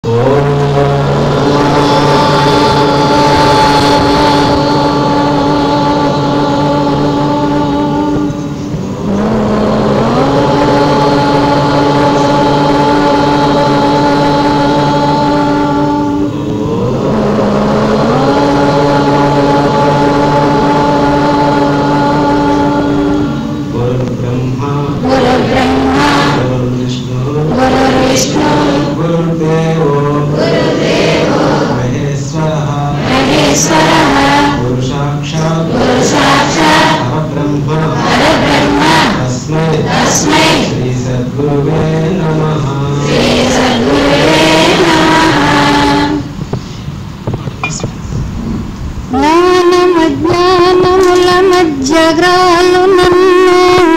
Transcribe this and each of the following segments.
गुरुर्ब्रह्मा गुरुब्रह्मा गुरुर्विष्णुः गुरुर्विष्णु गुरुर्देवो महेश्वरः महेश्वरः गुरुसाक्षात् गुरुसाक्षात् परब्रह्म परब्रह्म तस्मै तस्मै श्रीसद्गुरुवे नमः श्रीसद्गुरुवे नमः జ్ఞానమజ్ఞానముల మధ్యగ్రాలు నన్ను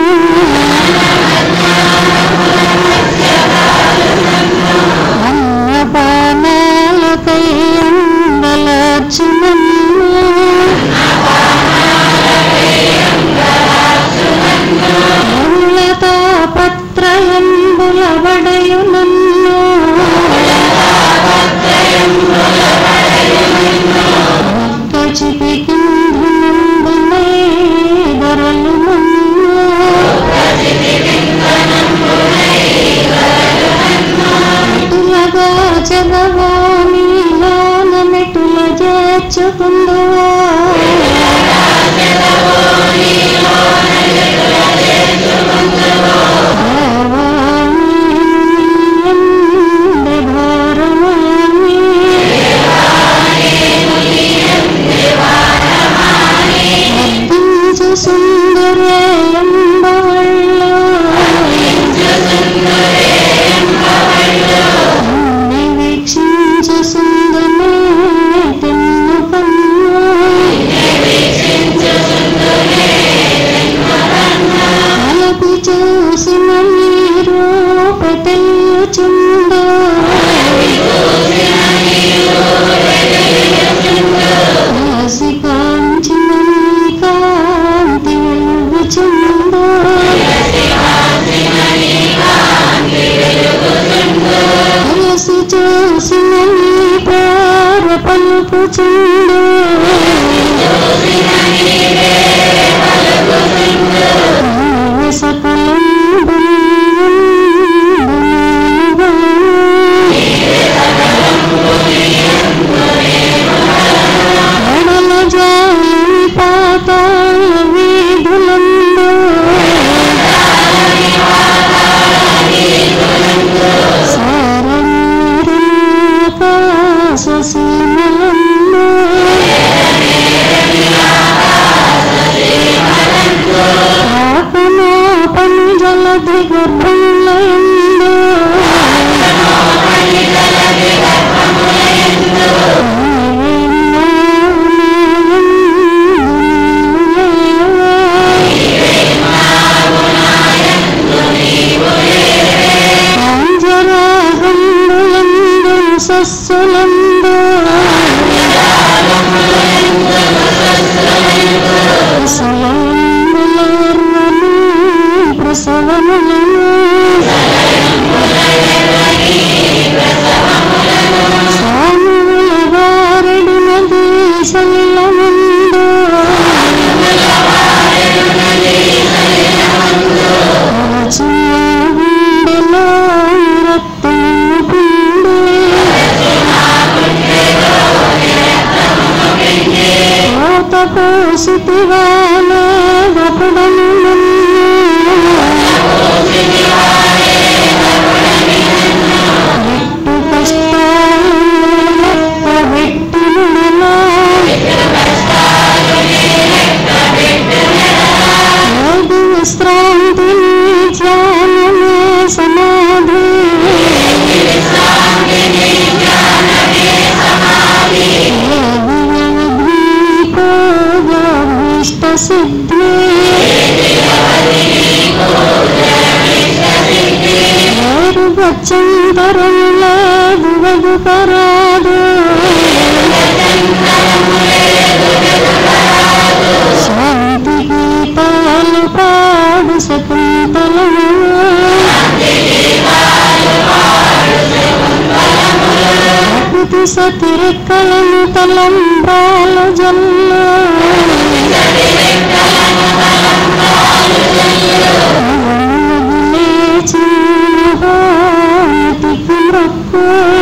అన్నపానాలకై అందలర్చు నన్ను ముళ్ళతో పత్రయంబుల బడయు నన్ను చిపికింధనంబులై దొరలు నన్ను మెటులగా జగవాణిలోన మెటుల చేర్చుకుందువా సుందరే ఎంబవళ్ళు వీక్షించు సుందమే తెన్ను కన్ను అలపి చూసిన మీరు పెటల్చుందో ఆసి కాంచిన నీ కాంతి వెలుగుచుందో అలసి చూసిన నీ పేర పలుకుచుందో సకలం ఎడల జాలి పాతాళ వీధులందు సారసీమలందు పాపనో పంజలది గర్భంలో ఆంజరాహంబులందు సస్సులందు ప్రసవములర్వను ప్రసవములను సాముల వారడి నది సల్లమందు గుండెలో రక్తము పిండి కోత పోసితివానే గపుడను ఎట్టు కష్టాలు లెక్క పెట్టినలా యోగి విశ్రాంతి ధ్యానమే సమాధి ఇష్ట సిద్ధి వేరు గచ్చంతరము లేదు వెగుపరాదు శాంతి గీతాలు పాడు శకుంతలము స్థుతి సతిరెక్కలను తలంబ్రాల జల్ల లేచికి మొక్కు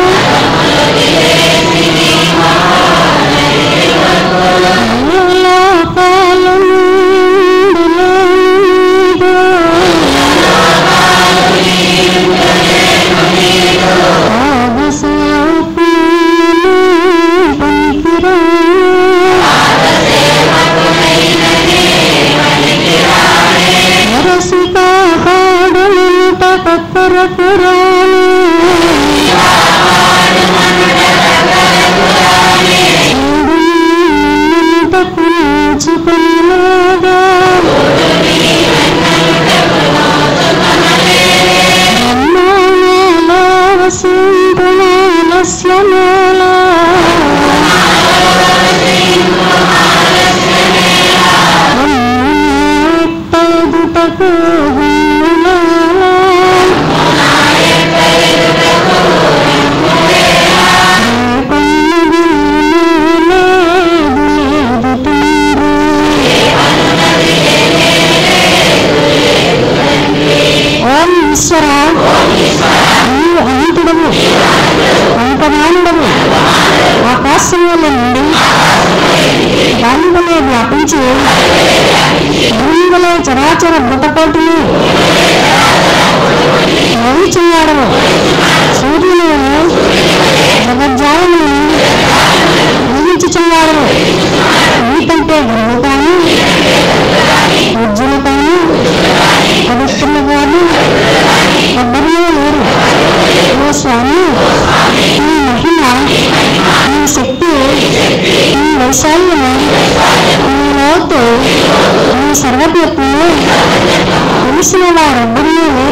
ఓం ఈశ్వర నీవు అనంతుడవు అంతమానుడవు ఆకాశంలో నుండి గాలివలే వ్యాపించి భూమివలే చరాచర బుటపోటును నవ్వుచున్నాడవు సూర్యుని జగజ్జాలను ఊహించుచున్నాడు నీకంటే గురువు కానీ ఉజ్జులు కానీ పవిత్రులు కానీ ఎవ్వరూ లేరు ఓ స్వామి నీ మహిమ నీ శక్తి నీ వైశాల్యము నీ లోతు నీ సర్వజ్ఞత్వము తెలిసిన వారెవ్వరూ లేరు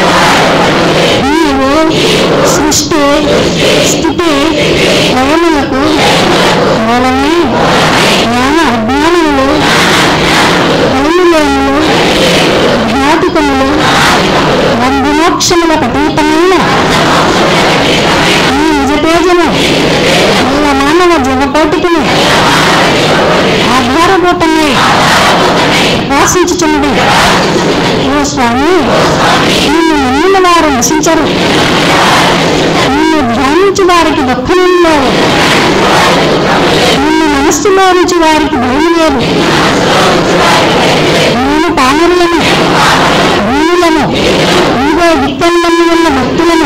నీవు సృష్టి స్థితి లయములకు మూలమే జ్ఞాన అజ్ఞానములు కలుములేములు జ్ఞాతికములు బంధమోక్షములకు అతీతమైన ఈ నిజ తేజము నీల మానవ జగపోటికను ఆధారభూతమై ప్రకాశించుచున్నది ఓ స్వామి నిన్ను నమ్మిన వారు నశించరు నిన్ను ధ్యానించు వారికి దుఃఖం లేదు నిన్ను మనస్సులో నుంచి వారికి భయం లేదు నేను పామరులను భూములను ఇంకో దిక్కల్లని ఉన్న భక్తులను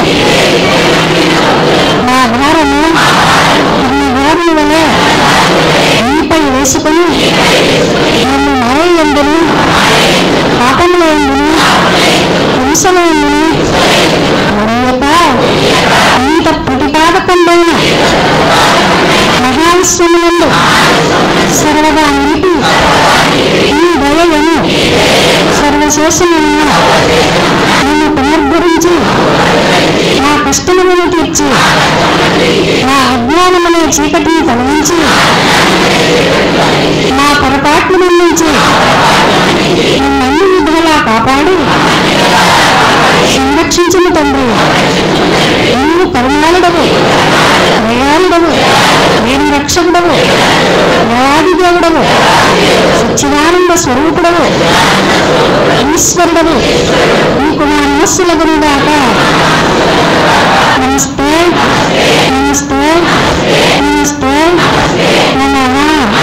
నా భారము తన భారము వలె నీపై వేసుకొని నన్ను మాయ ఎందును పాపములో ఎందును హింసలో ఎందును మరియక ఇంత ప్రతిపాదకంబైన మహావిశ్వమునందు సర్వదా నిలిపి ఈ దయలను సర్వశేషమైన నన్ను పునర్భరించి నా కష్టములను తీర్చి నా అజ్ఞానమనే చీకటిని తొలగించి నా పొరపాట్ల నుంచి నన్ను విధులా కాపాడి సంరక్షించిన తండ్రి నీవు కరుణాళుడవు దయాళుడవు నేను రక్షకుడవు దేవాది దేవుడవు సచ్చిదానంద స్వరూపుడవు ఈశ్వరుడవు నీకు నా నమస్సులగునుగాక నమస్తే నమస్తే నమస్తే నమః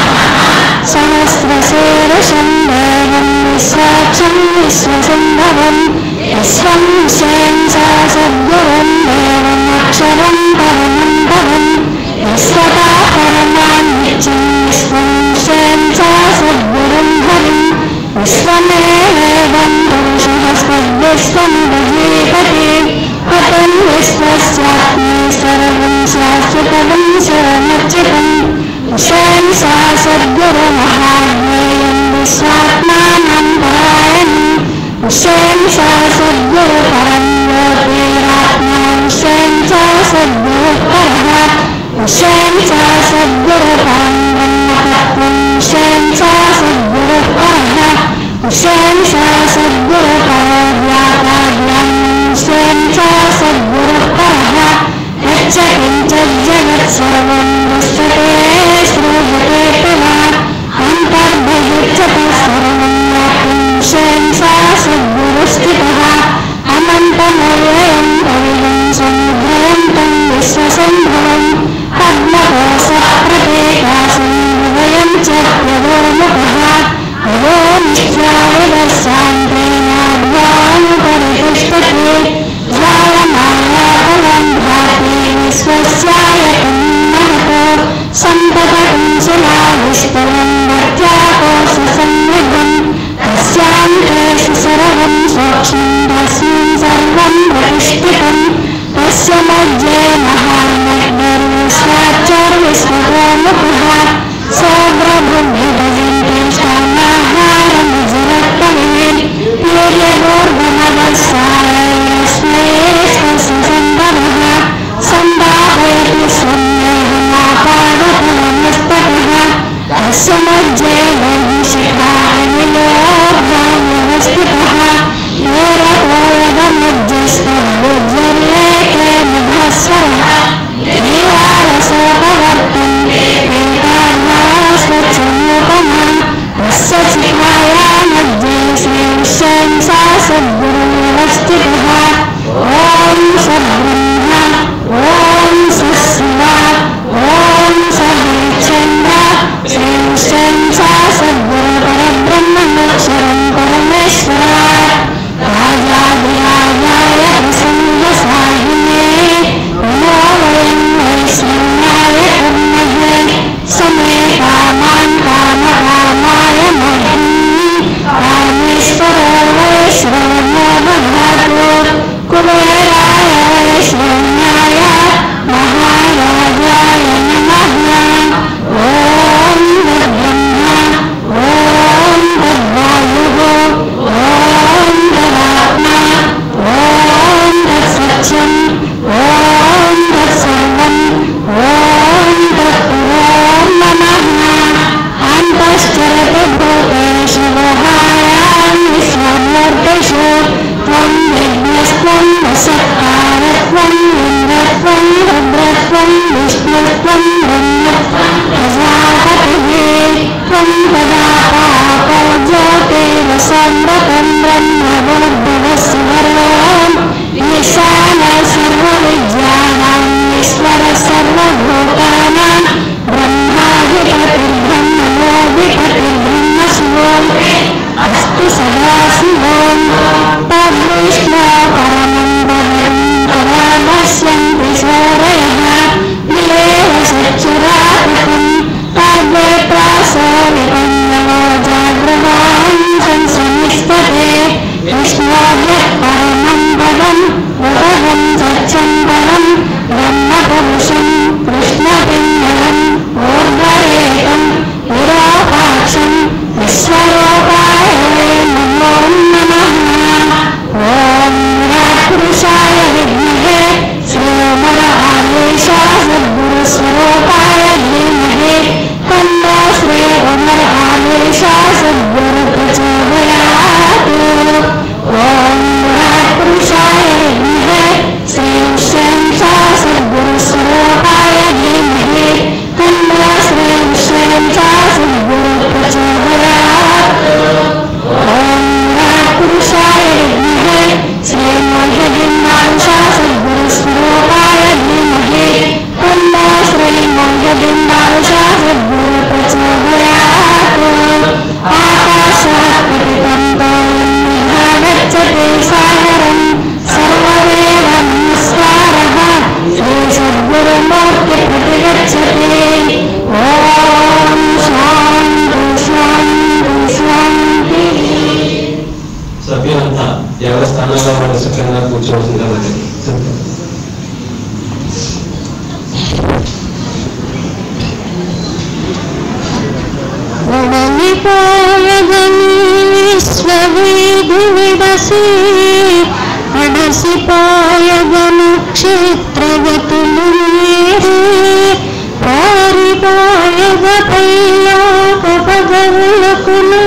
సహస్రశీర్షం దేవం విశ్వాక్షం విశ్వసంభవం విశ్వం శేంసా సద్గురం దేవం అక్షరం పరమం పరం విశ్వతా పరమాన్నిత్యం విశ్వం శేంసా సద్గురం హరిం విశ్వమేవం పురుషः సద్విశ్వం భజీపతి కథం విశ్వస్యాత్మే సర్వం శాశ్వతవం శరణచ్చితం విషయం సా సద్గురుమహాజ్ఞేయం విశ్వాత్మానం పరాయణం విషయం సా సద్గురు పరం యోగేరాత్మా విషయం సా సద్గురు పరః విషయం సా సద్గురు పరం బ్రహ్మతత్వం విషయం సా సద్గురు పరః విషయం సా సద్గురు పరవ్యాపాద్యం విషయం సా సద్గురు పరః యచ్చ కించిత్ జగత్ सर्वं दृश्यते श्रूयते तवा अन्तर्बहिर्जतः सर्वं व्याप्तं सा सद्गुरुस्थितः अनन्तमव्ययं भविलं समुद्रयन्तं विश्वसम्भवं पद्मकोशः प्रत्येकासं हृदयं च प्रभोमुखः अवो नित्याविदशान्तेनाभ्यामुपरितिष्ठते ज्वालमालाफलं भाति विश्वस्यायतं महतो सम्पदं सुलाविष्पलं मर्त्याकोशसंयुगम् तस्यान्तेषु सर्वं सूक्ष्मं तस्मिन् सर्वं प्रतिष्ठितं तस्य मध्ये महान्विश्वाचर्विश्वतोमुखः सोब्रभुभ्युभजन्तेष्टानाहारमजरत्तमेन् वीर्यगोर्धनवत्सारस्मै स्वस्य सम्भवः सम्भावयति स्वन्येहमापादफलमस्ततः तस्य मध्ये वैशिखानिलोर्धव्यवस्थितः योरकोयदमध्यस्तभुजर्येकेन भास्वरः नीलारसोपवर्तन्ते स्वच्छनूतमा तस्य शिखाया मध्ये श्रीविश्वं सा सद्गुरुवस्थितः ॐ सद्ब्रह्म ॐ सशिवा ॐ सहेचन्द्र श्रीविश्वं सा सद्गुरुपरब्रह्ममोक्षरं परमेश्वरा राजाधिराजाय प्रसन्नसाहिने नमो वयं वैष्णवाय कर्महे समे कामान् कामकामाय मह्यं कामेश्वरो वैश्रवणो दधातु कुबेराय वैश्रवणाय महाराजाय नमः ॐ ब्रह्मा ॐ तद्वायुः ॐ तदात्मा ॐ तत्सत्यम् ॐ तत्सर्वम् ॐ तत्पुरो नमः अन्तश्चरति भूतेषु गुहायां विश्वमूर्तिषु त्वं विघ्नस्त्वं वसत्कारत्वं इन्द्रत्वं रुद्रत्वं विष्णुत्वं ब्रह्मत्वं प्रजापतिः त्वं प्रजापाको ज्योतिरसमृतं ब्रह्मबुद्धवस्वरोम् ईशान सर्वविद्यानाम् ईश्वर सर्वभूतानां ब्रह्माधिपतिर्ब्रह्मणोऽधिपतिर्ब्रह्मशिवोम् अस्ति सदा शिवोम् तद्विष्णो परमं पदं परामस्यन्ति सौरयः निलेव सच्चुराकृतं तद्वेत्रासो विपन्नवो जाग्रवां संसमिष्टते विष्णोभ्यः परमं पदं वदहं सत्यं परं ब्रह्मपुरुषं कृष्णपिङ्गलम् ऊर्ध्वरेकं विरापाक्षं विश्वरूपाय नमो नमः ॐ पुरुषाय विद्महे श्रीमहादेशाय सद्गुरुस्वरूपाय धीमहि तन्नो श्रीमहादेशाय सद्गुरुप्रचोदयात् ॐ पुरुषाय विद्महे श्रीविश्वेशा सद्गुरुस्वरूपाय धीमहि तन्नो श्रीविश्वेशा सद्गुरुप्रचोदयात् ॐ पुरुषाय विद्महे श्रीमोहदिन्नांशा सद्गुरुस्वरूपाय धीमहि तन्नो श्रीमोहदिन्नांशा सद्गुरुप्रचोदयात् आकाशात् पतितं गच्छति सागरं सर्वदेव नमस्कारः श्रीसद्गुरुमूर्तिप्रतिगच्छति ॐ शान्ति शान्ति शान्तिः సభ్యులంతా దేవస్థానంలో వాళ్ళు సుఖంగా కూర్చోవలసిందిగా మనకి వడలిపోయగని విశ్వవీధి విడసి అడసిపోయగను క్షేత్రగతులు మీరి పారిపోయగ పైలోక పదవులకును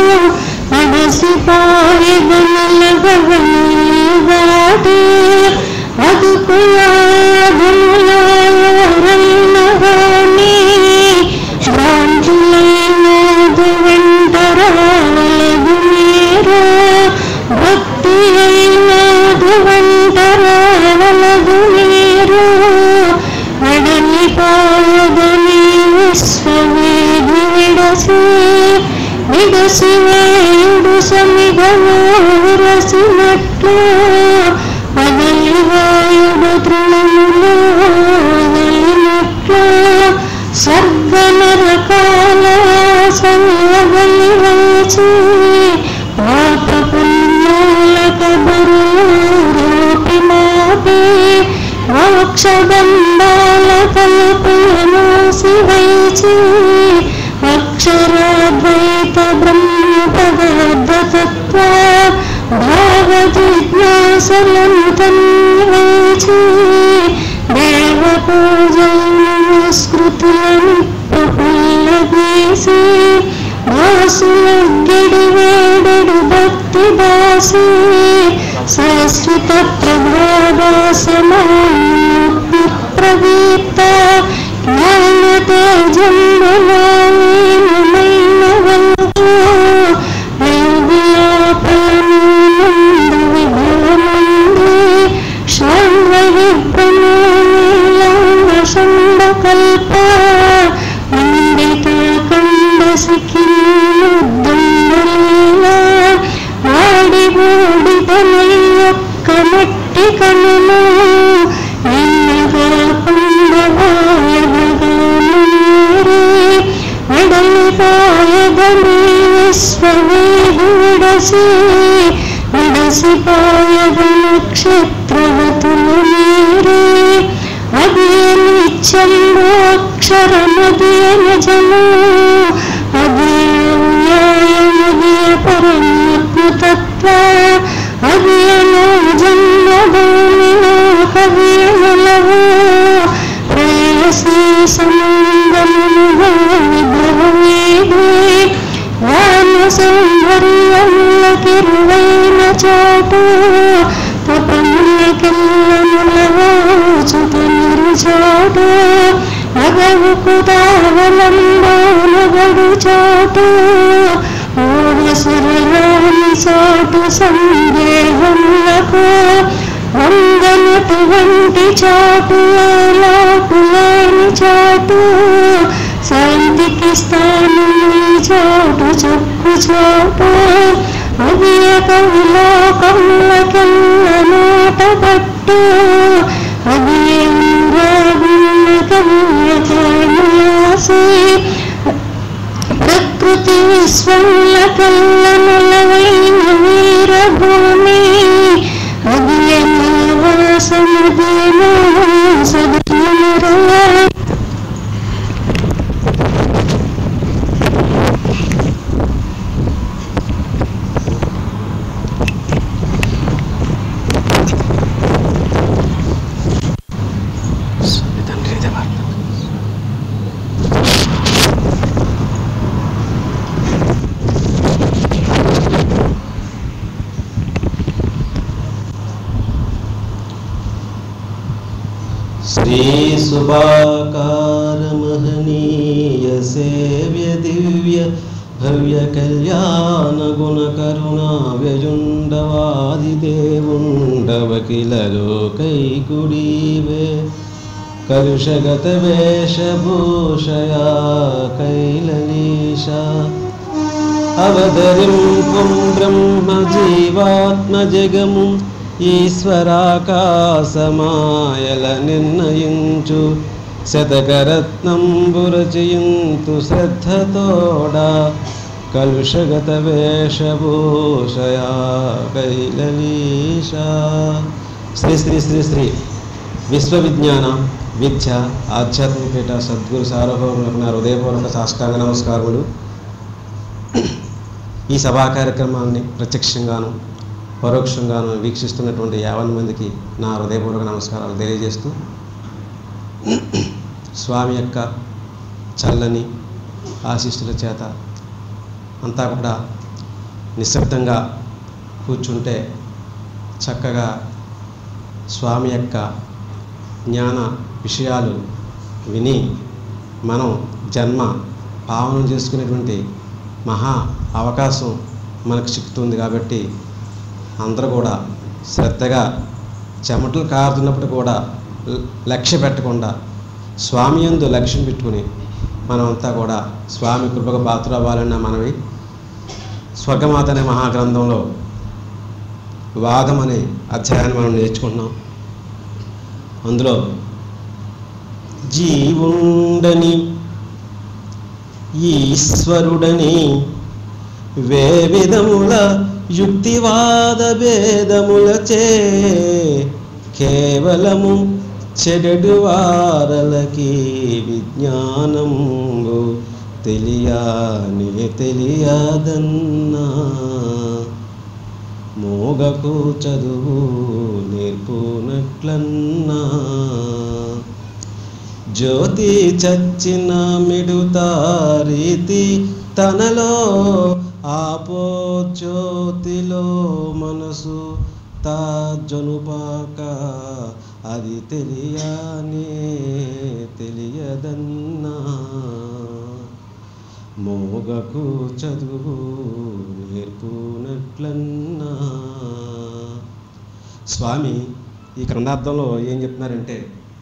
అడసిపోయగనలగవని దాటి అదుకుయాదములైన మూసివేయుడు సమిగము రసినట్లు వదలివాయుడు తృణములు వదలినట్లు స్వర్గ నరకాల సంగలి వచ్చి పాప పుణ్యాల కబరు రూపి మాపి మోక్షదండాల తలుపులు మూసివేచి అక్షరాద్వైత బ్రహ్మ పదార్థతత్వ భావ జిజ్ఞాసలను తన్వేచి దేవ పూజలను స్మృతులను ప్రఫుల్లదీసి వాసులగ్గడి వేడడు భక్తి దాసి శాశ్వత ప్రభావాసమాత్మ ప్రదీప్త జ్ఞాన తేజంబులైన వంతు వైద్యాపలనంద విభవమంది శ్రవణిబ్రహ్మకల్ప వందిత కండ సిక్కిముద్దండలీలా వాడి బూడి తనై ఒక్క మట్టి కనులు ఎన్నగా కుండవాయగలమూరి వెడలిపోయదని విశ్వవేహుడసి విడసిపోయగ నక్షత్రవతులు మీరే అది నిత్యంలో అక్షరమది నిజము అది న్యాయమది పరమాత్మతత్వ అది జన్మభూమిలో కవియలవు ప్రేయసీ సంగముగా విభవమేది వాన సౌందర్యములకిరువైన చోటు తపములకెల్లములవోచుతనిరు చోటు నగవు కుదావలంబోనగడు చోటు ఓవసరలోని చోటు సందేహములకు వందనటువంటి చోటు లోటు లేని చోటు శాంతికి స్థానం ఈ చోటు చొక్కు చోటు అది కవిలోకములకెల్ల నోట పట్టు అది కన్యకాసి ప్రకృతి విశ్వములకెల్ల నలవైన వీరభూమి అది వాసనదేమో సదనరా श्रीसुभाकारमहनीय सेव्य दिव्य भव्य कल्याण गुणकरुणा व्यजुण्डवादिदेवुण्डवकिललोकैकुडीवे कलुषगतवेषभूषया कैललीशा అవధరింపుం బ్రహ్మజీవాత్మజగము ఈశ్వరాకాశమాయల నిర్ణయించు శతకరత్నంబురచయింతు శ్రద్ధతోడా కలుషగత వేషభూషయా కైలలీషా శ్రీ శ్రీ శ్రీ శ్రీ విశ్వవిజ్ఞాన విద్య ఆధ్యాత్మికపీఠ సద్గురు సార్వభౌములకు నా హృదయపూర్వక సాష్టాంగ నమస్కారములు ఈ సభా కార్యక్రమాన్ని ప్రత్యక్షంగాను పరోక్షంగాను వీక్షిస్తున్నటువంటి యావన్ మందికి నా హృదయపూర్వక నమస్కారాలు తెలియజేస్తూ స్వామి యొక్క చల్లని ఆశీస్సుల చేత అంతా కూడా నిశ్శబ్దంగా కూర్చుంటే చక్కగా స్వామి యొక్క జ్ఞాన విషయాలు విని మనం జన్మ పావనం చేసుకునేటువంటి మహా అవకాశం మనకు చిక్కుతుంది కాబట్టి అందరూ కూడా శ్రద్ధగా చెమటలు కారుతున్నప్పుడు కూడా ల- లక్ష్య పెట్టకుండా స్వామి యందు లక్ష్యం పెట్టుకుని మనమంతా కూడా స్వామి కృపకు పాత్ర అవ్వాలన్న మనవి స్వర్గమాత అనే మహాగ్రంథంలో వాదం అనే అధ్యాయాన్ని మనం నేర్చుకుంటున్నాం అందులో జీవుండని ఈశ్వరుడని వేవిధముల యుక్తివాద భేదములచే కేవలము చెడడు వారలకి విజ్ఞానంబు తెలియని తెలియదన్నా మోగకు చదువు నేర్పునట్లన్నా జ్యోతి చచ్చిన మిడుతారీతి తనలో ఆపో జ్యోతిలో మనసు తా జనుపాక అది తెలియనే తెలియదన్నా మోగకు చదువు నేర్పునట్లన్నా స్వామి ఈ గ్రంథార్థంలో ఏం చెప్తున్నారంటే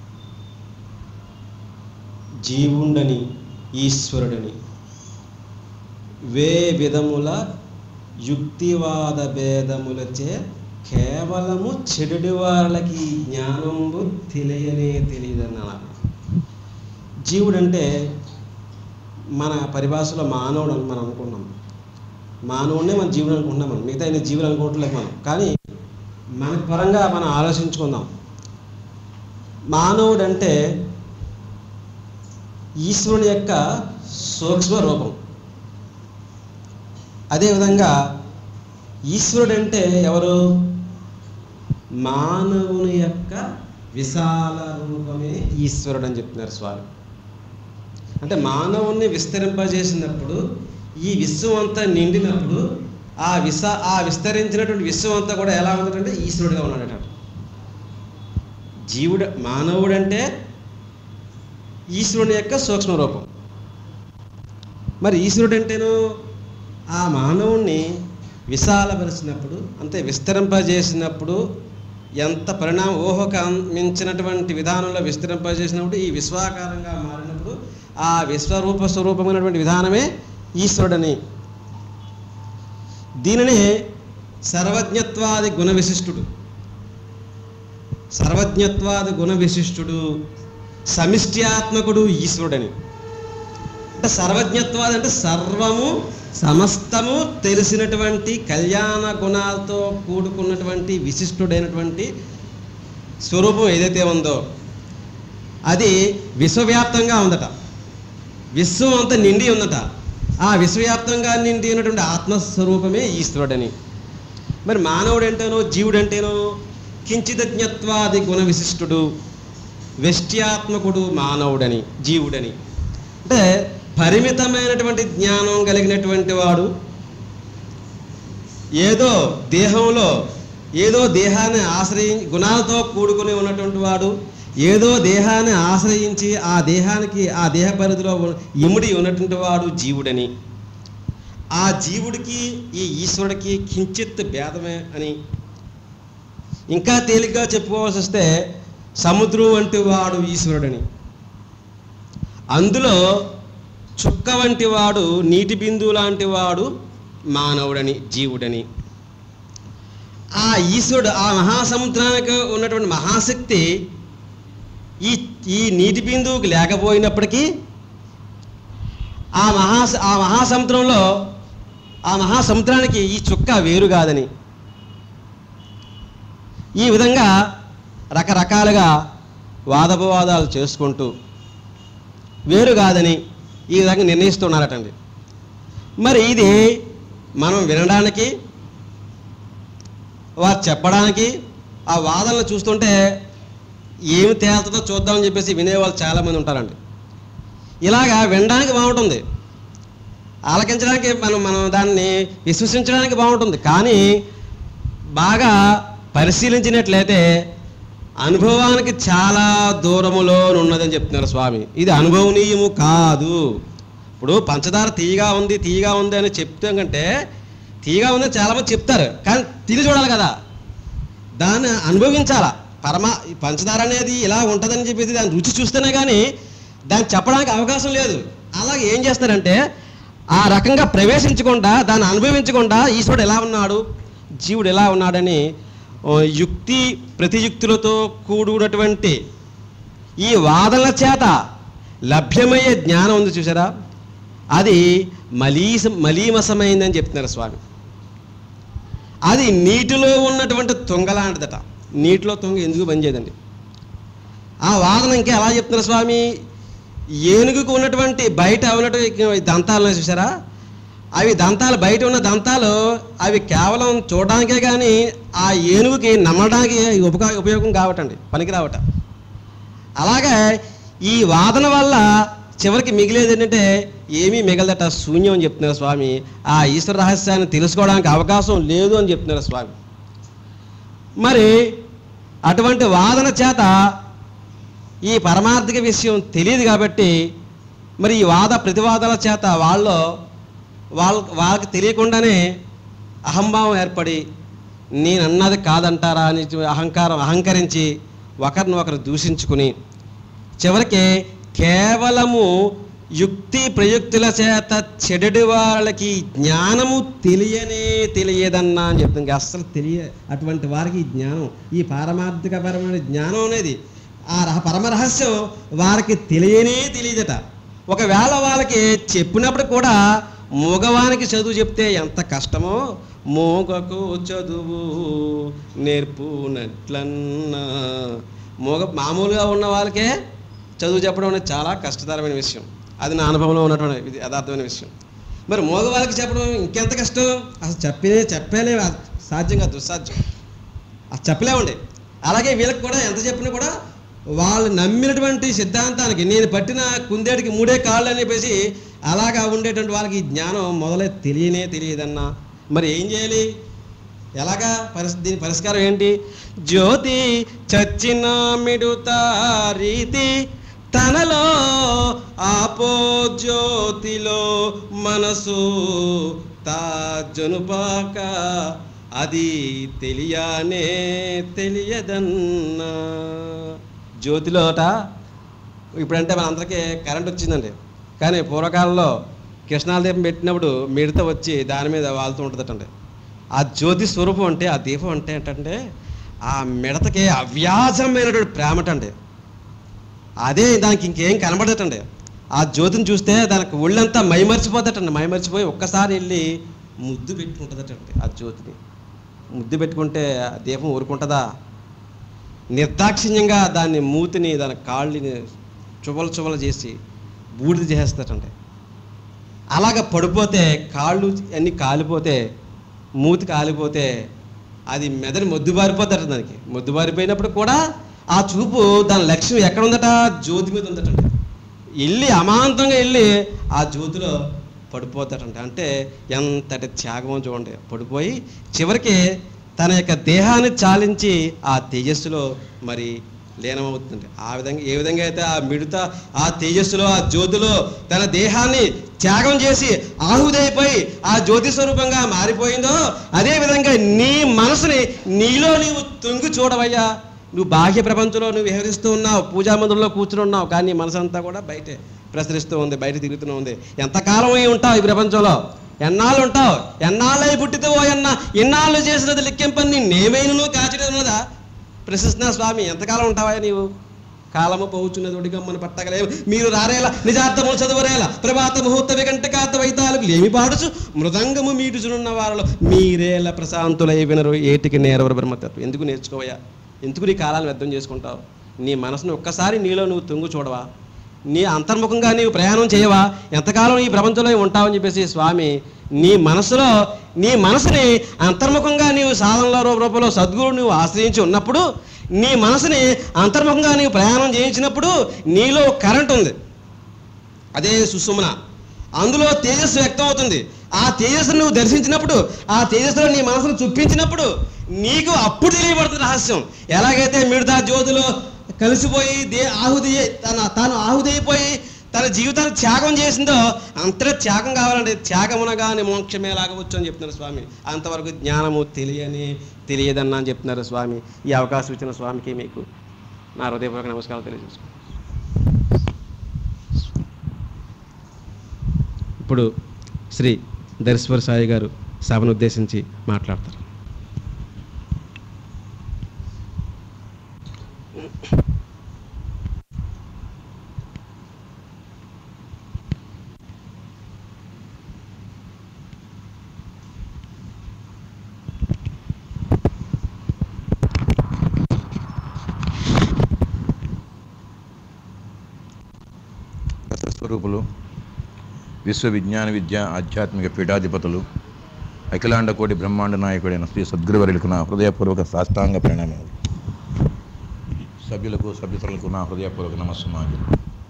జీవుండని ఈశ్వరుడని వే విధముల యుక్తివాద భేదములచే కేవలము చెడుడి వాళ్ళకి జ్ఞానంబు తెలియనే తెలియదన్నారు జీవుడంటే మన పరిభాషలో మానవుడు అని మనం అనుకున్నాం మానవుడినే మన జీవుడు అనుకుంటున్నాం మనం మిగతా ఆయన జీవులు అనుకోవట్లేదు మనం కానీ మన పరంగా మనం ఆలోచించుకుందాం మానవుడు అంటే ఈశ్వరుని యొక్క సూక్ష్మ రూపం అదేవిధంగా ఈశ్వరుడు అంటే ఎవరు మానవుని యొక్క విశాల రూపమే ఈశ్వరుడు అని చెప్తున్నారు స్వామి అంటే మానవుణ్ణి విస్తరింపజేసినప్పుడు ఈ విశ్వం అంతా నిండినప్పుడు ఆ విస ఆ విస్తరించినటువంటి విశ్వం అంతా కూడా ఎలా ఉన్నదంటే ఈశ్వరుడిగా ఉన్నాడట జీవుడు మానవుడంటే ఈశ్వరుని యొక్క సూక్ష్మ రూపం మరి ఈశ్వరుడు అంటేను ఆ మానవుణ్ణి విశాలపరిచినప్పుడు అంతే విస్తరింపజేసినప్పుడు ఎంత పరిణామ ఊహకు మించినటువంటి విధానంలో విస్తరింపజేసినప్పుడు ఈ విశ్వాకారంగా మారినప్పుడు ఆ విశ్వరూప స్వరూపమైనటువంటి విధానమే ఈశ్వరుడని దీనినే సర్వజ్ఞత్వాది గుణ విశిష్టుడు సర్వజ్ఞత్వాది గుణ విశిష్టుడు సమిష్ట్యాత్మకుడు ఈశ్వరుడని అంటే సర్వజ్ఞత్వాది అంటే సర్వము సమస్తము తెలిసినటువంటి కళ్యాణ గుణాలతో కూడుకున్నటువంటి విశిష్టుడైనటువంటి స్వరూపం ఏదైతే ఉందో అది విశ్వవ్యాప్తంగా ఉందట విశ్వం అంతా నిండి ఉందట ఆ విశ్వవ్యాప్తంగా నిండి ఉన్నటువంటి ఆత్మస్వరూపమే ఈశ్వరుడని మరి మానవుడు అంటేనో జీవుడు అంటేనో కించితజ్ఞత్వాది గుణ విశిష్టుడు వెష్ట్యాత్మకుడు మానవుడని జీవుడని అంటే పరిమితమైనటువంటి జ్ఞానం కలిగినటువంటి వాడు ఏదో దేహంలో ఏదో దేహాన్ని ఆశ్రయి గుణాలతో కూడుకుని ఉన్నటువంటి వాడు ఏదో దేహాన్ని ఆశ్రయించి ఆ దేహానికి ఆ దేహ పరిధిలో ఉన్న- ఇముడి ఉన్నటువంటి వాడు జీవుడని ఆ జీవుడికి ఈ ఈశ్వరుడికి కించిత్ భేదమే అని ఇంకా తేలిగ్గా చెప్పుకోవాల్సి వస్తే సముద్రం వంటి వాడు ఈశ్వరుడని అందులో చుక్క వంటి వాడు నీటి బిందువు లాంటి వాడు మానవుడని జీవుడని ఆ ఈశ్వరుడు ఆ మహాసముద్రానికి ఉన్నటువంటి మహాశక్తి ఈ ఈ నీటి బిందువుకి లేకపోయినప్పటికీ ఆ మహా ఆ మహాసముద్రంలో ఆ మహాసముద్రానికి ఈ చుక్క వేరు కాదని ఈ విధంగా రకరకాలుగా వాదపవాదాలు చేసుకుంటూ వేరు కాదని ఈ విధంగా నిర్ణయిస్తున్నారటండి మరి ఇది మనం వినడానికి వారు చెప్పడానికి ఆ వాదనలు చూస్తుంటే ఏమి తేలుతుందో చూద్దామని చెప్పేసి వినేవాళ్ళు చాలామంది ఉంటారండి ఇలాగా వినడానికి బాగుంటుంది ఆలకించడానికి మనం మనం దాన్ని విశ్వసించడానికి బాగుంటుంది కానీ బాగా పరిశీలించినట్లయితే అనుభవానికి చాలా దూరములో ఉన్నదని చెప్తున్నారు స్వామి ఇది అనుభవనీయము కాదు ఇప్పుడు పంచదార తీయగా ఉంది తీయగా ఉంది అని చెప్తాం కంటే తీయగా ఉందని చాలామంది చెప్తారు కానీ తిని చూడాలి కదా దాన్ని అనుభవించాలా పరమ ఈ పంచదార అనేది ఇలా ఉంటుందని చెప్పేసి దాని రుచి చూస్తేనే కానీ దాన్ని చెప్పడానికి అవకాశం లేదు అలాగే ఏం చేస్తారంటే ఆ రకంగా ప్రవేశించకుండా దాన్ని అనుభవించకుండా ఈశ్వరుడు ఎలా ఉన్నాడు జీవుడు ఎలా ఉన్నాడని ఓ, యుక్తి ప్రతియుక్తులతో కూడునటువంటి ఈ వాదనల చేత లభ్యమయ్యే జ్ఞానం ఉంది చూసారా అది మలీస మలీమసమైందని చెప్తున్నారు స్వామి అది నీటిలో ఉన్నటువంటి తుంగ లాంటిదట నీటిలో తుంగ ఎందుకు పనిచేయదండి ఆ వాదన ఇంకా ఎలా చెప్తున్నారు స్వామి ఏనుగుకు ఉన్నటువంటి బయట ఉన్నటువంటి దంతాలు ఉన్నాయి చూసారా అవి దంతాలు బయట ఉన్న దంతాలు అవి కేవలం చూడడానికే కానీ ఆ ఏనుగుకి నమ్మడానికి ఉపకా ఉపయోగం కావటండి పనికి రావట అలాగే ఈ వాదన వల్ల చివరికి మిగిలేది ఏంటంటే ఏమీ మిగలదట శూన్యం అని చెప్తున్నారు స్వామి ఆ ఈశ్వర రహస్యాన్ని తెలుసుకోవడానికి అవకాశం లేదు అని చెప్తున్నారు స్వామి మరి అటువంటి వాదన చేత ఈ పరమార్థిక విషయం తెలియదు కాబట్టి మరి ఈ వాద ప్రతివాదాల చేత వాళ్ళు వాళ్ళ వాళ్ళకి తెలియకుండానే అహంభావం ఏర్పడి నేను అన్నది కాదంటారా అని అహంకారం అహంకరించి ఒకరిని ఒకరు దూషించుకుని చివరికి కేవలము యుక్తి ప్రయుక్తుల చేత చెడడి వాళ్ళకి జ్ఞానము తెలియనే తెలియదన్నా అని చెప్తుంది ఇంకా అస్సలు తెలియ అటువంటి వారికి ఈ జ్ఞానం ఈ పారమార్థికపరమైన జ్ఞానం అనేది ఆ రహ పరమ రహస్యం వారికి తెలియనే తెలియదట ఒకవేళ వాళ్ళకి చెప్పినప్పుడు కూడా మూగవానికి చదువు చెప్తే ఎంత కష్టమో మూగకు చదువు నేర్పునట్లన్నా మూగ మామూలుగా ఉన్న వాళ్ళకే చదువు చెప్పడం అనేది చాలా కష్టతరమైన విషయం అది నా అనుభవంలో ఉన్నటువంటి ఇది యథార్థమైన విషయం మరి మగవాళ్ళకి చెప్పడం ఇంకెంత కష్టం అసలు చెప్పే చెప్పేనే సాధ్యం కాదు దుస్సాధ్యం అది చెప్పలేమండి అలాగే వీళ్ళకి కూడా ఎంత చెప్పినా కూడా వాళ్ళు నమ్మినటువంటి సిద్ధాంతానికి నేను పట్టిన కుందేటికి మూడే కాళ్ళు అని చెప్పేసి అలాగా ఉండేటువంటి వాళ్ళకి ఈ జ్ఞానం మొదలై తెలియనే తెలియదన్నా మరి ఏం చేయాలి ఎలాగా పరిస్ దీని పరిష్కారం ఏంటి జ్యోతి చచ్చిన మిడుత రీతి తనలో ఆపో జ్యోతిలో మనసు తా జనుపాక అది తెలియనే తెలియదన్నా జ్యోతిలోట ఇప్పుడంటే మనందరికీ కరెంట్ వచ్చిందండి కానీ పూర్వకాలంలో కృష్ణాల దీపం పెట్టినప్పుడు మిడత వచ్చి దాని మీద వాళ్తూ ఉంటుందటండి ఆ జ్యోతి స్వరూపం అంటే ఆ దీపం అంటే ఏంటంటే ఆ మిడతకి అవ్యాజమైనటువంటి ప్రేమటండి అదే దానికి ఇంకేం కనబడటండి ఆ జ్యోతిని చూస్తే దానికి ఒళ్ళంతా మైమర్చిపోతటండి మైమర్చిపోయి ఒక్కసారి వెళ్ళి ముద్దు పెట్టుకుంటుందటండి ఆ జ్యోతిని ముద్దు పెట్టుకుంటే ఆ దీపం ఊరుకుంటుందా నిర్దాక్షిణ్యంగా దాన్ని మూతిని దాని కాళ్ళని చువలు చువలు చేసి బూడిద చేసేస్తారంటే అలాగ పడిపోతే కాళ్ళు అన్నీ కాలిపోతే మూతి కాలిపోతే అది మెదడు మొద్దుబారిపోతాడు దానికి మొద్దుబారిపోయినప్పుడు కూడా ఆ చూపు దాని లక్ష్యం ఎక్కడ ఉందట జ్యోతి మీద ఉందటండి వెళ్ళి అమాంతంగా వెళ్ళి ఆ జ్యోతిలో పడిపోతాడంట అంటే ఎంతటి త్యాగమో చూడండి పడిపోయి చివరికి తన యొక్క దేహాన్ని చాలించి ఆ తేజస్సులో మరి లీనమవుతుంది ఆ విధంగా ఏ విధంగా అయితే ఆ మిడత ఆ తేజస్సులో ఆ జ్యోతిలో తన దేహాన్ని త్యాగం చేసి ఆహుదైపోయి ఆ జ్యోతి స్వరూపంగా మారిపోయిందో అదే విధంగా నీ మనసుని నీలో నీవు తొంగి చూడవయ్యా నువ్వు బాహ్య ప్రపంచంలో నువ్వు విహరిస్తూ ఉన్నావు పూజా మందిరంలో కూర్చుని ఉన్నావు కానీ నీ మనసు అంతా కూడా బయటే ప్రసరిస్తూ ఉంది బయట తిరుగుతూ ఉంది ఎంతకాలం అయి ఉంటావు ఈ ప్రపంచంలో ఎన్నాళ్ళు ఉంటావు ఎన్నాళ్ళై పుట్టితే ఓ ఎన్న ఎన్నాళ్ళు చేసినది లెక్కింపని నేమైనను కాచడం ఉన్నదా ప్రశ్నిస్తున్నా స్వామి ఎంతకాలం ఉంటావా నీవు కాలము పోవుచున్నది ఒడిగమ్మని పట్టగలే మీరు రారేలా నిజార్థము చదువరేలా ప్రభాత ముహూర్త విగంటకాత వైతాలకు లేమి పాడుచు మృదంగము మీటుచునున్న వారిలో మీరేలా ప్రశాంతులై వినరు ఏటికి నేరవరు బ్రహ్మతత్వం ఎందుకు నేర్చుకోవయ్యా ఎందుకు నీ కాలాన్ని వ్యర్థం చేసుకుంటావు నీ మనసును ఒక్కసారి నీలో నువ్వు తుంగు చూడవా నీ అంతర్ముఖంగా నీవు ప్రయాణం చేయవా ఎంతకాలం ఈ ప్రపంచంలో ఉంటావని చెప్పేసి స్వామి నీ మనసులో నీ మనసుని అంతర్ముఖంగా నీవు సాధనలో రూ- రూపంలో సద్గురువు నువ్వు ఆశ్రయించి ఉన్నప్పుడు నీ మనసుని అంతర్ముఖంగా నీవు ప్రయాణం చేయించినప్పుడు నీలో కరెంట్ ఉంది అదే సుసుమన అందులో తేజస్సు వ్యక్తం అవుతుంది ఆ తేజస్సును నువ్వు దర్శించినప్పుడు ఆ తేజస్సులో నీ మనసును చూపించినప్పుడు నీకు అప్పుడు తెలియబడుతుంది రహస్యం ఎలాగైతే మిగతా జ్యోతిలో కలిసిపోయి దే ఆహుది తన తాను ఆహుది అయిపోయి తన జీవితాన్ని త్యాగం చేసిందో అంతటా త్యాగం కావాలంటే త్యాగమునగానే మోక్షమే లాగవచ్చు అని చెప్తున్నారు స్వామి అంతవరకు జ్ఞానము తెలియని తెలియదన్నా అని చెప్తున్నారు స్వామి ఈ అవకాశం ఇచ్చిన స్వామికి మీకు నా హృదయపూర్వక నమస్కారాలు తెలియజేసుకుంటాను ఇప్పుడు శ్రీ దర్శవర్ సాయి గారు సభను ఉద్దేశించి మాట్లాడతారు స్వరూపులు విశ్వ విజ్ఞాన విద్య ఆధ్యాత్మిక పీఠాధిపతులు అఖిలాండ కోటి బ్రహ్మాండ నాయకుడైన శ్రీ సద్గురువరులకు నా హృదయపూర్వక సాష్టాంగ ప్రణామాలు సభ్యులకు సభ్యులకు నా హృదయపూర్వక నమస్సుమాలు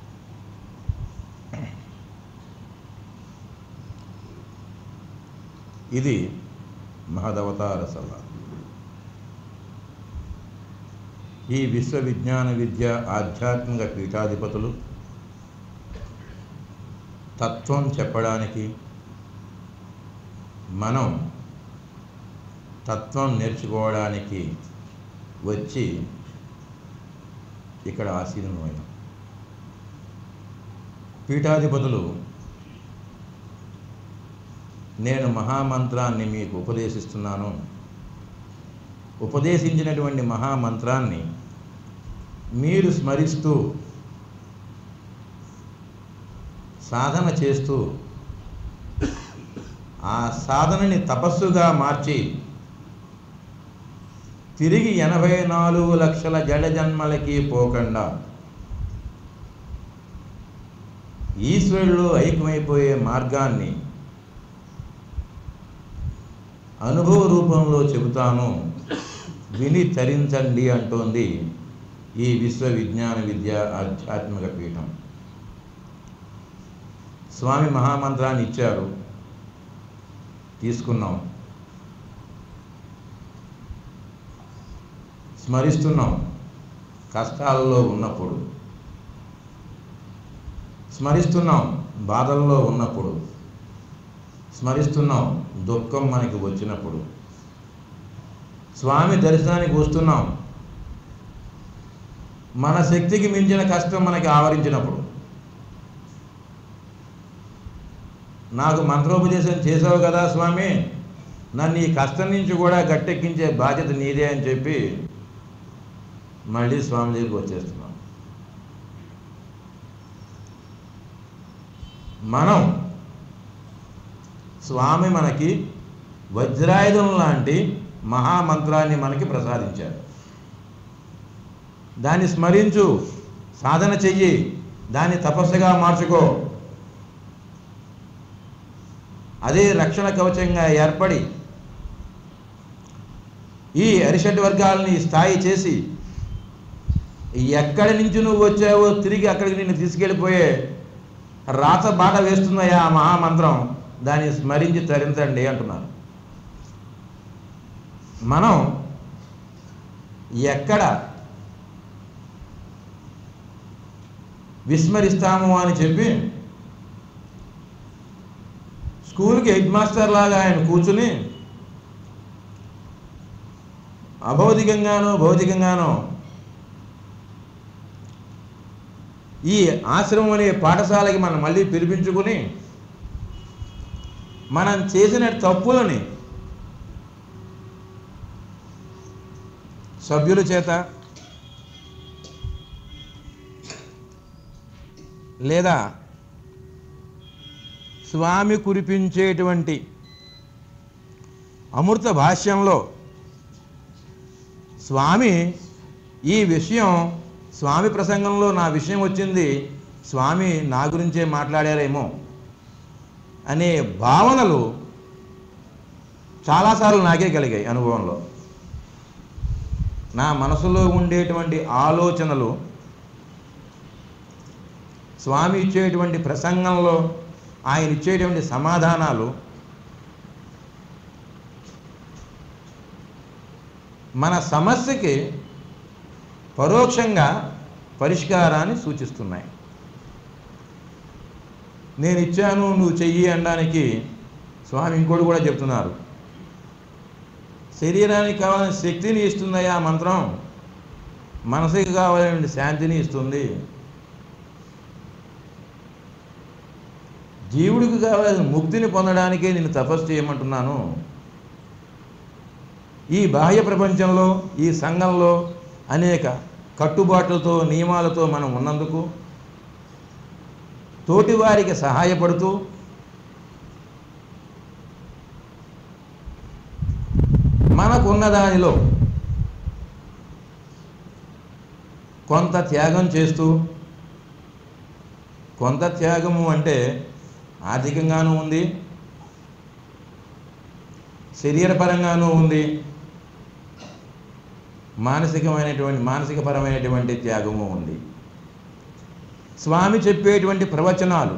ఇది మహదవతార సభ ఈ విశ్వ విజ్ఞాన విద్య ఆధ్యాత్మిక పీఠాధిపతులు తత్వం చెప్పడానికి మనం తత్వం నేర్చుకోవడానికి వచ్చి ఇక్కడ ఆసీనమైన పీఠాధిపతులు నేను మహామంత్రాన్ని మీకు ఉపదేశిస్తున్నాను ఉపదేశించినటువంటి మహామంత్రాన్ని మీరు స్మరిస్తూ సాధన చేస్తూ ఆ సాధనని తపస్సుగా మార్చి తిరిగి ఎనభై నాలుగు లక్షల జడ జన్మలకి పోకుండా ఈశ్వరుడు ఐక్యమైపోయే మార్గాన్ని అనుభవ రూపంలో చెబుతాను విని తరించండి అంటోంది ఈ విశ్వ విజ్ఞాన విద్య ఆధ్యాత్మిక పీఠం స్వామి మహామంత్రాన్ని ఇచ్చారు తీసుకున్నాం స్మరిస్తున్నాం కష్టాలలో ఉన్నప్పుడు స్మరిస్తున్నాం బాధల్లో ఉన్నప్పుడు స్మరిస్తున్నాం దుఃఖం మనకి వచ్చినప్పుడు స్వామి దర్శనానికి వస్తున్నాం మన శక్తికి మించిన కష్టం మనకి ఆవరించినప్పుడు నాకు మంత్రోపదేశం చేసావు కదా స్వామి నన్ను ఈ కష్టం నుంచి కూడా గట్టెక్కించే బాధ్యత నీదే అని చెప్పి మళ్ళీ స్వామి దగ్గరికి వచ్చేస్తున్నాం మనం స్వామి మనకి వజ్రాయుధం లాంటి మహామంత్రాన్ని మనకి ప్రసాదించారు దాన్ని స్మరించు సాధన చెయ్యి దాన్ని తపస్సుగా మార్చుకో అదే రక్షణ కవచంగా ఏర్పడి ఈ అరిషడ్ వర్గాలని స్థాయి చేసి ఎక్కడి నుంచి నువ్వు వచ్చావో తిరిగి అక్కడికి నిన్ను తీసుకెళ్ళిపోయే రాత బాట వేస్తున్నాయా ఆ మహామంత్రం దాన్ని స్మరించి తరించండి అంటున్నారు మనం ఎక్కడ విస్మరిస్తాము అని చెప్పి స్కూల్కి హెడ్ మాస్టర్ లాగా ఆయన కూర్చుని అభౌతికంగానో భౌతికంగానో ఈ ఆశ్రమం అనే పాఠశాలకి మనం మళ్ళీ పిలిపించుకుని మనం చేసిన తప్పులని సభ్యుల చేత లేదా స్వామి కురిపించేటువంటి అమృత భాష్యంలో స్వామి ఈ విషయం స్వామి ప్రసంగంలో నా విషయం వచ్చింది స్వామి నా గురించే మాట్లాడారేమో అనే భావనలు చాలాసార్లు నాకే కలిగాయి అనుభవంలో నా మనసులో ఉండేటువంటి ఆలోచనలు స్వామి ఇచ్చేటువంటి ప్రసంగంలో ఆయన ఇచ్చేటువంటి సమాధానాలు మన సమస్యకి పరోక్షంగా పరిష్కారాన్ని సూచిస్తున్నాయి నేను ఇచ్చాను నువ్వు చెయ్యి అనడానికి స్వామి ఇంకోటి కూడా చెప్తున్నారు శరీరానికి కావాలని శక్తిని ఇస్తుందయ్యా ఆ మంత్రం మనసుకి కావాలని శాంతిని ఇస్తుంది జీవుడికి కావాల్సిన ముక్తిని పొందడానికే నేను తపస్సు చేయమంటున్నాను ఈ బాహ్య ప్రపంచంలో ఈ సంఘంలో అనేక కట్టుబాట్లతో నియమాలతో మనం ఉన్నందుకు తోటివారికి సహాయపడుతూ మనకున్న దానిలో కొంత త్యాగం చేస్తూ కొంత త్యాగము అంటే ఆర్థికంగానూ ఉంది శరీరపరంగానూ ఉంది మానసికమైనటువంటి మానసికపరమైనటువంటి త్యాగము ఉంది స్వామి చెప్పేటువంటి ప్రవచనాలు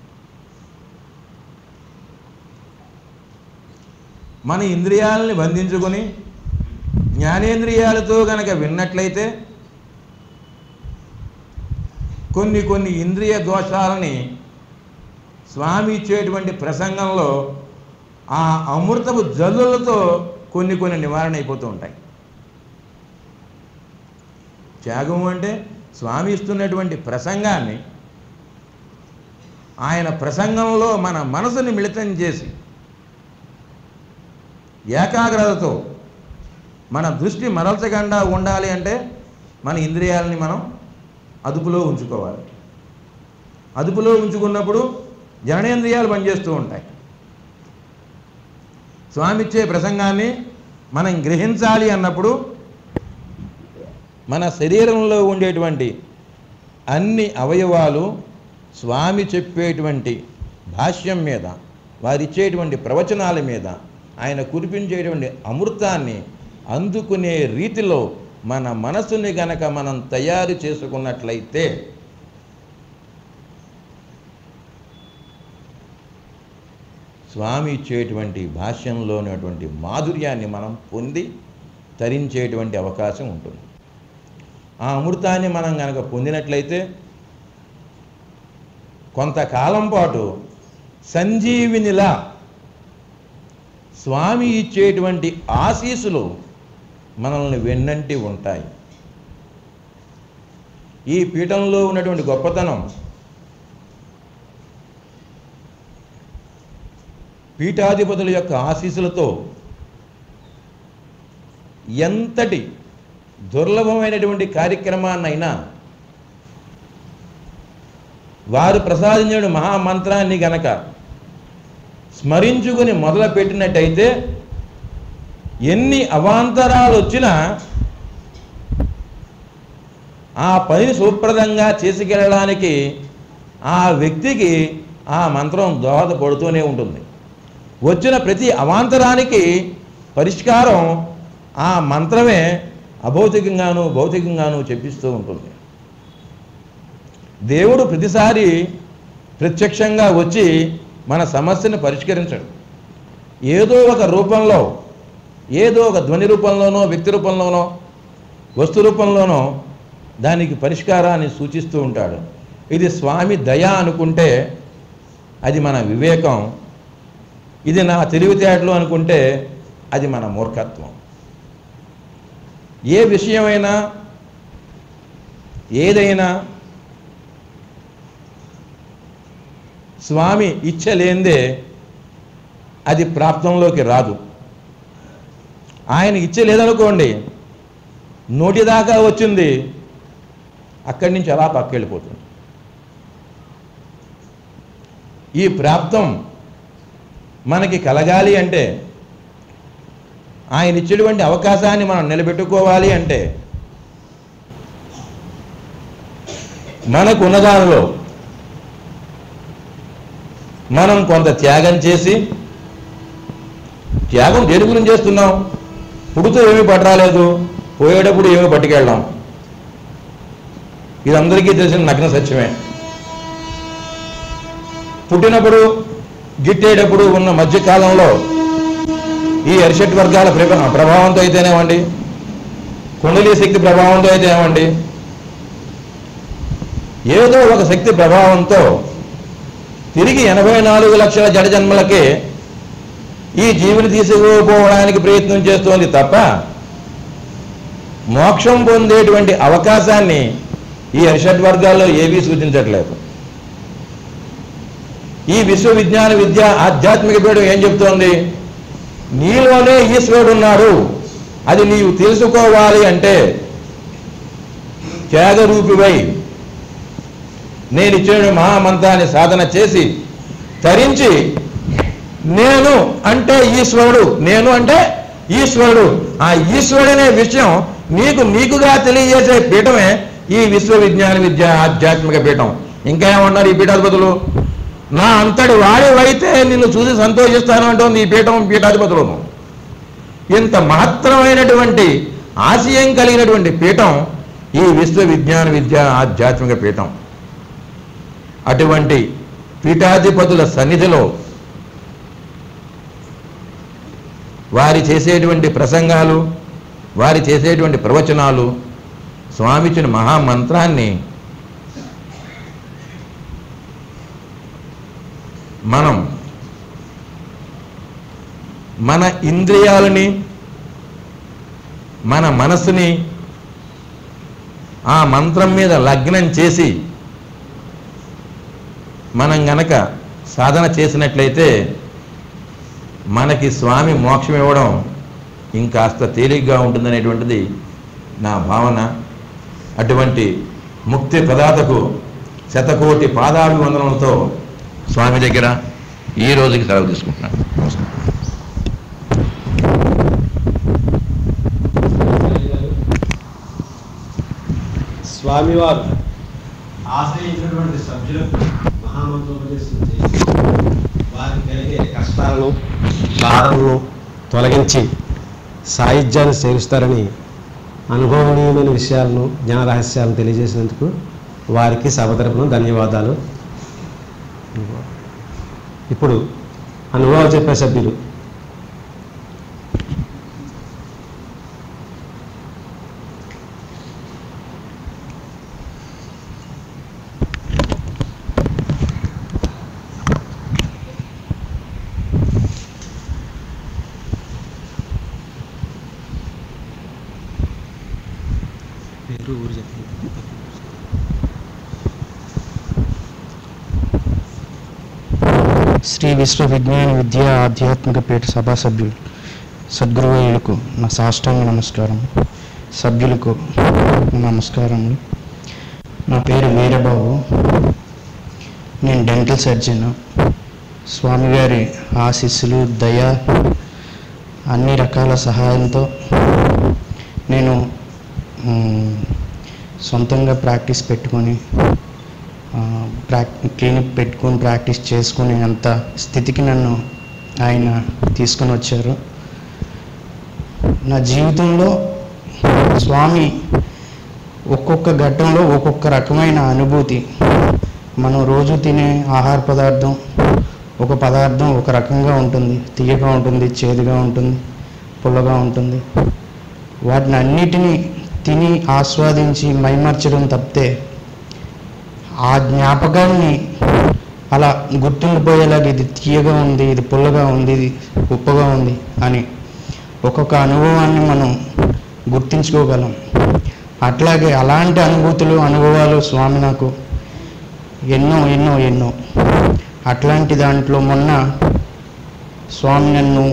మన ఇంద్రియాలని బంధించుకొని జ్ఞానేంద్రియాలతో గనక విన్నట్లయితే కొన్ని కొన్ని ఇంద్రియ దోషాలని స్వామి ఇచ్చేటువంటి ప్రసంగంలో ఆ అమృతపు జల్లులతో కొన్ని కొన్ని నివారణ అయిపోతూ ఉంటాయి త్యాగము అంటే స్వామి ఇస్తున్నటువంటి ప్రసంగాన్ని ఆయన ప్రసంగంలో మన మనసుని మిళితం చేసి ఏకాగ్రతతో మన దృష్టి మరల్చకుండా ఉండాలి అంటే మన ఇంద్రియాలని మనం అదుపులో ఉంచుకోవాలి అదుపులో ఉంచుకున్నప్పుడు జననేంద్రియాలు పనిచేస్తూ ఉంటాయి స్వామి ఇచ్చే ప్రసంగాన్ని మనం గ్రహించాలి అన్నప్పుడు మన శరీరంలో ఉండేటువంటి అన్ని అవయవాలు స్వామి చెప్పేటువంటి భాష్యం మీద వారిచ్చేటువంటి ప్రవచనాల మీద ఆయన కురిపించేటువంటి అమృతాన్ని అందుకునే రీతిలో మన మనసుని గనక మనం తయారు చేసుకున్నట్లయితే స్వామి ఇచ్చేటువంటి భాష్యంలో ఉన్నటువంటి మాధుర్యాన్ని మనం పొంది తరించేటువంటి అవకాశం ఉంటుంది ఆ అమృతాన్ని మనం కనుక పొందినట్లయితే కొంతకాలం పాటు సంజీవినిలా స్వామి ఇచ్చేటువంటి ఆశీస్సులు మనల్ని వెన్నంటి ఉంటాయి ఈ పీఠంలో ఉన్నటువంటి గొప్పతనం పీఠాధిపతుల యొక్క ఆశీస్సులతో ఎంతటి దుర్లభమైనటువంటి కార్యక్రమాన్నైనా వారు ప్రసాదించిన మహామంత్రాన్ని గనక స్మరించుకుని మొదలుపెట్టినట్టయితే ఎన్ని అవాంతరాలు వచ్చినా ఆ పనిని సుప్రదంగా చేసుకెళ్ళడానికి ఆ వ్యక్తికి ఆ మంత్రం దోహదపడుతూనే ఉంటుంది వచ్చిన ప్రతి అవాంతరానికి పరిష్కారం ఆ మంత్రమే అభౌతికంగాను భౌతికంగాను చెప్పిస్తూ ఉంటుంది దేవుడు ప్రతిసారి ప్రత్యక్షంగా వచ్చి మన సమస్యను పరిష్కరించడు ఏదో ఒక రూపంలో ఏదో ఒక ధ్వని రూపంలోనో వ్యక్తి రూపంలోనో వస్తు రూపంలోనో దానికి పరిష్కారాన్ని సూచిస్తూ ఉంటాడు ఇది స్వామి దయ అనుకుంటే అది మన వివేకం ఇది నా తెలివితేటలు అనుకుంటే అది మన మూర్ఖత్వం ఏ విషయమైనా ఏదైనా స్వామి ఇచ్చ లేనిదే అది ప్రాప్తంలోకి రాదు ఆయన ఇచ్చ లేదనుకోండి నోటి దాకా వచ్చింది అక్కడి నుంచి అలా పక్కెళ్ళిపోతుంది ఈ ప్రాప్తం మనకి కలగాలి అంటే ఆయన ఇచ్చేటువంటి అవకాశాన్ని మనం నిలబెట్టుకోవాలి అంటే మనకు ఉన్నదానిలో మనం కొంత త్యాగం చేసి త్యాగం దేని గురించి చేస్తున్నాం పుడుతూ ఏమీ పట్టరాలేదు పోయేటప్పుడు ఏమీ పట్టుకెళ్ళాం ఇది అందరికీ తెలిసిన నగ్న సత్యమే పుట్టినప్పుడు గిట్టేటప్పుడు ఉన్న మధ్యకాలంలో ఈ అరిషట్ వర్గాల ప్రభ- ప్రభావంతో అయితేనేమండి కుండలి శక్తి ప్రభావంతో అయితేనేమండి ఏదో ఒక శక్తి ప్రభావంతో తిరిగి ఎనభై నాలుగు లక్షల జడ జన్మలకే ఈ జీవిని తీసుకుపోవడానికి ప్రయత్నం చేస్తోంది తప్ప మోక్షం పొందేటువంటి అవకాశాన్ని ఈ అరిషడ్ వర్గాల్లో ఏవీ సూచించట్లేదు ఈ విశ్వవిజ్ఞాన విద్య ఆధ్యాత్మిక పీఠం ఏం చెప్తోంది నీలోనే ఈశ్వరుడు ఉన్నాడు అది నీవు తెలుసుకోవాలి అంటే త్యాగరూపివై నేను ఇచ్చిన మహామంత్రాన్ని సాధన చేసి తరించి నేను అంటే ఈశ్వరుడు నేను అంటే ఈశ్వరుడు ఆ ఈశ్వరుడనే విషయం నీకు నీకుగా తెలియజేసే పీఠమే ఈ విశ్వవిజ్ఞాన విద్య ఆధ్యాత్మిక పీఠం ఇంకా ఏమన్నారు ఈ పీఠాధిపతులు నా అంతటి వాడివైతే నిన్ను చూసి సంతోషిస్తాను అంటోంది ఈ పీఠం పీఠాధిపతులు ఇంత మహత్తరమైనటువంటి ఆశయం కలిగినటువంటి పీఠం ఈ విశ్వవిజ్ఞాన విద్య ఆధ్యాత్మిక పీఠం అటువంటి పీఠాధిపతుల సన్నిధిలో వారి చేసేటువంటి ప్రసంగాలు వారి చేసేటువంటి ప్రవచనాలు స్వామిచ్చిన మహామంత్రాన్ని మనం మన ఇంద్రియాలని మన మనసుని ఆ మంత్రం మీద లగ్నం చేసి మనం గనక సాధన చేసినట్లయితే మనకి స్వామి మోక్షం ఇవ్వడం ఇంకాస్త తేలిగ్గా ఉంటుందనేటువంటిది నా భావన అటువంటి ముక్తి ప్రదాతకు శతకోటి పాదాభివందనలతో స్వామి దగ్గర ఈ రోజుకి సెలవు తీసుకుంటున్నాను నమస్కారం స్వామివారు ఆశ్రయించినటువంటి సభ్యులకు మహామంత్రోపదేశం చేసి వారికి కలిగే కష్టాలను బాధలను తొలగించి సాహిత్యాన్ని సేవిస్తారని అనుభవనీయమైన విషయాలను జ్ఞాన రహస్యాలను తెలియజేసినందుకు వారికి సభ తరపున ధన్యవాదాలు ఇప్పుడు అనుభవాలు చెప్పే సభ్యులు పేరు ఊరు చెప్పండి శ్రీ విశ్వ విజ్ఞాన విద్యా ఆధ్యాత్మిక పీఠ సభా సభ్యులు సద్గురువులకు నా సాష్టాంగ నమస్కారం సభ్యులకు నమస్కారములు నా పేరు వీరబాబు నేను డెంటల్ సర్జన్ స్వామివారి ఆశీస్సులు దయ అన్ని రకాల సహాయంతో నేను మ్, సొంతంగా ప్రాక్టీస్ పెట్టుకొని ఆ, ప్రాక్ క్లినిక్ పెట్టుకొని ప్రాక్టీస్ చేసుకునే అంత స్థితికి నన్ను ఆయన తీసుకొని వచ్చారు నా జీవితంలో స్వామి ఒక్కొక్క ఘట్టంలో ఒక్కొక్క రకమైన అనుభూతి మనం రోజు తినే ఆహార పదార్థం ఒక పదార్థం ఒక రకంగా ఉంటుంది తీయగా ఉంటుంది చేదుగా ఉంటుంది పుల్లగా ఉంటుంది వాటిని అన్నిటినీ తిని ఆస్వాదించి మైమర్చడం తప్పితే ఆ జ్ఞాపకాన్ని అలా గుర్తుండిపోయేలాగా ఇది తీయగా ఉంది ఇది పుల్లగా ఉంది ఇది ఉప్పగా ఉంది అని ఒక్కొక్క అనుభవాన్ని మనం గుర్తించుకోగలం అట్లాగే అలాంటి అనుభూతులు అనుభవాలు స్వామి నాకు ఎన్నో ఎన్నో ఎన్నో అట్లాంటి దాంట్లో మొన్న స్వామి నన్ను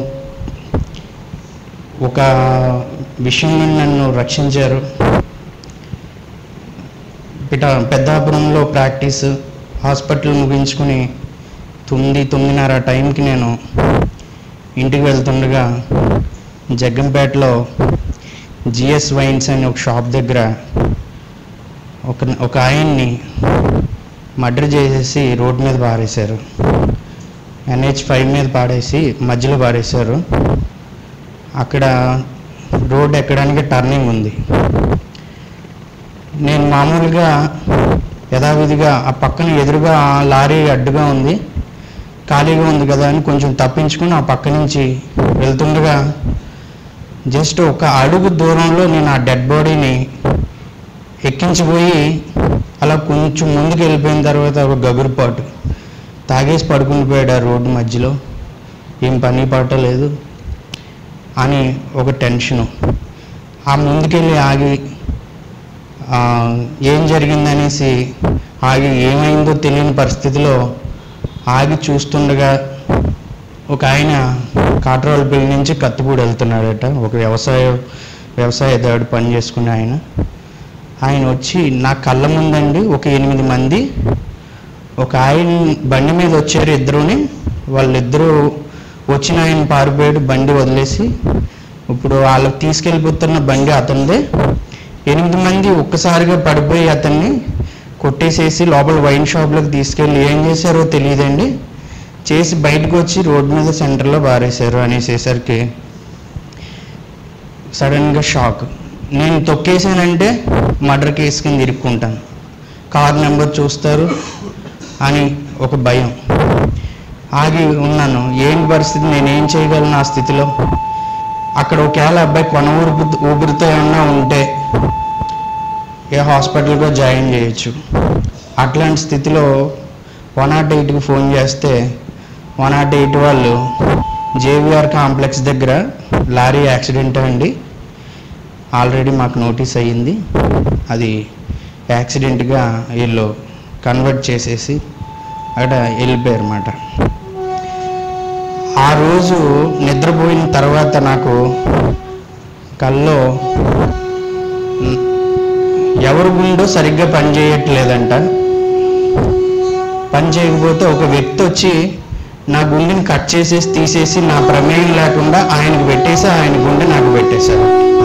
ఒక విషయం నుండి నన్ను రక్షించారు పిట పెద్దాపురంలో ప్రాక్టీస్ హాస్పిటల్ ముగించుకుని తొమ్మిది తొమ్మిదిన్నర టైంకి నేను ఇంటికి వెళ్తుండగా జగ్గంపేటలో జిఎస్ వైన్స్ అని ఒక షాప్ దగ్గర ఒక ఒక ఆయన్ని మర్డర్ చేసేసి రోడ్ మీద పారేశారు ఎన్హెచ్ ఫైవ్ మీద పాడేసి మధ్యలో పారేశారు అక్కడ రోడ్ ఎక్కడానికి టర్నింగ్ ఉంది నేను మామూలుగా యథావిధిగా ఆ పక్కన ఎదురుగా ఆ లారీ అడ్డుగా ఉంది ఖాళీగా ఉంది కదా అని కొంచెం తప్పించుకుని ఆ పక్క నుంచి వెళ్తుండగా జస్ట్ ఒక అడుగు దూరంలో నేను ఆ డెడ్ బాడీని ఎక్కించిపోయి అలా కొంచెం ముందుకు వెళ్ళిపోయిన తర్వాత ఒక గగురుపాటు తాగేసి పడుకుని పోయాడు ఆ రోడ్డు మధ్యలో ఏం పని పాట లేదు అని ఒక టెన్షను ఆ ముందుకెళ్ళి ఆగి ఆ, ఏం జరిగిందనేసి ఆగి ఏమైందో తెలియని పరిస్థితిలో ఆగి చూస్తుండగా ఒక ఆయన కాట్రోలపల్లి నుంచి కత్తిపూడి వెళ్తున్నాడట ఒక వ్యవసాయ వ్యవసాయదారుడు పని చేసుకునే ఆయన ఆయన వచ్చి నా కళ్ళ ముందండి ఒక ఎనిమిది మంది ఒక ఆయన బండి మీద వచ్చారు ఇద్దరుని వాళ్ళిద్దరూ వచ్చిన ఆయన పారిపోయాడు బండి వదిలేసి ఇప్పుడు వాళ్ళకి తీసుకెళ్ళిపోతున్న బండి అతనిదే ఎనిమిది మంది ఒక్కసారిగా పడిపోయి అతన్ని కొట్టేసేసి లోపల వైన్ షాప్లోకి తీసుకెళ్ళి ఏం చేశారో తెలియదండి చేసి బయటకు వచ్చి రోడ్డు మీద సెంటర్లో బారేశారు అనేసేసరికి సడన్గా షాక్ నేను తొక్కేసానంటే మర్డర్ కేసు కింద ఇరుక్కుంటాను కార్ నెంబర్ చూస్తారు అని ఒక భయం ఆగి ఉన్నాను ఏంటి పరిస్థితి నేనేం చేయగలను ఆ స్థితిలో అక్కడ ఒకవేళ అబ్బాయి కొన ఊపిరి ఊపిరితో ఏమన్నా ఉంటే ఏ హాస్పిటల్గా జాయిన్ చేయొచ్చు అట్లాంటి స్థితిలో వన్ నాట్ ఎయిట్కి ఫోన్ చేస్తే వన్ నాట్ ఎయిట్ వాళ్ళు జేవిఆర్ కాంప్లెక్స్ దగ్గర లారీ యాక్సిడెంట్ అండి ఆల్రెడీ మాకు నోటీస్ అయ్యింది అది యాక్సిడెంట్గా వీళ్ళు కన్వర్ట్ చేసేసి అక్కడ వెళ్ళిపోయారు అన్నమాట ఆ రోజు నిద్రపోయిన తర్వాత నాకు కల్లో న్- ఎవరి గుండో సరిగ్గా పని చేయట్లేదంట పని చేయకపోతే ఒక వ్యక్తి వచ్చి నా గుండెని కట్ చేసేసి తీసేసి నా ప్రమేయం లేకుండా ఆయనకు పెట్టేసి ఆయన గుండె నాకు పెట్టేశారు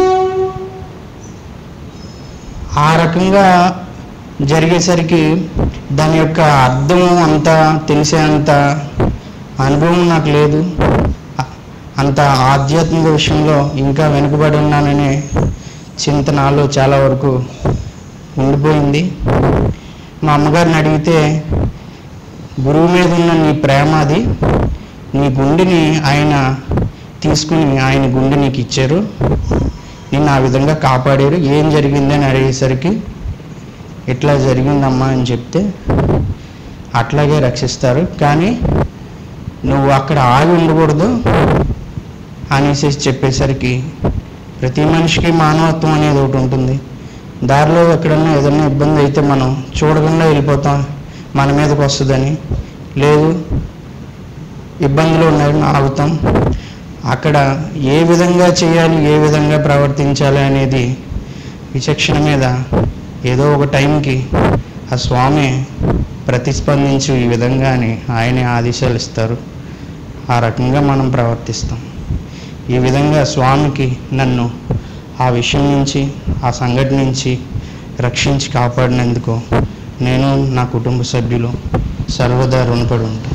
ఆ రకంగా జరిగేసరికి దాని యొక్క అర్థం అంతా తెలిసేంత అనుభవం నాకు లేదు అ- అంత ఆధ్యాత్మిక విషయంలో ఇంకా వెనుకబడి ఉన్నాననే చింత నాలో చాలా వరకు ఉండిపోయింది మా అమ్మగారిని అడిగితే గురువు మీద ఉన్న నీ ప్రేమ అది నీ గుండెని ఆయన తీసుకుని ఆయన గుండె నీకు ఇచ్చారు నిన్ను ఆ విధంగా కాపాడారు ఏం జరిగిందని అడిగేసరికి ఇట్లా జరిగిందమ్మా అని చెప్తే అట్లాగే రక్షిస్తారు కానీ నువ్వు అక్కడ ఆగి ఉండకూడదు అనేసి చెప్పేసరికి ప్రతి మనిషికి మానవత్వం అనేది ఒకటి ఉంటుంది దారిలో ఎక్కడన్నా ఏదైనా ఇబ్బంది అయితే మనం చూడకుండా వెళ్ళిపోతాం మన మీదకి వస్తుందని లేదు ఇబ్బందులు ఉన్నాయని ఆగుతాం అక్కడ ఏ విధంగా చేయాలి ఏ విధంగా ప్రవర్తించాలి అనేది విచక్షణ మీద ఏదో ఒక టైంకి ఆ స్వామి ప్రతిస్పందించి ఈ విధంగా అని ఆయనే ఆదేశాలు ఇస్తారు ఆ రకంగా మనం ప్రవర్తిస్తాం ఈ విధంగా స్వామికి నన్ను ఆ విషయం నుంచి ఆ సంఘటన నుంచి రక్షించి కాపాడినందుకు నేను నా కుటుంబ సభ్యులు సర్వదా రుణపడి ఉంటాం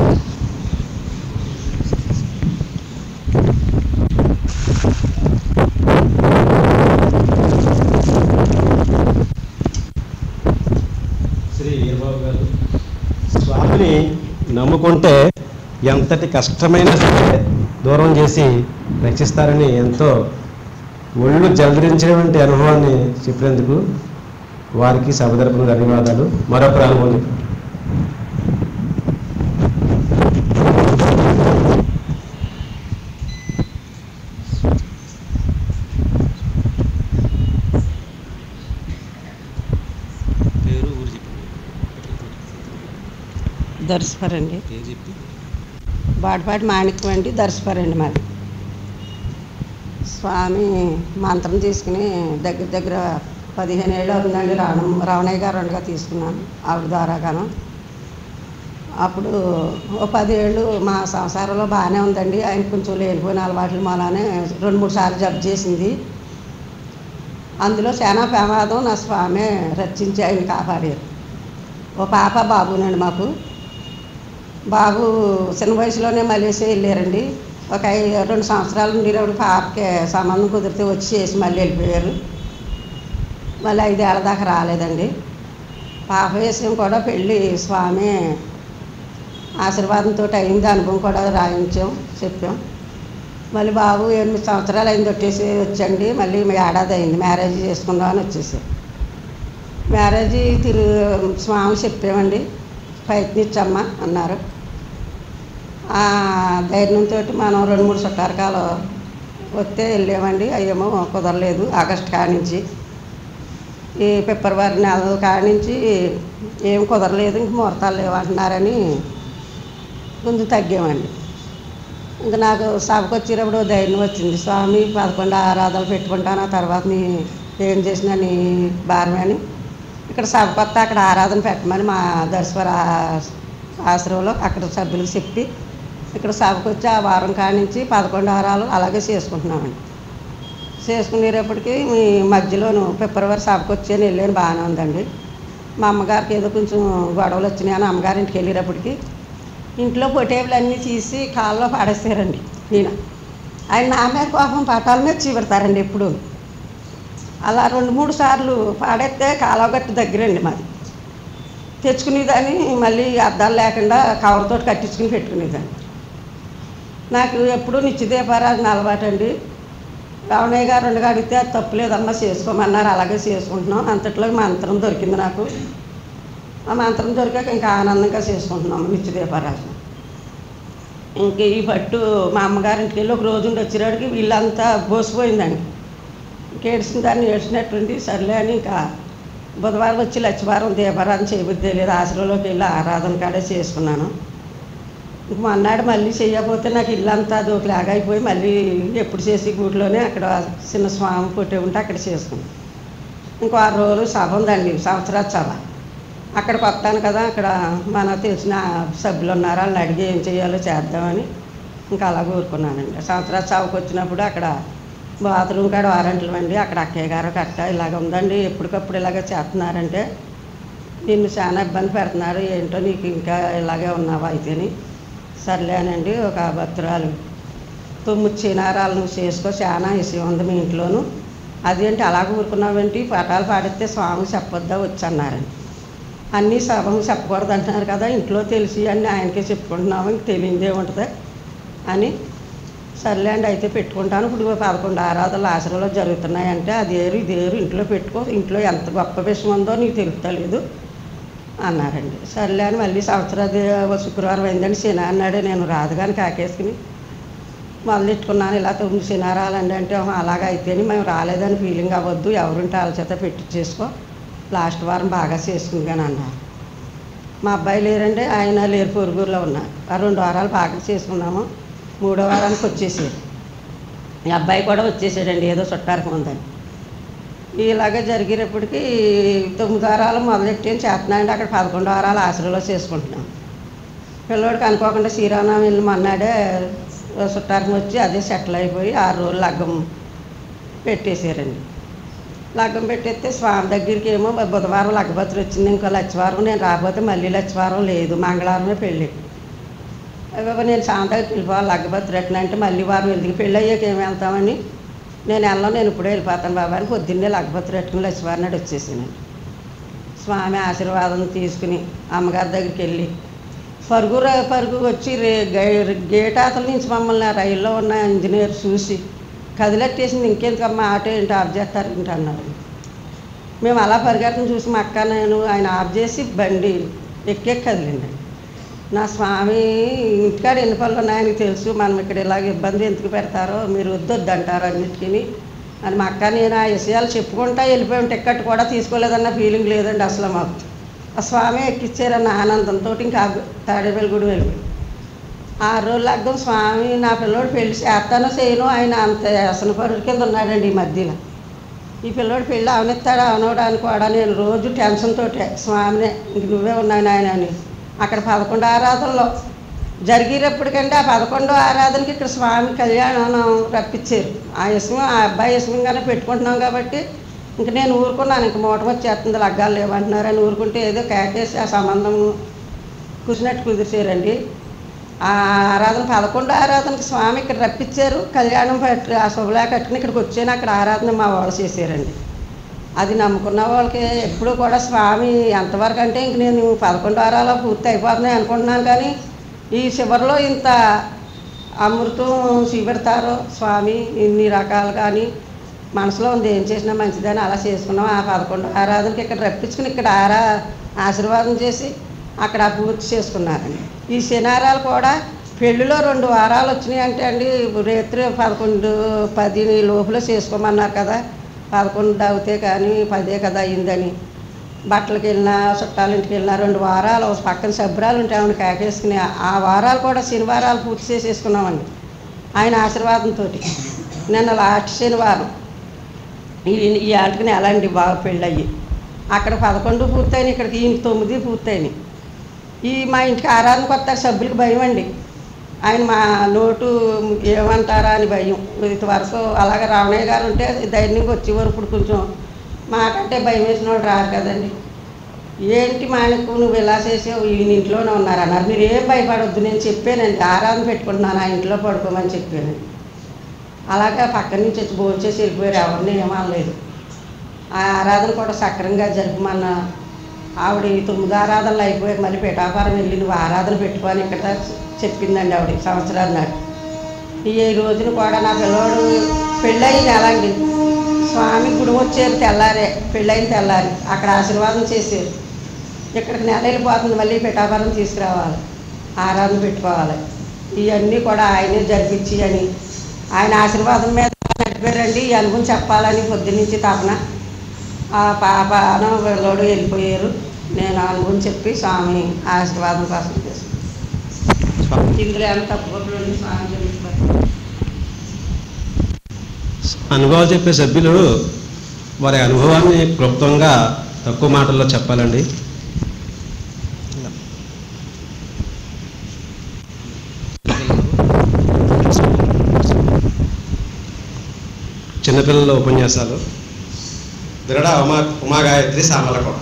శ్రీ వీరబాబు గారు స్వామిని నమ్ముకుంటే ఎంతటి కష్టమైన సరే దూరం చేసి రక్షిస్తారని ఎంతో ఒళ్ళు జలదరించినటువంటి అనుభవాన్ని చెప్పినందుకు వారికి సభ తరపున ధన్యవాదాలు మరొక అనుభవం చెప్పండి. పేరు ఊరు చెప్పండి దర్శపరండి పేరు చెప్పి బాటపాటి మాణిక్యం అండి దర్శపరండి మాది స్వామి మంత్రం తీసుకుని దగ్గర దగ్గర పదిహేను ఏళ్ళు అవుతుందండి రావణ రావణయ్య గారు ఉండగా తీసుకున్నాను ఆవిడ ద్వారాగాను అప్పుడు ఓ పదేళ్ళు మా సంసారంలో బాగానే ఉందండి ఆయన కొంచెం లేనిపోయిన అలవాట్ల మూలానే రెండు మూడు సార్లు జబ్బు చేసింది అందులో చాలా ప్రమాదం నా స్వామి రక్షించి ఆయన కాపాడారు ఓ పాప బాబునండి మాకు బాబు చిన్న వయసులోనే మలేసియా వెళ్ళారండి ఒక ఐ- రెండు సంవత్సరాలు ఉండేటప్పుడు పాపకి సంబంధం కుదిరితే వచ్చి చేసి మళ్ళీ వెళ్ళిపోయారు మళ్ళీ ఐదేళ్ల దాకా రాలేదండి పాప విషయం కూడా పెళ్ళి స్వామి ఆశీర్వాదంతో అయింది అనుభవం కూడా రాయించాం చెప్పాం మళ్ళీ బాబు ఎనిమిది సంవత్సరాలు అయింది వచ్చేసి వచ్చండి మళ్ళీ మీ ఏడాది అయింది మ్యారేజ్ చేసుకుందాం అని వచ్చేసి మ్యారేజ్ తిరు స్వామి చెప్పామండి ప్రయత్నించమ్మా అన్నారు ఆ ధైర్యంతో మనం రెండు మూడు చుట్టారకాలు వస్తే వెళ్ళామండి అయ్యేమో కుదరలేదు ఆగస్ట్ కాడ నుంచి ఈ ఫిబ్రవరి నెల కాడ నుంచి ఏం కుదరలేదు ఇంక ముహూర్తాలు లేవంటున్నారని కొంచెం తగ్గామండి ఇంకా నాకు సభకు వచ్చేటప్పుడు ధైర్యం వచ్చింది స్వామి పదకొండు ఆరాధనలు పెట్టుకుంటాను ఆ తర్వాత నీ ఏం చేసినా నీ భారమే అని ఇక్కడ సభకు వస్తే అక్కడ ఆరాధన పెట్టమని మా దర్శవర ఆశ్రమంలో అక్కడ సభ్యులకు చెప్పి ఇక్కడ సభకు వచ్చి ఆ వారం కాడి నుంచి పదకొండు ఆరాలు అలాగే చేసుకుంటున్నామండి చేసుకునేటప్పటికి మీ మధ్యలోను ఫిబ్రవరి సభకు వచ్చాను వెళ్ళాను బాగానే ఉందండి మా అమ్మగారికి ఏదో కొంచెం గొడవలు వచ్చినాయని అమ్మగారింటికి వెళ్ళేటప్పటికి ఇంట్లో పొటేబులు అన్నీ తీసి కాళ్ళలో పాడేస్తారండి ఈయన ఆయన నా మీద కోపం పటాల మీద చీపెడతారండి ఎప్పుడు అలా రెండు మూడు సార్లు పాడేస్తే కాలవగట్టు దగ్గరండి మాది తెచ్చుకునేదాన్ని మళ్ళీ అద్దాలు లేకుండా కవర్తో కట్టించుకుని పెట్టుకునేదాన్ని నాకు ఎప్పుడు నిత్యదీపారాధన అలవాటు అండి రావణయ్య గారు రెండు అడిగితే అది తప్పులేదమ్మా చేసుకోమన్నారు అలాగే చేసుకుంటున్నాం అంతట్లో మంత్రం దొరికింది నాకు ఆ మంత్రం దొరికాక ఇంకా ఆనందంగా చేసుకుంటున్నాము నిత్యదీపారాధన ఇంక ఈ పట్టు మా అమ్మగారింటికి వెళ్ళి ఒక రోజు ఉండి వచ్చేవాడికి వీళ్ళంతా బోసిపోయిందండి ఇంకేడ్చిన దాన్ని ఏడ్చినట్టుండి సర్లే అని ఇంకా బుధవారం వచ్చి లక్షవారం దీపారాధన చేయబుద్దే లేదు ఆశ్రమంలోకి వెళ్ళి ఆరాధన కాడే చేసుకున్నాను ఇంక మన్నాడు మళ్ళీ చేయకపోతే నాకు ఇల్లంతా దోకలాగా అయిపోయి మళ్ళీ ఎప్పుడు చేసి గుడిలోనే అక్కడ చిన్న స్వామి పుట్టే ఉంటే అక్కడ చేసుకున్నాను ఇంకో ఆరు రోజులు సభ ఉందండి సంవత్సరాల సభ అక్కడికి వస్తాను కదా అక్కడ మన తెలిసిన సభ్యులు ఉన్నారు వాళ్ళని అడిగి ఏం చేయాలో చేద్దామని ఇంకా అలా కోరుకున్నానండి సంవత్సరాల సభకు వచ్చినప్పుడు అక్కడ బాత్రూమ్ కాడ వారంట్లు అండి అక్కడ అక్కయ్య గారు కట్ట ఇలాగ ఉందండి ఎప్పటికప్పుడు ఇలాగ చేస్తున్నారంటే నిన్ను చాలా ఇబ్బంది పెడుతున్నారు ఏంటో నీకు ఇంకా ఇలాగే ఉన్నావా అయితేని సర్లేనండి ఒక భక్తురాలు తొమ్మిది చినారాలు నువ్వు చేసుకో చాలా ఇసి ఉంది మీ ఇంట్లోను అదేంటి అలాగ ఊరుకున్నావేంటి పటాలు పాడితే స్వామి చెప్పొద్దా వచ్చన్నారండి అన్నీ సభకు చెప్పకూడదు అంటున్నారు కదా ఇంట్లో తెలిసి అన్నీ ఆయనకే చెప్పుకుంటున్నాము ఇంక తెలియదే ఉంటుంది అని సర్లే అండి అయితే పెట్టుకుంటాను ఇప్పుడు పదకొండు ఆరాధనలు ఆశ్రమంలో జరుగుతున్నాయంటే అది ఏరు ఇది ఏరు ఇంట్లో పెట్టుకో ఇంట్లో ఎంత గొప్ప విషయం ఉందో నీకు తెలుస్తలేదు అన్నారండి సర్లే అని మళ్ళీ సంవత్సరాది శుక్రవారం అయిందండి శని అన్నాడు నేను రాదు కానీ కాకేసుకుని మొదలెట్టుకున్నాను ఇలా తొమ్మిది శనివారాలండి అంటే "ఆహా, అలాగ అయితేని మేము రాలేదని ఫీలింగ్ అవ్వద్దు ఎవరుంటే వాళ్ళ చేత పెట్టి చేసుకో లాస్ట్ వారం బాగా చేసుకుంది కానీ అన్నారు మా అబ్బాయి లేరండి ఆయన లేరు పొరుగురులో ఉన్నారు ఆ రెండు వారాలు బాగా చేసుకున్నాము మూడో వారానికి వచ్చేసాడు ఈ అబ్బాయి కూడా వచ్చేసాడండి ఏదో చుట్టానికి ఉందని ఇలాగ జరిగేటప్పటికి తొమ్మిది వారాలు మొదలెట్టి చేస్తున్నాయండి అక్కడ పదకొండు వారాలు ఆశ్రయంలో చేసుకుంటున్నాం పిల్లోడికి అనుకోకుండా శ్రీరామనవమి వెళ్ళి మొన్నాడే చుట్టానికి వచ్చి అదే సెటిల్ అయిపోయి ఆరు రోజులు లగ్గం పెట్టేశారండి లగ్గం పెట్టేస్తే స్వామి దగ్గరికి ఏమో బుధవారం లగ్గపత్రి వచ్చింది ఇంకో లక్షవారం నేను రాకపోతే మళ్ళీ లక్షవారం లేదు మంగళవారమే పెళ్ళి అయ్యో నేను స్వామి దగ్గరికి వెళ్ళిపోవాలి లగ్గపత్రి ఎట్లా అంటే మళ్ళీ వారం వెళ్తే పెళ్ళి అయ్యాక ఏం వెళ్తామని నేను వెళ్ళను నేను ఇప్పుడే వెళ్ళిపోతాను బాబా అని పొద్దున్నే లగ్గపత్రి పెట్టుకుని లక్షవారం నాడు వచ్చేసానండి స్వామి ఆశీర్వాదం తీసుకుని అమ్మగారి దగ్గరికి వెళ్ళి పరుగు ర- పరుగు వచ్చి రే గై- గేట్ అవతల నుంచి మమ్మల్ని ఆ రైల్లో ఉన్న ఇంజనీర్ చూసి కదిలెట్టేసింది ఇంకెందుకమ్మా ఆటో ఏంటి ఆఫ్ చేస్తారు ఏంటి అన్నారు మేము అలా పరిగెత్తని చూసి మా అక్క నేను ఆయన ఆఫ్ చేసి బండి ఎక్కే కదిలిండి నా స్వామి ఇంటికాడ ఎన్ని పనులు ఉన్నాయని తెలుసు మనం ఇక్కడ ఇలాగ ఇబ్బంది ఎందుకు పెడతారో మీరు వద్దొద్దు అంటారు అన్నిటికీ అని మా అక్క నేను ఆ విషయాలు చెప్పుకుంటా వెళ్ళిపోయాం టికెట్ కూడా తీసుకోలేదన్న ఫీలింగ్ లేదండి అసలు మాకు ఆ స్వామి ఎక్కిచ్చారన్న ఆనందంతో ఇంకా తాడేపల్లి గుడి వెళ్ళిపోయి ఆరు రోజులు అర్థం స్వామి నా పిల్లోడు పెళ్లి చేస్తానో చేయను ఆయన అంత వ్యసన పరుడు కింద ఉన్నాడండి ఈ మధ్యలో ఈ పిల్లోడు పెళ్ళి అవనిస్తాడు అవనవడానికి కూడా నేను రోజు టెన్షన్ తోటే స్వామినే ఇంక నువ్వే ఉన్నావు నాయన అని అక్కడ పదకొండు ఆరాధనలో జరిగేటప్పటికంటే ఆ పదకొండో ఆరాధనకి ఇక్కడ స్వామి కళ్యాణం రప్పించారు ఆ ఇష్టం ఆ అబ్బాయి ఇష్టంగానే పెట్టుకుంటున్నాం కాబట్టి ఇంక నేను ఊరుకున్నాను ఇంక మూట వచ్చేస్తుంది లగ్గాలు లేవంటున్నారని ఊరుకుంటే ఏదో కేకేసి ఆ సంబంధం కూర్చున్నట్టు కుదిర్చారండి ఆ ఆరాధన పదకొండు ఆరాధనకి స్వామి ఇక్కడ రప్పించారు కళ్యాణం పట్టి ఆ శుభలా కట్టుకుని ఇక్కడికి వచ్చాను అక్కడ ఆరాధన మా వాళ్ళు చేశారండి అది నమ్ముకున్న వాళ్ళకి ఎప్పుడు కూడా స్వామి ఎంతవరకు అంటే ఇంక నేను పదకొండు వారాలు పూర్తి అయిపోతున్నాయి అనుకుంటున్నాను కానీ ఈ చివరిలో ఇంత అమృతం చూపెడతారో స్వామి ఇన్ని రకాలు కానీ మనసులో ఉంది ఏం చేసినా మంచిదని అలా చేసుకున్నాం ఆ పదకొండు ఆరాధనకి ఇక్కడ రప్పించుకుని ఇక్కడ ఆరా ఆశీర్వాదం చేసి అక్కడ పూర్తి చేసుకున్నారండి ఈ శనివారాలు కూడా పెళ్లిలో రెండు వారాలు వచ్చినాయి అంటే అండి రేత్రి పదకొండు పది లోపల చేసుకోమన్నారు కదా పదకొండు అవుతే కానీ పదే కదా అయిందని బట్టలకి వెళ్ళినా చుట్టాల ఇంటికి వెళ్ళినా రెండు వారాలు ఒక పక్కన సబ్బరాలు ఉంటామండి కాకేసుకుని ఆ వారాలు కూడా శనివారాలు పూర్తి చేసేసుకున్నామండి ఆయన ఆశీర్వాదంతో నిన్న లాస్ట్ శనివారం ఈ ఈ ఆటకి నెల అండి బాగా పెళ్ళయ్యి అక్కడ పదకొండు పూర్తయినాయి ఇక్కడికి ఈ తొమ్మిది పూర్తయినాయి ఈ మా ఇంటికి ఆరాధన కొత్త సభ్యులకి భయం అండి ఆయన మా నోటు ఏమంటారా అని భయం ఇది వరకు అలాగే రావణయ్య గారు ఉంటే ధైర్యంగా వచ్చేవారు ఇప్పుడు కొంచెం మాకంటే భయం వేసిన వాళ్ళు రారు కదండి ఏంటి మాణిక్కు నువ్వు ఇలా చేసావు ఈయన ఇంట్లోనే ఉన్నారు అన్నారు మీరు ఏం భయపడొద్దు నేను చెప్పానండి ఆరాధన పెట్టుకుంటున్నాను ఆ ఇంట్లో పడుకోమని చెప్పానండి అలాగే పక్కన నుంచి వచ్చి భోజనం చేసి వెళ్ళిపోయారు ఎవరిని ఏమనలేదు ఆ ఆరాధన కూడా సక్రంగా జరుపుమన్న ఆవిడ ఈ తొమ్మిది ఆరాధనలు అయిపోయాక మళ్ళీ పిఠాపురం వెళ్ళి నువ్వు ఆరాధన పెట్టుకొని ఇక్కడ చెప్పిందండి ఆవిడ సంవత్సరాలు నాడు ఈ రోజున కూడా నా పిల్లవాడు పెళ్ళయి నెలండి స్వామి గుడి వచ్చారు తెల్లారే పెళ్ళైన తెల్లారి అక్కడ ఆశీర్వాదం చేశారు ఇక్కడికి నెల వెళ్ళిపోతుంది మళ్ళీ పిఠాపురం తీసుకురావాలి ఆరాధన పెట్టుకోవాలి ఇవన్నీ కూడా ఆయనే జరిపించి అని ఆయన ఆశీర్వాదం మీద నడిపారండి ఈ అనుభవం చెప్పాలని పొద్దున్నుంచి తపన ఆ పాప అను పిల్లోడు వెళ్ళిపోయారు నేను అనుభవం చెప్పి స్వామి ఆశీర్వాదం కోసం చేశాను ఇందులో ఏమైనా తప్పుకోట్లు ఉండి స్వామి చెప్తారు అనుభవాలు చెప్పే సభ్యులు వారి అనుభవాన్ని క్లుప్తంగా తక్కువ మాటల్లో చెప్పాలండి చిన్నపిల్లల ఉపన్యాసాలు విరడ ఉమా ఉమాగాయత్రి సామలకోట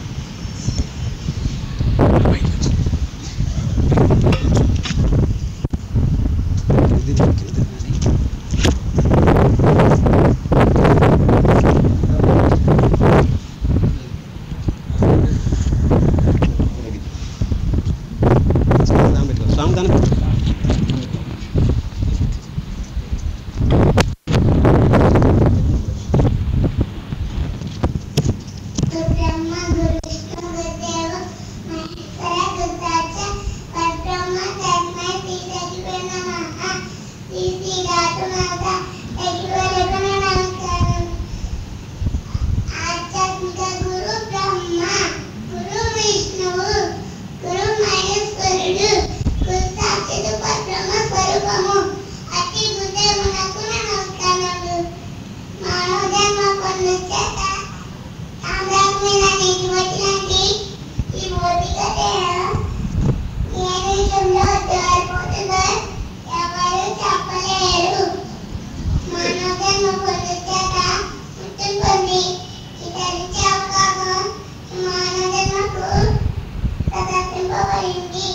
స్వామి దానికి బ్రహ్మ గురు విష్ణు గురుదేవ మహేశ్వర గురుదాచ పరబ్రహ్మ తస్మై శ్రీ సచివే నమః శ్రీ శ్రీ ధాతు మాత సచివులకు నమస్కారం ఆధ్యాత్మిక గురు బ్రహ్మ గురు విష్ణువు గురు మహేశ్వరుడు గురు సాక్షితు పరబ్రహ్మ స్వరూపము అతి గురుదేవునకు నమస్కారములు మానవ జన్మ పొందు చేత ఆంధ్రాకు మీద నీటి వచ్చినట్టు ఈ భౌతిక దేహం ఏ నిమిషంలో జారిపోతుందో ఎవరు చెప్పలేరు మానవ జన్మ పొందుచాక మృత్యు పొంది ఇతరించే అవకాశం ఈ మానవ జన్మకు ప్రదర్శింపబడింది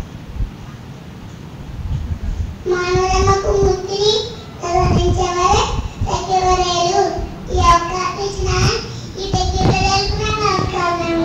మానవ జన్మకు ముక్తిని ప్రదర్శించేవారే సత్యవరేలు ఈ అవకాశం ఇచ్చిన ఈ సత్యవరేలకు నా నమస్కారములు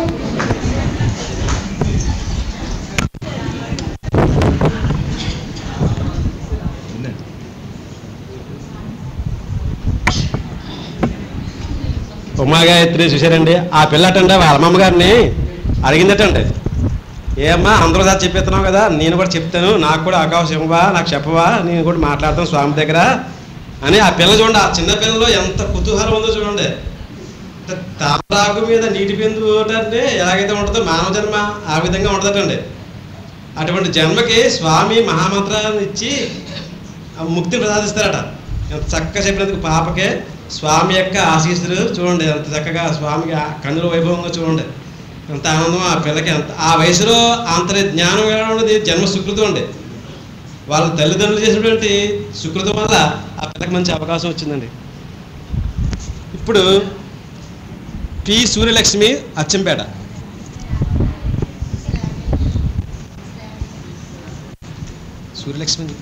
ఉమాగాయత్రి చూశారండి ఆ పిల్లటండి వాళ్ళ అమ్మమ్మ గారిని అడిగిందటండి ఏమ్మా అందరూ సార్ చెప్పిస్తున్నావు కదా నేను కూడా చెప్తాను నాకు కూడా అవకాశం ఇవ్వవా నాకు చెప్పవా నేను కూడా మాట్లాడతాను స్వామి దగ్గర అని ఆ పిల్ల చూడండి ఆ చిన్న పిల్లలో ఎంత కుతూహలం ఉందో చూడండి అంటే తామరాకు మీద నీటి బిందువు అంటే ఎలాగైతే ఉంటుందో మానవ జన్మ ఆ విధంగా ఉంటుందటండి అటువంటి జన్మకి స్వామి మహామంత్రాన్ని ఇచ్చి ఆ ముక్తిని ప్రసాదిస్తారట ఎంత చక్కగా చెప్పినందుకు పాపకే స్వామి యొక్క ఆశీస్సులు చూడండి ఎంత చక్కగా స్వామికి ఆ కన్నుల వైభవంగా చూడండి ఎంత ఆనందం ఆ పిల్లకి ఎంత ఆ వయసులో అంతటి జ్ఞానం వెళ్ళడం అనేది జన్మ సుకృతం అండి వాళ్ళ తల్లిదండ్రులు చేసినటువంటి సుకృతం వల్ల ఆ పిల్లకి మంచి అవకాశం వచ్చిందండి ఇప్పుడు పి సూర్యలక్ష్మి అచ్చంపేట సూర్యలక్ష్మి అని చెప్పు.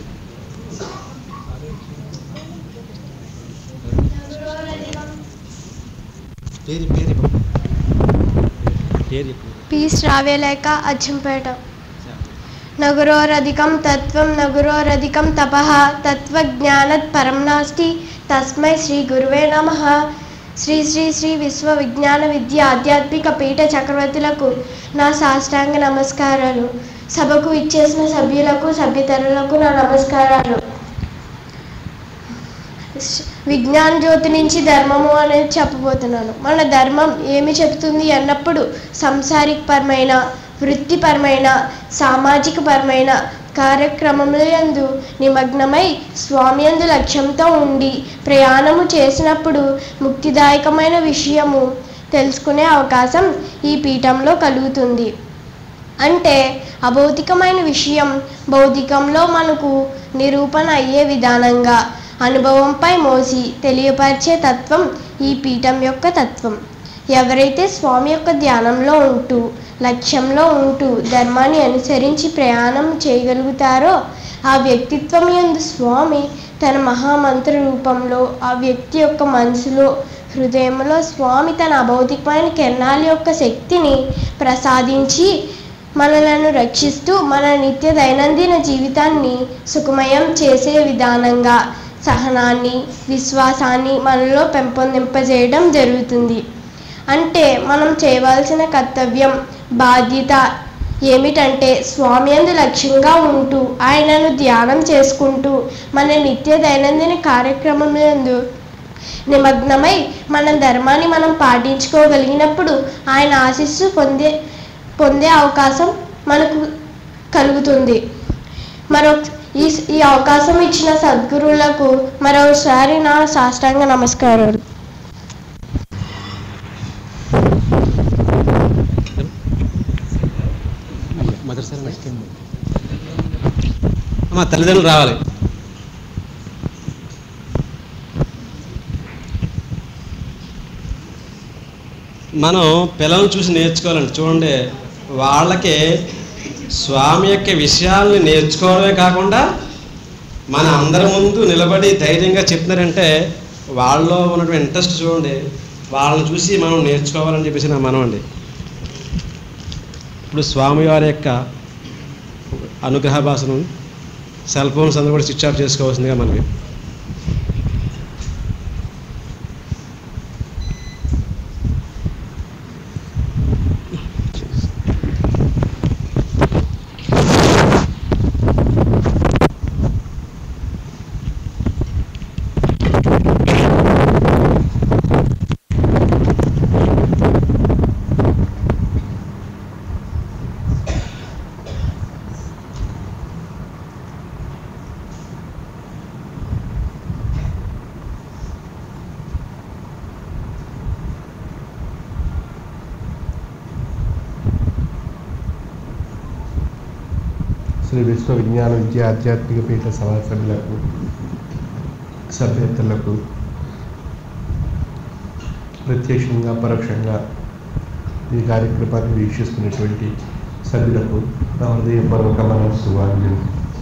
పేరు పేరు చెప్పు. పేరు చెప్పు. పి శ్రావ్యలేఖ అచ్చంపేట నగురోరధికం తత్వం నగురోరధికం తపః తత్వజ్ఞానత్ పరం నాస్తి తస్మై శ్రీ గురువే నమ శ్రీ శ్రీ శ్రీ విశ్వ విజ్ఞాన విద్య ఆధ్యాత్మిక పీఠ చక్రవర్తులకు నా సాష్టాంగ నమస్కారాలు సభకు ఇచ్చేసిన సభ్యులకు సభ్యతరులకు నా నమస్కారాలు విజ్ఞాన జ్యోతి నుంచి ధర్మము అనేది చెప్పబోతున్నాను మన ధర్మం ఏమి చెప్తుంది అన్నప్పుడు సంసారికపరమైన వృత్తిపరమైన సామాజికపరమైన కార్యక్రమముల యందు నిమగ్నమై స్వామి యందు లక్ష్యంతో ఉండి ప్రయాణము చేసినప్పుడు ముక్తిదాయకమైన విషయము తెలుసుకునే అవకాశం ఈ పీఠంలో కలుగుతుంది అంటే అభౌతికమైన విషయం భౌతికంలో మనకు నిరూపణ అయ్యే విధానంగా అనుభవంపై మోసి తెలియపరిచే తత్వం ఈ పీఠం యొక్క తత్వం ఎవరైతే స్వామి యొక్క ధ్యానంలో ఉంటూ లక్ష్యంలో ఉంటూ ధర్మాన్ని అనుసరించి ప్రయాణం చేయగలుగుతారో ఆ వ్యక్తిత్వం యందు స్వామి తన మహామంత్ర రూపంలో ఆ వ్యక్తి యొక్క మనసులో హృదయంలో స్వామి తన అభౌతికమైన కిరణాల యొక్క శక్తిని ప్రసాదించి మనలను రక్షిస్తూ మన నిత్య దైనందిన జీవితాన్ని సుఖమయం చేసే విధానంగా సహనాన్ని విశ్వాసాన్ని మనలో పెంపొందింపజేయడం జరుగుతుంది అంటే మనం చేయవలసిన కర్తవ్యం బాధ్యత ఏమిటంటే స్వామి అందు లక్ష్యంగా ఉంటూ ఆయనను ధ్యానం చేసుకుంటూ మన నిత్య దైనందిన కార్యక్రమములందు నిమగ్నమై మన ధర్మాన్ని మనం పాటించుకోగలిగినప్పుడు ఆయన ఆశీస్సు పొందే పొందే అవకాశం మనకు కలుగుతుంది మరో ఈ ఈ అవకాశం ఇచ్చిన సద్గురువులకు మరోసారి నా సాష్టాంగ నమస్కారాలు మా తల్లిదండ్రులు రావాలి మనం పిల్లల్ని చూసి నేర్చుకోవాలండి చూడండి వాళ్ళకి స్వామి యొక్క విషయాల్ని నేర్చుకోవడమే కాకుండా మన అందరి ముందు నిలబడి ధైర్యంగా చెప్తున్నారంటే వాళ్ళలో ఉన్నటువంటి ఇంట్రెస్ట్ చూడండి వాళ్ళని చూసి మనం నేర్చుకోవాలని చెప్పేసి నా మనం అండి ఇప్పుడు స్వామివారి యొక్క అనుగ్రహ భాషను సెల్ ఫోన్స్ అందరూ కూడా స్విచ్ ఆఫ్ చేసుకోవాల్సిందిగా మనకి శ్రీ విశ్వ విజ్ఞాన విద్య ఆధ్యాత్మిక పీఠ సభా సభ్యులకు సభ్యతలకు ప్రత్యక్షంగా పరోక్షంగా ఈ కార్యక్రమాన్ని వీక్షిస్తున్నటువంటి సభ్యులకు నా హృదయపూర్వక మనస్సువాంజలి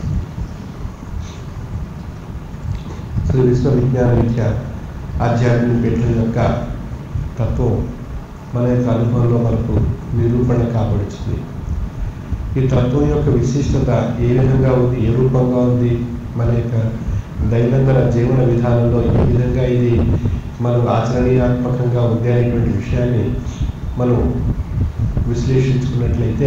శ్రీ విశ్వ విజ్ఞాన విద్య ఆధ్యాత్మిక పీఠం యొక్క తత్వం మన యొక్క అనుభవంలో మనకు నిరూపణ కాబడుతుంది ఈ తత్వం యొక్క విశిష్టత ఏ విధంగా ఉంది ఏ రూపంగా ఉంది మన యొక్క దైనందిన జీవన విధానంలో ఏ విధంగా ఇది మనం ఆచరణీయాత్మకంగా ఉంది అనేటువంటి విషయాన్ని మనం విశ్లేషించుకున్నట్లయితే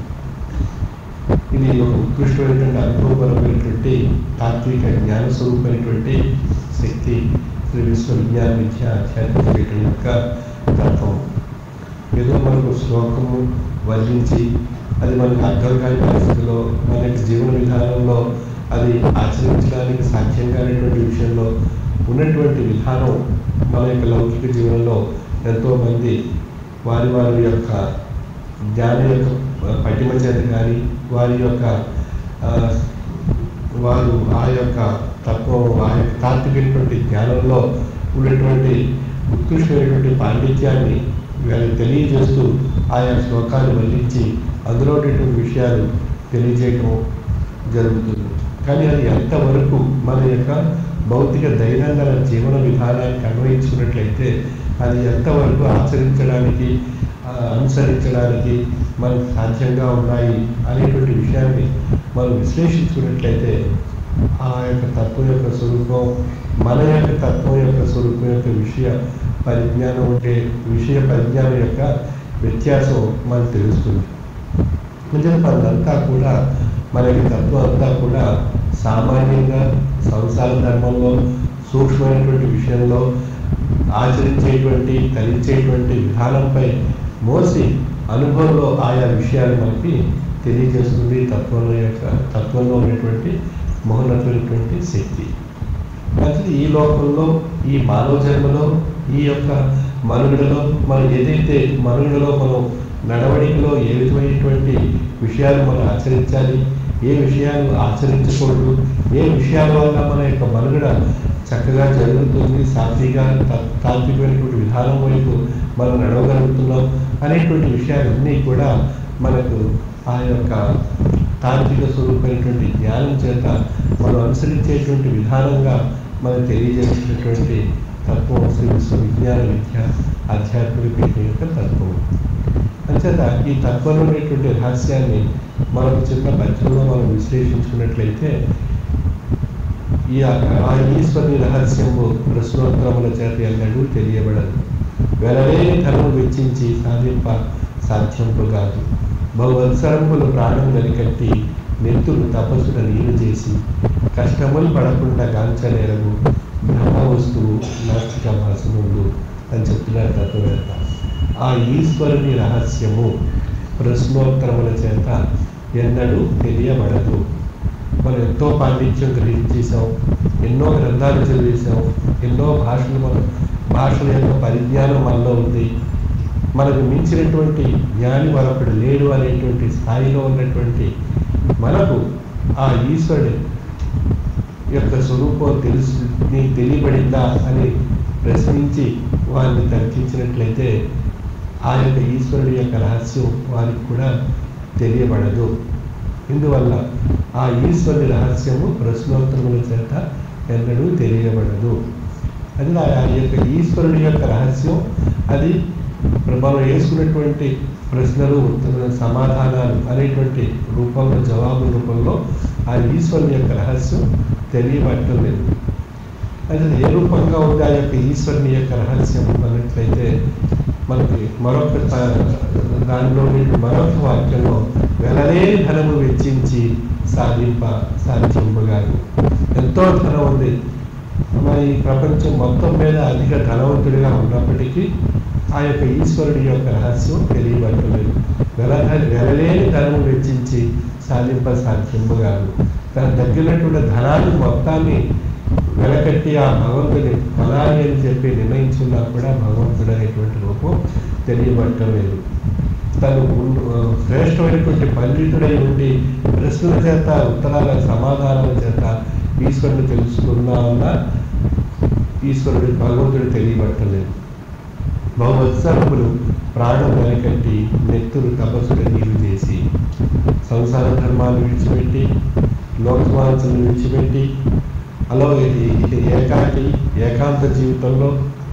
ఇది ఒక ఉత్కృష్టమైనటువంటి అనుభవపరమైనటువంటి తాత్విక జ్ఞాన స్వరూపమైనటువంటి శక్తి శ్రీ విశ్వ విజ్ఞాన విద్య ఆధ్యాత్మిక పీఠం యొక్క తత్వం ఏదో మనకు శ్లోకము వర్ణించి అది మనకు అర్థం కాని పరిస్థితిలో మన యొక్క జీవన విధానంలో అది ఆచరించడానికి సాధ్యం కానిటువంటి విషయంలో ఉన్నటువంటి విధానం మన యొక్క లౌకిక జీవనంలో ఎంతోమంది వారి వారి యొక్క జ్ఞానం యొక్క పటిమ చేత కానీ వారి యొక్క ఆ, వారు ఆ యొక్క తత్వం ఆ యొక్క తాత్వికమైనటువంటి జ్ఞానంలో ఉన్నటువంటి ఉత్కృష్టమైనటువంటి పాండిత్యాన్ని వీళ్ళకి తెలియజేస్తూ ఆయా శ్లోకాలు వల్లించి అందులో ఉన్నటువంటి విషయాలు తెలియజేయటం జరుగుతుంది కానీ అది ఎంతవరకు మన యొక్క భౌతిక దైనందిన జీవన విధానానికి అన్వయించుకున్నట్లయితే అది ఎంతవరకు ఆచరించడానికి ఆ, అనుసరించడానికి మనకు సాధ్యంగా ఉన్నాయి అనేటువంటి విషయాన్ని మనం విశ్లేషించుకున్నట్లయితే ఆ యొక్క తత్వం యొక్క స్వరూపం మన యొక్క తత్వం యొక్క స్వరూపం యొక్క విషయ పరిజ్ఞానం ఉంటే విషయ పరిజ్ఞానం యొక్క వ్యత్యాసం మనకు తెలుస్తుంది నిజంగా మనంతా కూడా మనకి తత్వం అంతా కూడా సామాన్యంగా సంసార ధర్మంలో సూక్ష్మమైనటువంటి విషయంలో ఆచరించేటువంటి తరించేటువంటి విధానంపై మోసి అనుభవంలో ఆయా విషయాలు మనకి తెలియజేస్తుంది తత్వంలో యొక్క తత్వంలో ఉన్నటువంటి మహోన్నతమైనటువంటి శక్తి అయితే ఈ లోకంలో ఈ మానవ జన్మలో ఈ యొక్క మనుగడలో మనం ఏదైతే మనుగడలో మనం నడవడికలో ఏ విధమైనటువంటి విషయాలు మనం ఆచరించాలి ఏ విషయాలు ఆచరించకూడదు ఏ విషయాల వల్ల మన యొక్క మనుగడ చక్కగా జరుగుతుంది సాత్విగా తా- తాత్వికమైనటువంటి విధానం వైపు మనం నడవగలుగుతున్నాం అనేటువంటి విషయాలన్నీ కూడా మనకు ఆ యొక్క తాత్విక స్వరూపమైనటువంటి జ్ఞానం చేత మనం అనుసరించేటువంటి విధానంగా మనకు తెలియజేసినటువంటి తత్వం శ్రీ విశ్వవిజ్ఞాన విద్య ఆధ్యాత్మిక పీఠం యొక్క తత్వం అంచేత ఈ తత్వంలో ఉండేటువంటి రహస్యాన్ని మనం చిన్న పద్యంలో మనం విశ్లేషించుకున్నట్లయితే ఈ ఆ- ఆ ఈశ్వరుని రహస్యము ప్రశ్నోత్తరముల చేత ఎన్నడూ తెలియబడదు వెలలేని ధనము వెచ్చించి సాధింప సాధ్యంపు కాదు బహువత్సరంపులు ప్రాణం వెలికట్టి నెత్తులు తపస్సుల నీరు చేసి కష్టములు పడకుండా గాంచనేరము బ్రహ్మ వస్తువు నాస్తిక భాషనుండు అని చెప్తున్నారు తత్వవేత్త ఆ ఈశ్వరుని రహస్యము ప్రశ్నోత్తరముల చేత ఎన్నడూ తెలియబడదు మనం ఎంతో పాండిత్యం గ్రహించేసాం ఎన్నో గ్రంథాలు చదివేశాం ఎన్నో భాషలు మన భాషల యొక్క పరిజ్ఞానం మనలో ఉంది మనకు మించినటువంటి జ్ఞాని మరొకడు లేడు అనేటువంటి స్థాయిలో ఉన్నటువంటి మనకు ఆ ఈశ్వరుడి యొక్క స్వరూపం తెలుసు నీకు తెలియబడిందా అని ప్రశ్నించి వారిని తర్కించినట్లయితే ఆ యొక్క ఈశ్వరుడి యొక్క రహస్యం వారికి కూడా తెలియబడదు ఇందువల్ల ఆ ఈశ్వరుని రహస్యము ప్రశ్నోత్తరముల చేత ఎన్నడూ తెలియబడదు అది ఆ యొక్క ఈశ్వరుని యొక్క రహస్యం అది మనం వేసుకున్నటువంటి ప్రశ్నలు ఉత్తర సమాధానాలు అనేటువంటి రూపంలో జవాబు రూపంలో ఆ ఈశ్వరుని యొక్క రహస్యం తెలియబట్టం లేదు అయితే ఏ రూపంగా ఉంది ఆ యొక్క ఈశ్వరుని యొక్క రహస్యం అన్నట్లయితే మనకి మరొక త- దానిలో ఉండే మరొక వాక్యంలో వెలలేని ధనము వెచ్చించి సాధింప సాధ్యంపగాదు ఎంతో ధనం ఉంది మరి ఈ ప్రపంచం మొత్తం మీద అధిక ధనవంతుడిగా ఉన్నప్పటికీ ఆ యొక్క ఈశ్వరుడి యొక్క రహస్యం తెలియబట్టలేదు వెల వెలలేని ధనము వెచ్చించి సాధింప సాధ్యంపగాదు తన దగ్గరటువంటి ధనాన్ని మొత్తాన్ని వెలకట్టి ఆ భగవంతుని ఫలాని అని చెప్పి నిర్ణయించున్నా కూడా భగవంతుడు అనేటువంటి రూపం తెలియబట్టలేదు తను ఉన్న- ఆ, శ్రేష్టమైనటువంటి పండితుడై ఉండి ప్రశ్నల చేత ఉత్తరాల సమాధానాల చేత ఈశ్వరుని తెలుసుకున్నామన్నా ఈశ్వరుడు భగవంతుడు తెలియబట్టలేదు బహువత్సరములు ప్రాణం వెనకట్టి నెత్తురు తపస్సులు నీరు చేసి సంసార ధర్మాలు విడిచిపెట్టి లోకమాంసలు విడిచిపెట్టి అలా ఈ- ఈ ఏకాకి ఏకాంత జీవితంలో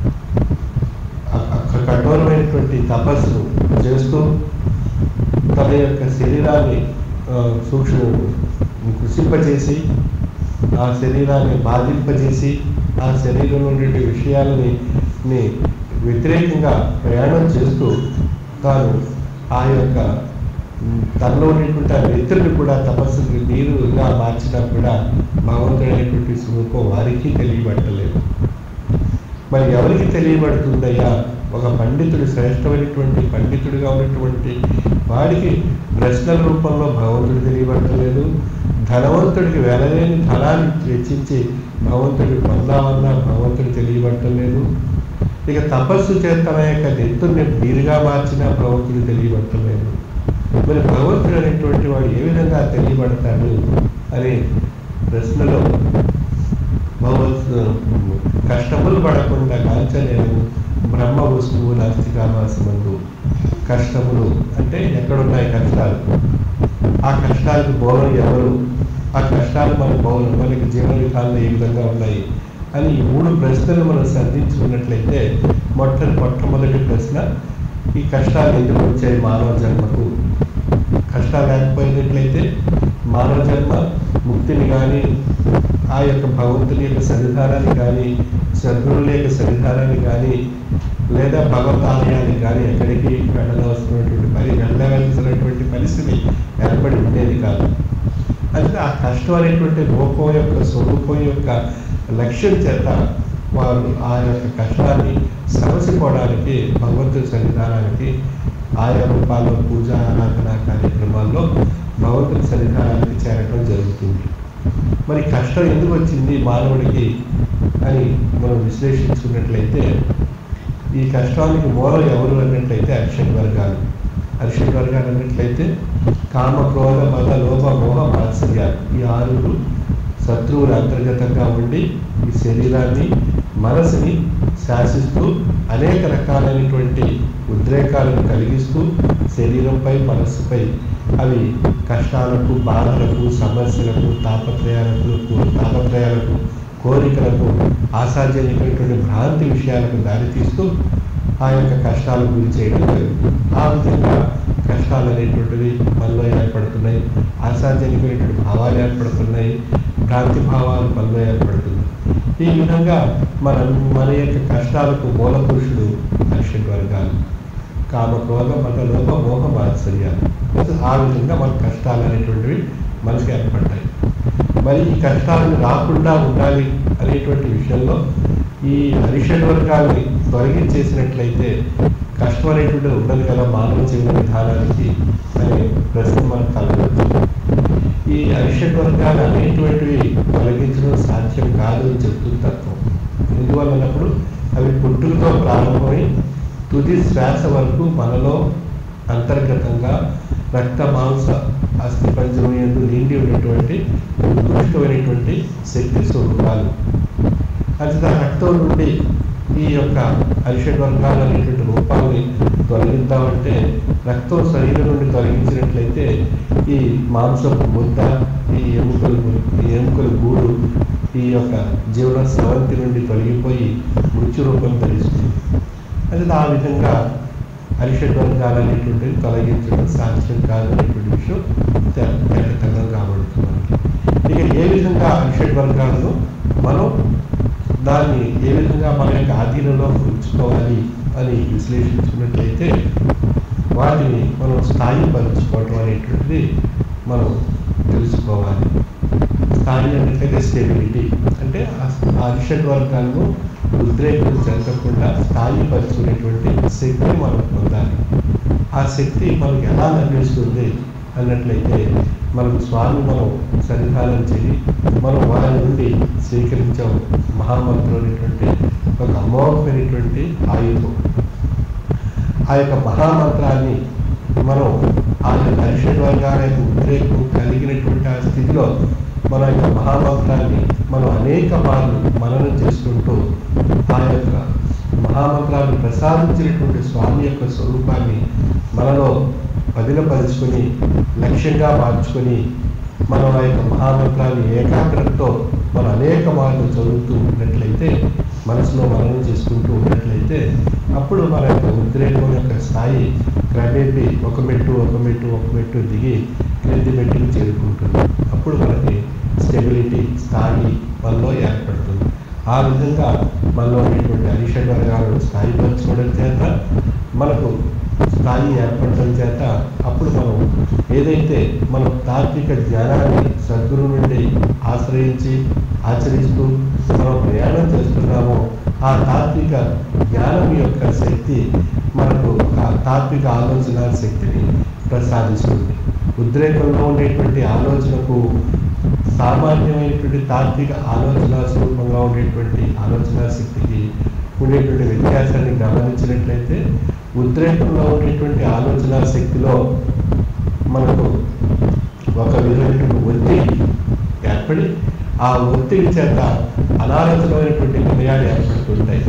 అ- అ- కఠోరమైనటువంటి తపస్సును చేస్తూ తన యొక్క శరీరాన్ని ఆ, సూక్ష్మ కృషింపజేసి ఆ శరీరాన్ని బాధింపజేసి ఆ శరీరంలో ఉండే విషయాలని ని వ్యతిరేకంగా ప్రయాణం చేస్తూ తాను ఆ యొక్క ఉమ్, తనలో ఉండేటువంటి ఆ వ్యక్తుల్ని కూడా తపస్సుకి నీరుగా మార్చినా కూడా భగవంతుడైనటువంటి స్వరూపం వారికి తెలియబట్టలేదు మరి ఎవరికి తెలియబడుతుందయ్యా ఒక పండితుడు శ్రేష్టమైనటువంటి పండితుడిగా ఉన్నటువంటి వాడికి ప్రశ్నల రూపంలో భగవంతుడు తెలియబడలేదు ధనవంతుడికి వెలలేని ధనాన్ని వెచ్చించి భగవంతుడికి పొందామన్నా భగవంతుడు తెలియబట్టలేదు ఇక తపస్సు చేత తన యొక్క నెత్తుని నీరుగా మార్చిన భగవంతుడు తెలియబట్టలేదు మరి భగవంతుడు అనేటువంటి వాడు ఏ విధంగా తెలియబడతాడు అనే ప్రశ్నలో భగవత్ కష్టములు పడకుండా కాంచలేము బ్రహ్మ వస్తువు నాస్తికామాసమందు కష్టములు అంటే ఎక్కడున్నాయి కష్టాలు ఆ కష్టాలకు బోధన ఎవరు ఆ కష్టాలు మన బోధన మనకి జీవన విధానంలో ఏ విధంగా ఉన్నాయి అని ఈ మూడు ప్రశ్నలు మనం సంధించుకున్నట్లయితే మొట్ట మొట్టమొదటి ప్రశ్న ఈ కష్టాలు ఎందుకు వచ్చాయి మానవ జన్మకు కష్టాలు లేకపోయినట్లయితే మానవ జన్మ ముక్తిని కానీ ఆ యొక్క భగవంతుని యొక్క సన్నిధానాన్ని కానీ సద్గురుల యొక్క సన్నిధానాన్ని కానీ లేదా భగవత్ ఆలయానికి కానీ ఎక్కడికి వెళ్ళవలసినటువంటి పని వెళ్ళవలసినటువంటి పరిస్థితి ఏర్పడి ఉండేది కాదు అంటే ఆ కష్టం అనేటువంటి రూపం యొక్క స్వరూపం యొక్క లక్ష్యం చేత వారు ఆ యొక్క కష్టాన్ని సమసిపోవడానికి భగవంతుడి సన్నిధానానికి ఆయా రూపాల్లో పూజ ఆరాధన కార్యక్రమాల్లో భగవంతుడి సన్నిధానానికి చేరడం జరుగుతుంది మరి కష్టం ఎందుకు వచ్చింది మానవుడికి అని మనం విశ్లేషించుకున్నట్లయితే ఈ కష్టానికి మూలం ఎవరు అన్నట్లయితే అరిషడ్ వర్గాలు అరిషడ్ వర్గాలు అన్నట్లయితే కామ క్రోధ మత లోభ మోహ మాత్సర్యాలు ఈ ఆరుగురు శత్రువులు అంతర్గతంగా ఉండి ఈ శరీరాన్ని మనసుని శాసిస్తూ అనేక రకాలైనటువంటి ఉద్రేకాలను కలిగిస్తూ శరీరంపై మనస్సుపై అవి కష్టాలకు బాధలకు సమస్యలకు తాపత్రయాలకు తాపత్రయాలకు కోరికలకు ఆశాజనకమైనటువంటి భ్రాంతి విషయాలకు దారితీస్తూ ఆ యొక్క కష్టాలకు గురి చేయడం జరుగుతుంది ఆ విధంగా కష్టాలు అనేటువంటివి మనలో ఏర్పడుతున్నాయి ఆశాజనకమైనటువంటి భావాలు ఏర్పడుతున్నాయి భ్రాంతి భావాలు మనలో ఏర్పడుతున్నాయి ఈ విధంగా మన మన యొక్క కష్టాలకు మూల పురుషుడు అరిషడ్ వర్గాలు కామ క్రోధ మత లోప మోహ మాత్సర్యాలు ఆ విధంగా మన కష్టాలు అనేటువంటివి మనకి ఏర్పడ్డాయి మరి ఈ కష్టాలను రాకుండా ఉండాలి అనేటువంటి విషయంలో ఈ అరిషడ్ వర్గాల్ని తొలగించేసినట్లయితే కష్టం అనేటువంటిది ఉండదు కదా మానవ జీవన విధానానికి అనే ప్రశ్న మనకు కలగవచ్చు ఈ అరిషడ్ వర్గాలు అనేటువంటివి తొలగించడం సాధ్యం కాదు అని చెప్తుంది తత్వం ఎందువల్ల అన్నప్పుడు అవి పుట్టుకతో ప్రారంభమై తుది శ్వాస వరకు మనలో అంతర్గతంగా రక్త మాంస అస్థి పంజరం ఎందు నిండి ఉన్నటువంటి ఉత్కృష్టమైనటువంటి శక్తి స్వరూపాలు అది రక్తం నుండి ఈ యొక్క అరిషడ్ వర్గాలు అనేటువంటి రూపాన్ని తొలగిద్దామంటే రక్తం శరీరం నుండి తొలగించినట్లయితే ఈ మాంసపు ముద్ద ఈ ఎముకలు ఈ ఎముకల గూడు ఈ యొక్క జీవన స్రవంతి నుండి తొలగిపోయి మృత్యు రూపం ధరిస్తుంది అది ఆ విధంగా అరిషడ్ వర్గాలు అనేటువంటివి తొలగించడం సాధ్యం కాదు అనేటువంటి విషయం ఖచ్చితంగా కాబడుతుంది ఇక ఏ విధంగా అరిషడ్ వర్గాలను మనం దాన్ని ఏ విధంగా మన యొక్క ఆధీనంలో ఉంచుకోవాలి అని విశ్లేషించుకున్నట్లయితే వాటిని మనం స్థాయిపరచుకోవడం అనేటువంటిది మనం తెలుసుకోవాలి స్థాయి అంటే స్టెబిలిటీ అంటే ఆ అరిషడ్ వర్గాలను ఉద్రేకం చెందకుండా స్థాయిపరచుకునేటువంటి శక్తిని మనం పొందాలి ఆ శక్తి మనకు ఎలా లభిస్తుంది అన్నట్లయితే మనకు స్వామి మనం సన్నిధానం చేయి మనం వారి నుండి స్వీకరించాం మహామంత్రం అనేటువంటి ఒక అమోఘమైనటువంటి ఆయుధం ఆ యొక్క మహామంత్రాన్ని మనం ఆ యొక్క అరిషడ్ వర్గాల యొక్క ఉద్రేకం కలిగినటువంటి ఆ స్థితిలో మన యొక్క మహామంత్రాన్ని మనం అనేక మార్లు మననం చేసుకుంటూ ఆ యొక్క మహామంత్రాన్ని ప్రసాదించినటువంటి స్వామి యొక్క స్వరూపాన్ని మనలో పదిలపరుచుకొని లక్ష్యంగా మార్చుకొని మనం ఆ యొక్క మహామంత్రాన్ని ఏకాగ్రతతో మనం అనేక మార్లు చదువుతూ ఉన్నట్లయితే మనసులో మననం చేసుకుంటూ ఉన్నట్లయితే అప్పుడు మన యొక్క ఉద్రేకం యొక్క స్థాయి క్రమేపీ ఒక మెట్టు ఒక మెట్టు ఒక మెట్టు దిగి క్రింది మెట్టుకు చేరుకుంటుంది అప్పుడు మనకి స్టెబిలిటీ స్థాయి మనలో ఏర్పడుతుంది ఆ విధంగా మనలో ఉన్నటువంటి అరిషడ్ వర్గాలను స్థాయిపరచుకోవడం చేత మనకు స్థాయి ఏర్పడటం చేత అప్పుడు మనం ఏదైతే మనం తాత్విక జ్ఞానాన్ని సద్గురు నుండి ఆశ్రయించి ఆచరిస్తూ మనం ప్రయాణం చేస్తున్నామో ఆ తాత్విక జ్ఞానం యొక్క శక్తి మనకు ఆ తాత్విక ఆలోచన శక్తిని ప్రసాదిస్తుంది ఉద్రేకంలో ఉండేటువంటి ఆలోచనకు సామాన్యమైనటువంటి తాత్విక ఆలోచన స్వరూపంగా ఉండేటువంటి ఆలోచన శక్తికి ఉండేటువంటి వ్యత్యాసాన్ని గమనించినట్లయితే ఉద్రేకంలో ఉండేటువంటి ఆలోచన శక్తిలో మనకు ఒక విధమైనటువంటి ఒత్తిడి ఏర్పడి ఆ ఒత్తిడి చేత అనాలోచనమైనటువంటి నిర్ణయాలు ఏర్పడుతుంటాయి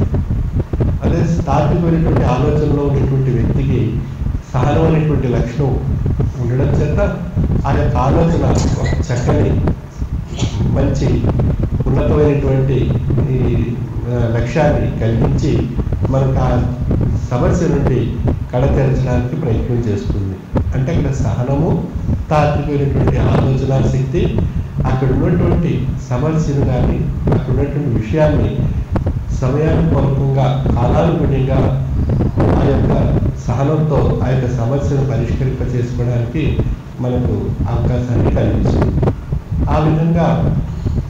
అదే స్థాపికమైనటువంటి ఆలోచనలో ఉన్నటువంటి వ్యక్తికి సహనం అనేటువంటి లక్షణం ఉండడం చేత ఆ యొక్క ఆలోచన ఒక చక్కని మంచి ఉన్నతమైనటువంటి ఈ ఆ, లక్ష్యాన్ని కలిగించి మనకు ఆ సమస్య నుండి కడతెరచడానికి ప్రయత్నం చేస్తుంది అంటే అక్కడ సహనము తాత్వికమైనటువంటి ఆలోచన శక్తి అక్కడ ఉన్నటువంటి సమస్యను కానీ అక్కడ ఉన్నటువంటి విషయాన్ని సమయానుకూలంగా కాలానుగుణ్యంగా ఆ యొక్క సహనంతో ఆ యొక్క సమస్యను పరిష్కరింప చేసుకోవడానికి మనకు అవకాశాన్ని కలిగిస్తుంది ఆ విధంగా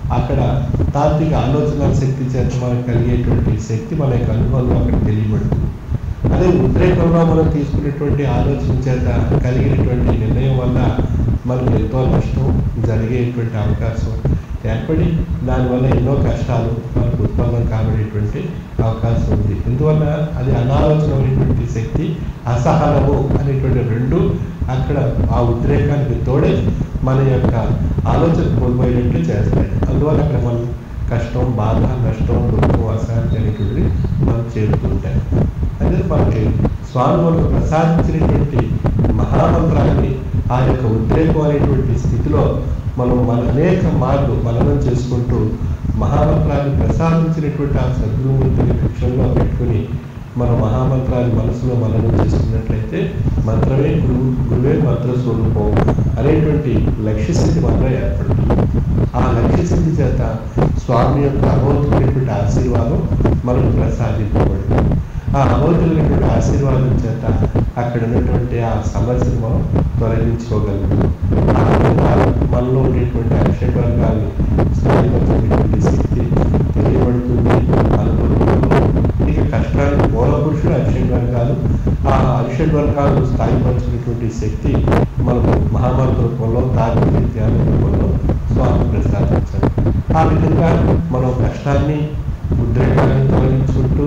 అక్కడ తాత్విక ఆలోచన శక్తి చేత మనకు కలిగేటువంటి శక్తి మన యొక్క అనుభవంలో అక్కడ తెలియబడుతుంది అదే ఉద్రేకంలో మనం తీసుకునేటువంటి ఆలోచన చేత కలిగినటువంటి నిర్ణయం వల్ల మనకు ఎంతో నష్టం జరిగేటువంటి అవకాశం ఏర్పడి దానివల్ల ఎన్నో కష్టాలు మనకు ఉత్పన్నం కాబడేటువంటి అవకాశం ఉంది ఎందువల్ల అది అనాలోచనమైనటువంటి శక్తి అసహనము అనేటువంటి రెండు అక్కడ ఆ ఉద్రేకానికి తోడే మన యొక్క ఆలోచన కోల్పోయేటట్టు చేస్తాయి అందువల్ల అక్కడ మనం కష్టం బాధ నష్టం దుఃఖం అశాంతి అనేటువంటివి మనం చేరుతుంటాయి అదే మనకి స్వామి మనకు ప్రసాదించినటువంటి మహామంత్రాన్ని ఆ యొక్క ఉద్రేకం అనేటువంటి స్థితిలో మనం మన అనేక మార్లు మననం చేసుకుంటూ మహామంత్రాన్ని ప్రసాదించినటువంటి ఆ సద్గురుమూర్తిని లక్ష్యంలో పెట్టుకుని మన మహామంత్రాన్ని మనసులో మననం చేసుకున్నట్లయితే మంత్రమే గురువు గురువే మంత్ర స్వరూపం అనేటువంటి లక్ష్యస్థితి మాత్రం ఏర్పడుతుంది ఆ లక్ష్యస్థితి చేత స్వామి యొక్క అమౌతున్నటువంటి ఆశీర్వాదం మనకు ప్రసాదించబడుతుంది ఆ అమౌతున్నటువంటి ఆశీర్వాదం చేత అక్కడ ఉన్నటువంటి ఆ సమస్యను మనం తొలగించుకోగలుగుతాం ఆ విధంగా మనలో ఉండేటువంటి అక్షయ వర్గాన్ని స్థాయిపరిచేటువంటి శక్తి తెలియబడుతుంది అనుభవంలో ఇక కష్టానికి మూల పురుషుడు అక్షయ వర్గాలు ఆ అక్షయ వర్గాలు స్థాయిపరిచినటువంటి శక్తి మనకు మహామంత్ర రూపంలో తాత్విక ధ్యాన రూపంలో స్వామి ప్రసాదించారు ఆ విధంగా మనం కష్టాన్ని ఉద్రేకాన్ని తొలగించుకుంటూ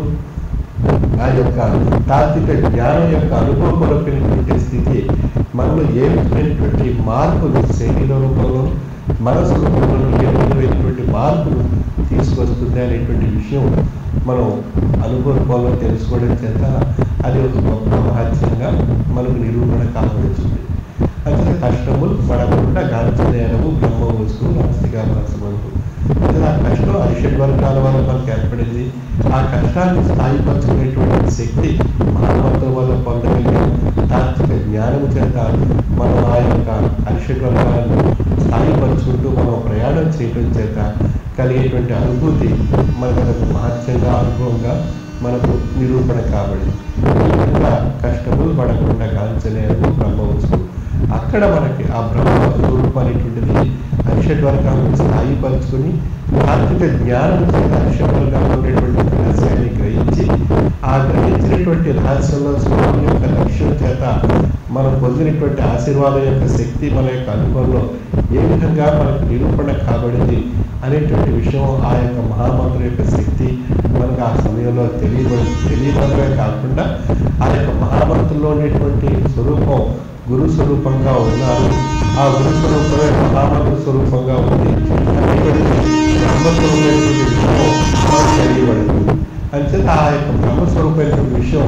ఆ యొక్క తాత్విక జ్ఞానం యొక్క అనుభవపరమైనటువంటి స్థితి మనలో ఏ విధమైనటువంటి మార్పులు శరీర రూపంలో మనసు రూపంలో ఏ విధమైనటువంటి మార్పులు తీసుకొస్తుంది అనేటువంటి విషయం మనం అనుభవ రూపంలో తెలుసుకోవడం చేత అది ఒక గొప్ప మహత్యంగా మనకు నిరూపణ కావచ్చుంది అయితే కష్టములు పడకుండా గాంచనేరము బ్రహ్మ వస్తువు నాస్తిగా మనసు అసలు ఆ కష్టం అరిషడ్ వర్గాల వల్ల మనకు ఏర్పడింది ఆ కష్టాన్ని స్థాయిపరచుకునేటువంటి శక్తి మానవత్వం వల్ల పొందగలిగిన తాత్విక జ్ఞానం చేత మనం ఆ యొక్క అరిషడ్ వర్గాలను స్థాయిపరుచుకుంటూ మనం ప్రయాణం చేయడం చేత కలిగేటువంటి అనుభూతి మనకు మహత్యంగా అనుభవంగా మనకు నిరూపణ కాబడింది ఈ విధంగా కష్టములు పడకుండా కాంచలేరు బ్రహ్మవస్తు అక్కడ మనకి ఆ బ్రహ్మ స్వరూపం అనేటువంటిది అరిషడ్ వర్గాలను స్థాయిపరుచుకుని తాత్విక జ్ఞానం చేత అరిషడ్ వర్గాల్లో ఉండేటువంటి రహస్యాన్ని గ్రహించి ఆ గ్రహించినటువంటి రహస్యంలో స్వామి యొక్క లక్ష్యం చేత మనం పొందినటువంటి ఆశీర్వాదం యొక్క శక్తి మన యొక్క అనుభవంలో ఏ విధంగా మనకు నిరూపణ కాబడింది అనేటువంటి విషయం ఆ యొక్క మహామంత్రం యొక్క శక్తి మనకు ఆ సమయంలో తెలియబడి తెలియబడమే కాకుండా ఆ యొక్క మహామంత్రంలో ఉండేటువంటి స్వరూపం గురు స్వరూపంగా ఉన్నారు ఆ గురు స్వరూపమే మహామంత్ర స్వరూపంగా ఉంది అనేటువంటి బ్రహ్మస్వరూపమైనటువంటి విషయం మనకు తెలియబడుతుంది అంచేత ఆ యొక్క బ్రహ్మస్వరూపమైనటువంటి విషయం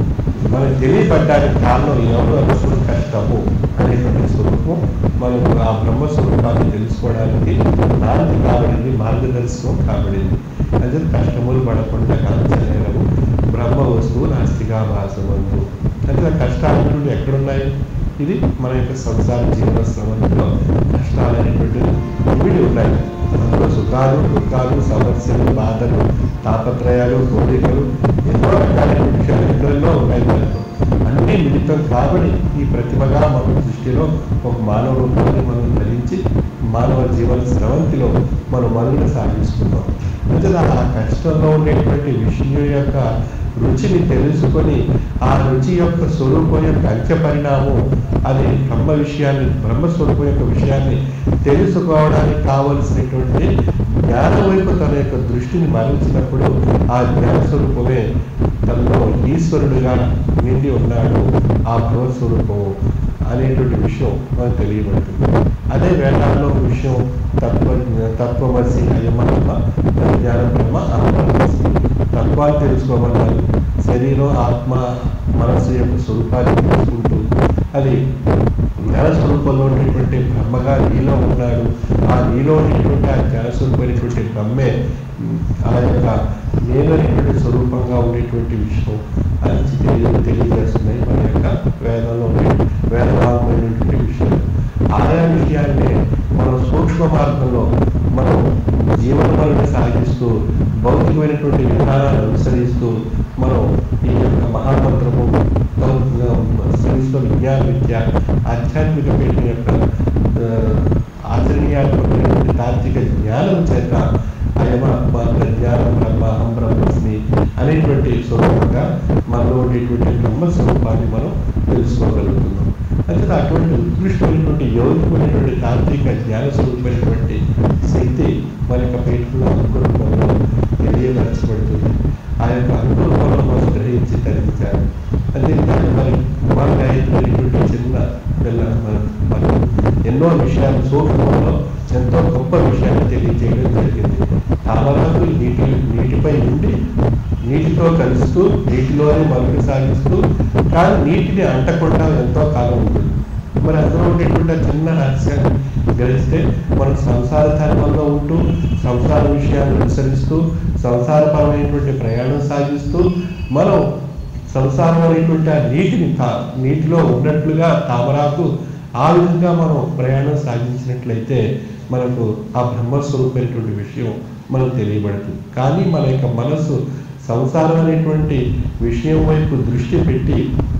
మనకు తెలియబడ్డానికి కారణం ఎవరు అనుకున్న కష్టము అనేటువంటి స్వరూపం మనకు ఆ బ్రహ్మ స్వరూపాన్ని తెలుసుకోవడానికి నాంది కాబడింది మార్గదర్శకం కాబడింది అదే కష్టములు పడకుండా కాంచలేరము బ్రహ్మ వస్తువు నాస్తిగా భాసమందు అంటే ఆ కష్టాలు ఎక్కడున్నాయి ఇది మన యొక్క సంసార జీవన శ్రమంలో కష్టాలు అనేటువంటివి ఇవిడి ఉన్నాయి అందులో సుఖాలు దుఃఖాలు సమస్యలు బాధలు తాపత్రయాలు కోరికలు ఎన్నో రకాలైన విషయాలు ఎన్నెన్నో ఉన్నాయి దాంట్లో అన్నీ మిళితం కాబట్టి ఈ ప్రతిభగా మన దృష్టిలో ఒక మానవ రూపాన్ని మనం ధరించి మానవ జీవన స్రవంతిలో మనం మనుగడ సాగిస్తున్నాం అంటే ఆ కష్టంలో ఉండేటువంటి విషయం యొక్క రుచిని తెలుసుకొని ఆ రుచి యొక్క స్వరూపం యొక్క అంత్య పరిణామం అది బ్రహ్మ విషయాన్ని బ్రహ్మస్వరూపం యొక్క విషయాన్ని తెలుసుకోవడానికి కావలసినటువంటి జ్ఞానం వైపు తన యొక్క దృష్టిని మరల్చినప్పుడు ఆ జ్ఞాన స్వరూపమే తనలో ఈశ్వరుడుగా నిండి ఉన్నాడు ఆ భగవస్వరూపము అనేటువంటి విషయం మనకు తెలియబడుతుంది అదే వేదాల్లో ఒక విషయం తత్వ తత్వమసి అయమాత్మ జ్ఞాన బ్రహ్మ ఆత్మసి తత్వాలు తెలుసుకోమన్నారు శరీరం ఆత్మ మనస్సు యొక్క స్వరూపాన్ని తెలుసుకుంటూ అది జ్ఞాన స్వరూపంలో ఉండేటువంటి బ్రహ్మగా నీలో ఉన్నాడు ఆ నీలో ఉండేటువంటి ఆ జ్ఞాన స్వరూపమైనటువంటి బ్రహ్మే ఉమ్, ఆ యొక్క నేను అనేటువంటి స్వరూపంగా ఉండేటువంటి విషయం అది తెలియ తెలియజేస్తున్నాయి మన యొక్క వేదంలో ఉండే వేదభాగమైనటువంటి విషయం ఆయా విషయాన్ని మనం సూక్ష్మ మార్గంలో మనం జీవనములను సాగిస్తూ భౌతికమైనటువంటి విధానాన్ని అనుసరిస్తూ మనం ఈ యొక్క మహామంత్రము శ్రీస్వ విజ్ఞాన విద్య ఆధ్యాత్మిక పీఠం యొక్క ఆ, ఆచరణీయాత్మకమైనటువంటి తాత్విక జ్ఞానం చేత అయమాత్మ ప్రజ్ఞానం బ్రహ్మాహం బ్రహ్మస్మి అనేటువంటి స్వరూపంగా మనలో ఉండేటువంటి బ్రహ్మ స్వరూపాన్ని మనం తెలుసుకోగలుగుతున్నాం అంటే అటువంటి ఉత్కృష్టమైనటువంటి యోగికమైనటువంటి తాత్విక జ్ఞాన స్వరూపమైనటువంటి శక్తి మన యొక్క పేటలో అనుకూలంలో తెలియపరచబడుతుంది ఆ యొక్క అనుకూలంలో మనం గ్రహించి తరించాలి అంతేకాదు మరి మన గాయత్రి చిన్న పిల్ల మన- మనం ఎన్నో విషయాలు సూక్ష్మంలో ఎంతో గొప్ప విషయాన్ని తెలియజేయడం జరిగింది తామరాకు నీటి నీటిపై ఉండి నీటితో కలుస్తూ నీటిలోనే మలుగు సాగిస్తూ కానీ నీటిని అంటకుండా ఎంతో కాలం ఉంటుంది మరి అందులో ఉండేటువంటి ఆ చిన్న రహస్యాన్ని గ్రహిస్తే మనం సంసార ధర్మంలో ఉంటూ సంసార విషయాన్ని అనుసరిస్తూ సంసారపరమైనటువంటి ప్రయాణం సాగిస్తూ మనం సంసారం అనేటువంటి ఆ నీటిని తా- నీటిలో ఉన్నట్లుగా తామరాకు ఆ విధంగా మనం ప్రయాణం సాగించినట్లయితే మనకు ఆ బ్రహ్మస్వరూపమైనటువంటి విషయం మనకు తెలియబడుతుంది కానీ మన యొక్క మనసు సంసారం అనేటువంటి విషయం వైపు దృష్టి పెట్టి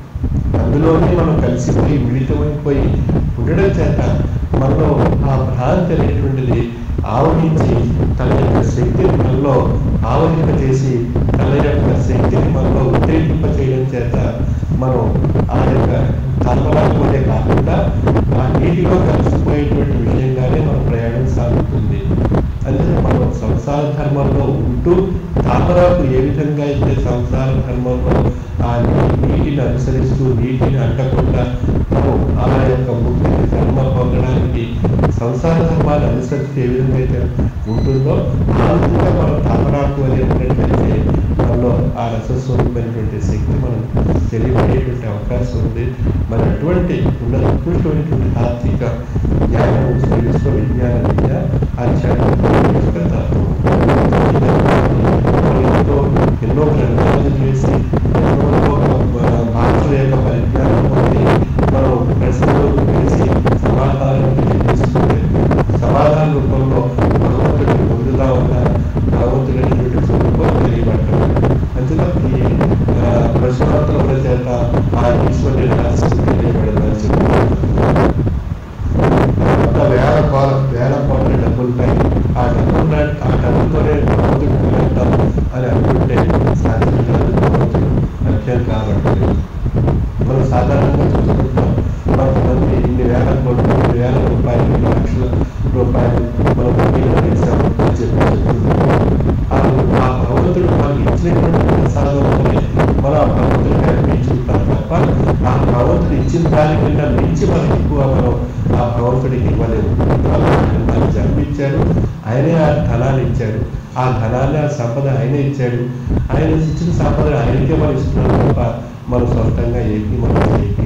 అందులోనే మనం కలిసిపోయి మిళితమైపోయి ఉండడం చేత మనలో ఆ భ్రాంతి అనేటువంటిది ఆవహించి తన యొక్క శక్తిని మనలో ఆవహింప చేసి తన యొక్క శక్తిని మనలో ఉత్తేజింప చేయడం చేత మనం ఆ యొక్క కర్మలతోనే కాకుండా ఆ నీటిలో కలిసిపోయేటువంటి విషయంగానే మన ప్రయాణం సాగుతుంది అంటే మనం సంసార ధర్మంలో ఉంటూ తామరాకు ఏ విధంగా అయితే సంసార ధర్మంలో ఆ నీ- నీటిని అనుసరిస్తూ నీటిని అంటకుండా మనం ఆ యొక్క ముక్తిని ధర్మ పొందడానికి సంసార ధర్మాన్ని అనుసరిస్తే ఏ విధంగా అయితే ఉంటుందో ఆ విధంగా మనం తామరాకు అని ఉన్నట్లయితే మనలో ఆ రసస్వరూపమైనటువంటి శక్తి మనం తెలియబడేటువంటి అవకాశం ఉంది మరి అటువంటి ఉన్న ఉత్కృష్టమైనటువంటి తాత్విక జ్ఞానం శ్రీ విశ్వ విజ్ఞాన విద్య ఆధ్యాత్మిక తత్వం మనం ఎంతో ఎన్నో గ్రంథాలు చేసి ఎన్నో ఆ, భాషల యొక్క పరిజ్ఞానం పొంది మనం ప్రశ్నలు వేసి సమాధానం తీసుకుంటే సమాధాన రూపంలో భగవంతుడిని పొందుతా ఉన్న భగవంతుడైనటువంటి స్వరూపం తెలియబడటం అందులో ఈ ఆ, ప్రశ్నార్థుల చేత ఆ ఈశ్వరుని రహస్యం తెలియబడదని చెప్తున్నారు అంత వేల కోల వేల కోట్ల డబ్బులున్నాయి ఆ డబ్బులు ఆ డబ్బులతోనే భగవంతుడు వెళ్తాం అని అనుకుంటే సాధ్యం కాదు భగవంతుడు అత్యం కాబట్టి మనం సాధారణంగా చూసుకుంటాం కొంతమంది ఇన్ని వేల కోట్లు ఇన్ని వేల రూపాయలు ఇన్ని లక్షల రూపాయలు మనం వడ్డీలో వేసాము అని చెప్పి చెప్తున్నాం ఆ ఆ భగవంతుడు మనకి ఇచ్చినటువంటి ప్రసాదంలోనే మనం ఆ భగవంతుడిని అర్పించుకుంటాం తప్ప ఆ భగవంతుడు ఇచ్చిన దానికన్నా మించి మనకి ఎక్కువ మనం ఆ భగవంతుడికి ఇవ్వలేము మనం జన్మించాడు ఆయనే ఆ ధనాన్ని ఇచ్చాడు ఆ ధనాన్ని ఆ సంపద ఆయనే ఇచ్చాడు ఆయన ఇచ్చిన సంపద ఆయనకే మనం ఇస్తున్నాం తప్ప మన సొంతంగా ఏపీ మనం ఏపీ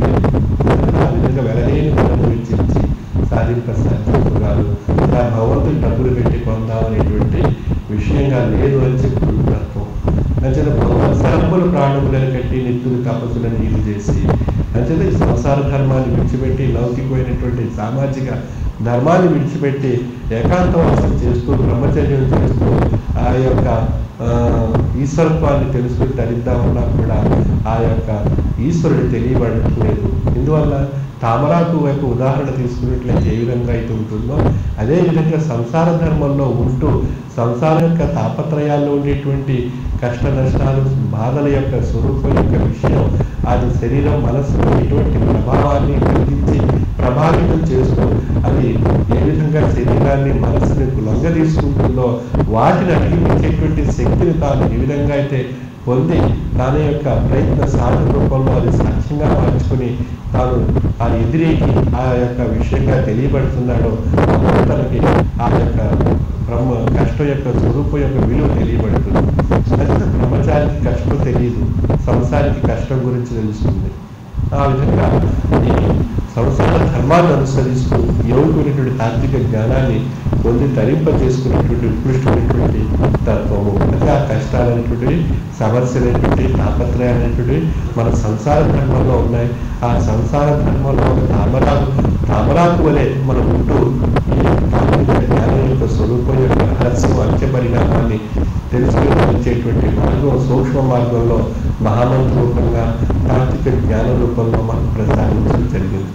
ఆ విధంగా వెలలేని ధనము ఇచ్చి సాధింప సాధ్యము ఆ భగవంతుని డబ్బులు పెట్టి పొందామనేటువంటి విషయంగా లేదు అని చెప్పుకుంటున్నాం అంచేత భగవత్ సర్వములు ప్రాణములను కట్టి నిత్యులు తపస్సులను నీరు చేసి అంచేత ఈ సంసార ధర్మాన్ని విడిచిపెట్టి లౌకికమైనటువంటి సామాజిక ధర్మాన్ని విడిచిపెట్టి ఏకాంతవాసం చేస్తూ బ్రహ్మచర్యం చేస్తూ ఆ యొక్క ఆ, ఈశ్వరత్వాన్ని తెలుసుకుని ధరిద్దామన్నా కూడా ఆ యొక్క ఈశ్వరుడు తెలియబడట్లేదు ఇందువల్ల తామరాకు వైపు ఉదాహరణ తీసుకున్నట్లయితే ఏ విధంగా అయితే ఉంటుందో అదే విధంగా సంసార ధర్మంలో ఉంటూ సంసారం యొక్క తాపత్రయాల్లో ఉండేటువంటి కష్ట నష్టాలు బాధల యొక్క స్వరూపం యొక్క విషయం అది శరీరం మనస్సులో ఎటువంటి ప్రభావాన్ని కలిగించి ప్రభావితం చేస్తూ అది ఏ విధంగా శరీరాన్ని మనస్సుని లొంగ తీసుకుంటుందో వాటిని అధిగమించేటువంటి శక్తిని తాను ఏ విధంగా అయితే పొంది తన యొక్క ప్రయత్న సాధన రూపంలో అది సాక్ష్యంగా మార్చుకుని తాను ఆ ఎదిరికి ఆ యొక్క విషయంగా తెలియబడుతున్నాడో అప్పుడు తనకి ఆ యొక్క బ్రహ్మ కష్టం యొక్క స్వరూపం యొక్క విలువ తెలియబడుతుంది అయితే బ్రహ్మచారికి కష్టం తెలియదు సంసారికి కష్టం గురించి తెలుస్తుంది ఆ విధంగా ఈ సంసార ధర్మాన్ని అనుసరిస్తూ యోగుకునేటువంటి తాత్విక జ్ఞానాన్ని పొంది తరింప చేసుకునేటువంటి ఉత్కృష్టమైనటువంటి తత్వము అంటే ఆ కష్టాలనేటువంటివి సమస్యలైనటువంటి తాపత్రయాలనేటువంటివి మన సంసార ధర్మంలో ఉన్నాయి ఆ సంసార ధర్మంలో ఒక తామరాకు తామరాకు వలె మనం ఉంటూ ఈ తాత్విక జ్ఞానం యొక్క స్వరూపం యొక్క రహస్యం అంత్య పరిణామాన్ని తెలుసుకుని వచ్చేటువంటి మార్గం సూక్ష్మ మార్గంలో మహామంత్ర రూపంగా తాత్విక జ్ఞాన రూపంలో మనకు ప్రసాదించడం జరిగింది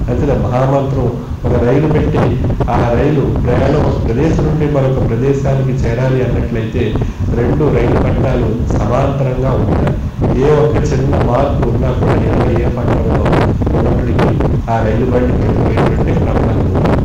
అయితే మహామంత్రం ఒక రైలు పెట్టి ఆ రైలు ప్రయాణం ఒక ప్రదేశం నుండి మరొక ప్రదేశానికి చేరాలి అన్నట్లయితే రెండు రైలు పట్టాలు సమాంతరంగా ఉంటాయి ఏ ఒక్క చిన్న మార్పు ఉన్నా కూడా ఏ ఏ పట్టణంలో ఉన్నప్పటికీ ఆ రైలు బండి వెళ్ళిపోయేటువంటి క్రమాలు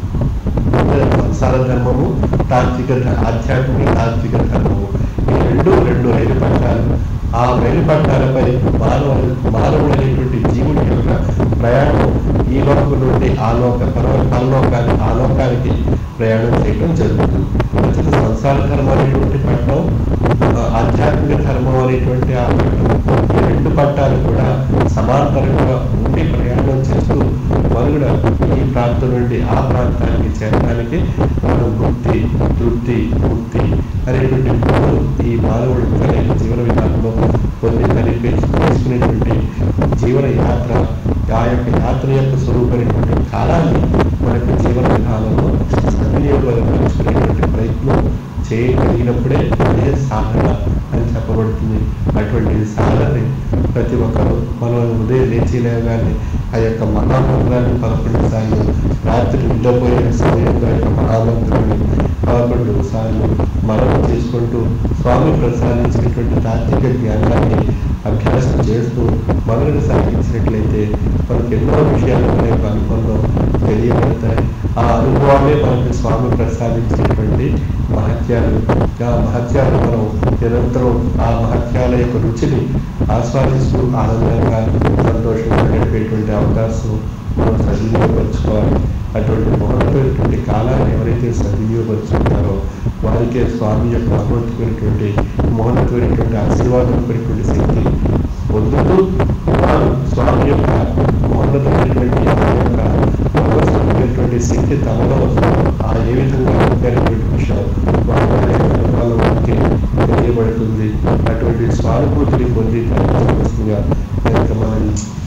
సంసార ధర్మము తాత్విక ధ- ఆధ్యాత్మిక తాత్విక ధర్మము ఈ రెండు రెండు రైలు పట్టాలు ఆ రైలు పట్టాలపై మానవ మానవుడైనటువంటి జీవుడి యొక్క ప్రయాణం ఈ లోకం నుండి ఆ లోక పర- పరలోకానికి ఆ లోకానికి ప్రయాణం చేయడం జరుగుతుంది అయితే సంసార ధర్మం అనేటువంటి పట్టణం ఆ, ఆధ్యాత్మిక ధర్మం అనేటువంటి ఆ పట్టణం ఈ రెండు పట్టాలు కూడా సమాంతరంగా ఉండి ప్రయాణం చేస్తూ మనుగడ ఈ ప్రాంతం నుండి ఆ ప్రాంతానికి చేరడానికి మనం ముక్తి తృప్తి ముక్తి అనేటువంటి మూడు ఈ మానవుడు తన యొక్క జీవన విధానంలో కొన్ని కలిపి చేసుకునేటువంటి జీవన యాత్ర ఆ యొక్క యాత్ర యొక్క స్వరూపమైనటువంటి కాలాన్ని మనకు జీవన విధానంలో సద్వినియోగపరుచుకునేటువంటి ప్రయత్నం చేయగలిగినప్పుడే అదే సాధన అని చెప్పబడుతుంది అటువంటి సాధనని ప్రతి ఒక్కరు మనం ఉదయం లేచి లేవగానే ఆ యొక్క మహామంత్రాన్ని పదకొండు సార్లు రాత్రి నిద్రపోయే సమయంలో యొక్క మహామంత్రాన్ని పదకొండు సార్లు మననం చేసుకుంటూ స్వామి ప్రసాదించినటువంటి తాత్విక జ్ఞానాన్ని అభ్యాసం చేస్తూ మనుగడ సాగించినట్లయితే మనకు ఎన్నో విషయాలు మన యొక్క అనుభవంలో తెలియబడతాయి ఆ అనుభవాలే మనకు స్వామి ప్రసాదించినటువంటి మహత్యాలు ఆ మహత్యాలు మనం నిరంతరం ఆ మహత్యాల యొక్క రుచిని ఆస్వాదిస్తూ ఆనందంగా సంతోషంగా గడిపేటువంటి అవకాశం మనం సద్వినియోగపరచుకోవాలి అటువంటి మహోన్నతమైనటువంటి కాలాన్ని ఎవరైతే సద్వినియోగపరుచుకుంటారో వారికే స్వామి యొక్క మహోన్నతమైనటువంటి మహోన్నతమైనటువంటి ఆశీర్వాదమైనటువంటి శక్తి పొందుతూ వారు స్వామి యొక్క మహోన్నతమైనటువంటి ఆ యొక్క భగవత్మైనటువంటి శక్తి తమలో ఆ ఏ విధంగా ఉండేటువంటి విషయం వారి వారి యొక్క అనుభవాల వారికి తెలియబడుతుంది అటువంటి స్వానుభూతిని పొంది తరగతిగా మనం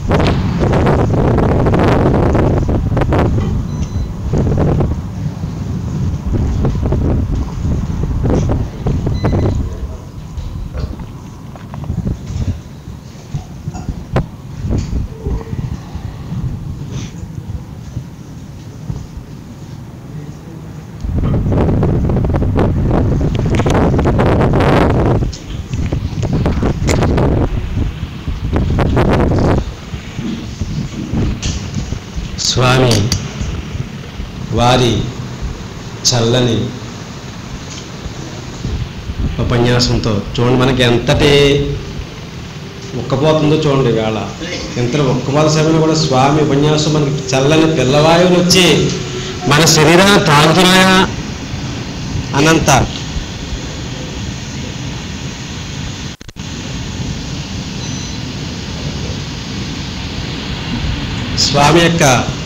స్వామి వారి చల్లని ఉపన్యాసంతో చూడండి మనకి ఎంతటి ఉక్కపోతుందో చూడండి వేళ ఎంత ఉక్కపోత సమయంలో కూడా స్వామి ఉపన్యాసం మనకి చల్లని పిల్లవాయువులు వచ్చి మన శరీరాన్ని తాగుతున్నాయా అనంత స్వామి యొక్క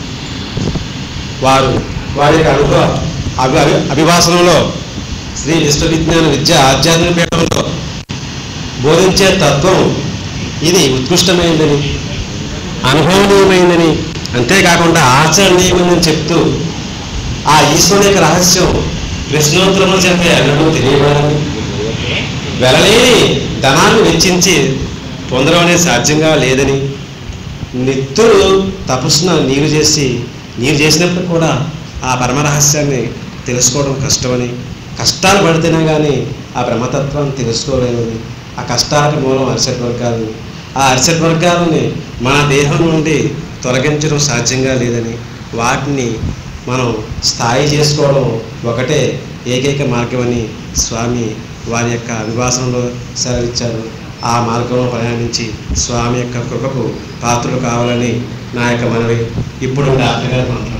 వారు వారి యొక్క అనుభవ అభి అభి- అభిభాషణలో శ్రీ విశ్వవిజ్ఞాన విద్య ఆధ్యాత్మిక పీఠంలో బోధించే తత్వం ఇది ఉత్కృష్టమైందని అనుభవనీయమైందని అంతేకాకుండా ఆచరణీయమైందని చెప్తూ ఆ ఈశ్వరుని యొక్క రహస్యం ప్రశ్నోత్తరములు చెప్పే అన్నడం తెలియబడాలని వెలలేని ధనాన్ని వెచ్చించి పొందడం అనేది సాధ్యంగా లేదని నిత్యులు తపస్సున నీరు చేసి నీరు చేసినప్పుడు కూడా ఆ పరమ రహస్యాన్ని తెలుసుకోవడం కష్టమని కష్టాలు పడితేనే కానీ ఆ బ్రహ్మతత్వాన్ని తెలుసుకోలేమని ఆ కష్టాలకు మూలం అరిసెట్ వర్గాలని ఆ అరిసెట్ వర్గాలని మన దేహం నుండి తొలగించడం సాధ్యంగా లేదని వాటిని మనం స్థాయి చేసుకోవడం ఒకటే ఏకైక మార్గమని స్వామి వారి యొక్క అభిభాషణలో సెలవిచ్చారు ఆ మార్గంలో ప్రయాణించి స్వామి యొక్క కృపకు పాత్రలు కావాలని నా యొక్క మనవి ఇప్పుడు డాక్టర్ గారు మాట్లాడుతున్నారు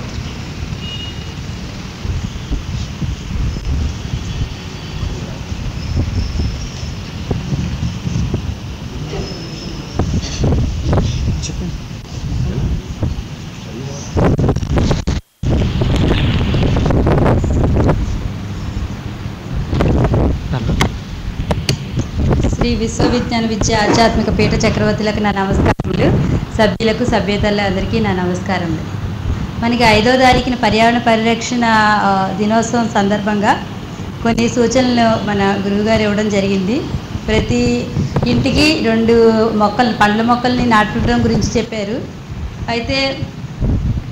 శ్రీ విశ్వవిజ్ఞాన విద్య ఆధ్యాత్మిక పీఠ చక్రవర్తులకు నా నమస్కారములు సభ్యులకు సభ్యతలు అందరికీ నా నమస్కారములు మనకి ఐదో తారీఖున పర్యావరణ పరిరక్షణ ఆ, దినోత్సవం సందర్భంగా కొన్ని సూచనలు మన గురువుగారు ఇవ్వడం జరిగింది ప్రతి ఇంటికి రెండు మొక్కలు పండ్ల మొక్కల్ని నాటడం గురించి చెప్పారు అయితే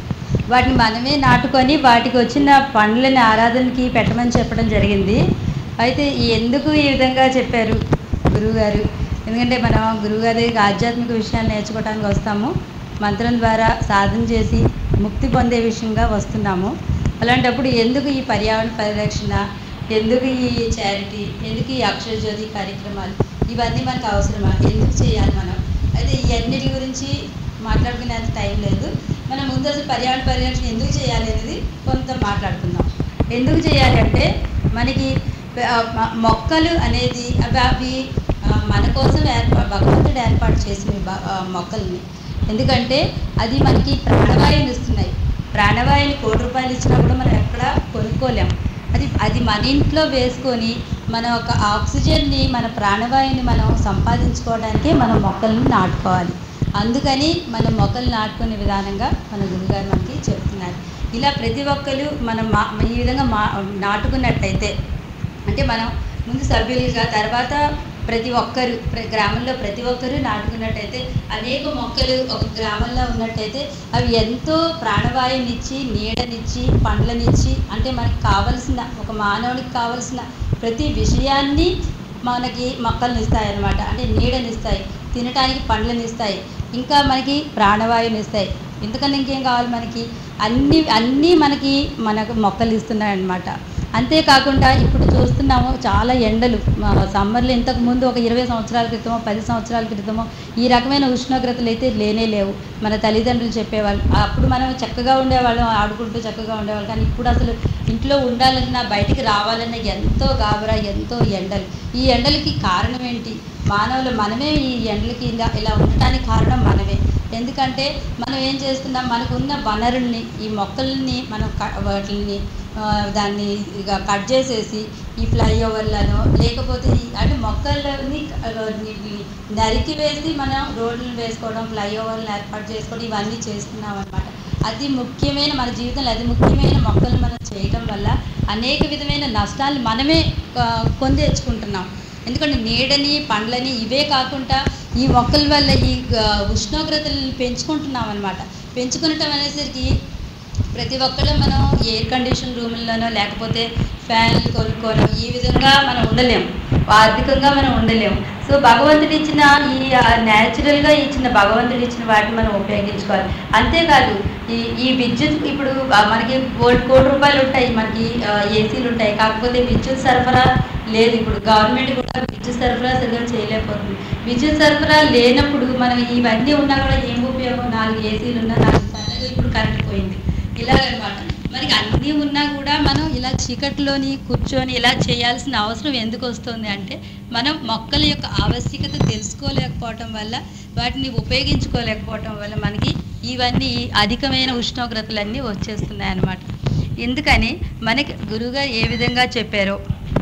వాటిని మనమే నాటుకొని వాటికి వచ్చిన పండ్లని ఆరాధనకి పెట్టమని చెప్పడం జరిగింది అయితే ఈ ఎందుకు ఈ విధంగా చెప్పారు గురువుగారు ఎందుకంటే మనం గురువుగారి దగ్గరికి ఆధ్యాత్మిక విషయాలు నేర్చుకోవడానికి వస్తాము మంత్రం ద్వారా సాధన చేసి ముక్తి పొందే విషయంగా వస్తున్నాము అలాంటప్పుడు ఎందుకు ఈ పర్యావరణ పరిరక్షణ ఎందుకు ఈ చారిటీ ఎందుకు ఈ అక్షర జ్యోతి కార్యక్రమాలు ఇవన్నీ మనకు అవసరమా ఎందుకు చేయాలి మనం అయితే ఈ అన్నిటి గురించి మాట్లాడుకునేంత టైం లేదు మనం ముందు అసలు పర్యావరణ పరిరక్షణ ఎందుకు చేయాలి అనేది కొంత మాట్లాడుకుందాం ఎందుకు చేయాలి అంటే మనకి ఆ, మ- మొక్కలు అనేది అవి అవి ఆ, మన కోసం ఏర్పా భగవంతుడు ఏర్పాటు చేసిన బ- ఆ, మొక్కల్ని ఎందుకంటే అది మనకి ప్రాణవాయువుని ఇస్తున్నాయి ప్రాణవాయువుని కోటి రూపాయలు ఇచ్చినా కూడా మనం ఎక్కడ కొనుక్కోలేం అది అది మన ఇంట్లో వేసుకొని మన ఒక ఆక్సిజన్ని మన ప్రాణవాయువుని మనం సంపాదించుకోవడానికే మనం మొక్కల్ని నాటుకోవాలి అందుకని మనం మొక్కలు నాటుకునే విధానంగా మన గురుగారు మనకి చెప్తున్నారు ఇలా ప్రతి ఒక్కరు మనం మా ఈ విధంగా మా నాటుకున్నట్టయితే అంటే మనం ముందు సభ్యులుగా తర్వాత ప్రతి ఒక్కరు ప్ర- గ్రామంలో ప్రతి ఒక్కరూ నాటుకున్నట్టయితే అనేక మొక్కలు ఒక గ్రామంలో ఉన్నట్టయితే అవి ఎంతో ప్రాణవాయువునిచ్చి నీడనిచ్చి పండ్లనిచ్చి అంటే మనకి కావలసిన ఒక మానవునికి కావలసిన ప్రతి విషయాన్ని మనకి మొక్కలను ఇస్తాయి అన్నమాట అంటే నీడనిస్తాయి తినటానికి పండ్లను ఇస్తాయి ఇంకా మనకి ప్రాణవాయువుని ఇస్తాయి ఇంతకన్నా ఇంకేం కావాలి మనకి అన్ని అన్నీ మనకి మనకు మొక్కలు ఇస్తున్నాయి అన్నమాట అంతేకాకుండా ఇప్పుడు చూస్తున్నాము చాలా ఎండలు మా సమ్మర్లో ఇంతకు ముందు ఒక ఇరవై సంవత్సరాల క్రితమో పది సంవత్సరాల క్రితమో ఈ రకమైన ఉష్ణోగ్రతలు అయితే లేనే లేవు మన తల్లిదండ్రులు చెప్పేవాళ్ళు అప్పుడు మనం చక్కగా ఉండేవాళ్ళం ఆడుకుంటూ చక్కగా ఉండేవాళ్ళం కానీ ఇప్పుడు అసలు ఇంట్లో ఉండాలన్నా బయటికి రావాలన్నా ఎంతో గాబరా ఎంతో ఎండలు ఈ ఎండలకి కారణం ఏంటి మానవులు మనమే ఈ ఎండలకి ఇలా ఇలా ఉండటానికి కారణం మనమే ఎందుకంటే మనం ఏం చేస్తున్నాం మనకున్న వనరుల్ని ఈ మొక్కల్ని మనం క- వాటిని ఆ, దాన్ని ఇక కట్ చేసేసి ఈ ఫ్లైఓవర్లను లేకపోతే ఈ- అంటే మొక్కలని ఆ, ని- నరికి వేసి మనం రోడ్లను వేసుకోవడం ఫ్లైఓవర్లను ఏర్పాటు చేసుకోవడం ఇవన్నీ చేస్తున్నాం అనమాట అతి ముఖ్యమైన మన జీవితంలో అతి ముఖ్యమైన మొక్కలు మనం చేయటం వల్ల అనేక విధమైన నష్టాలు మనమే ఆ, కొని తెచ్చుకుంటున్నాం ఎందుకంటే నీడని పండ్లని ఇవే కాకుండా ఈ మొక్కల వల్ల ఈ ఆ, ఉష్ణోగ్రతలను పెంచుకుంటున్నాం అనమాట పెంచుకునటం అనేసరికి ప్రతి ఒక్కళ్ళు మనం ఎయిర్ కండిషన్ రూముల్లోనో లేకపోతే ఫ్యాన్లు కొనుక్కోవడం ఈ విధంగా మనం ఉండలేం ఆర్థికంగా మనం ఉండలేం సో భగవంతుడు ఇచ్చిన ఈ న్యాచురల్గా ఇచ్చిన భగవంతుడు ఇచ్చిన వాటిని మనం ఉపయోగించుకోవాలి అంతేకాదు ఈ ఈ విద్యుత్ ఇప్పుడు ఆ, మనకి కోటి కోటి రూపాయలు ఉంటాయి మనకి ఆ, ఏసీలు ఉంటాయి కాకపోతే విద్యుత్ సరఫరా లేదు ఇప్పుడు గవర్నమెంట్ కూడా విద్యుత్ సరఫరా సరిగ్గా చేయలేకపోతుంది విద్యుత్ సరఫరా లేనప్పుడు మనం ఇవన్నీ ఉన్నా కూడా ఏం ఉపయోగం నాలుగు ఏసీలు ఉన్నా నాలుగు ఫ్యాన్లు ఇప్పుడు కరెంట్ పోయింది ఇలాగనమాట మనకి అన్నీ ఉన్నా కూడా మనం ఇలా చీకట్లోని కూర్చొని ఇలా చేయాల్సిన అవసరం ఎందుకు వస్తుంది అంటే మనం మొక్కల యొక్క ఆవశ్యకత తెలుసుకోలేకపోవటం వల్ల వాటిని ఉపయోగించుకోలేకపోవటం వల్ల మనకి ఇవన్నీ అధికమైన ఉష్ణోగ్రతలన్నీ వచ్చేస్తున్నాయి అన్నమాట ఎందుకని మనకి గురువుగారు ఏ విధంగా చెప్పారో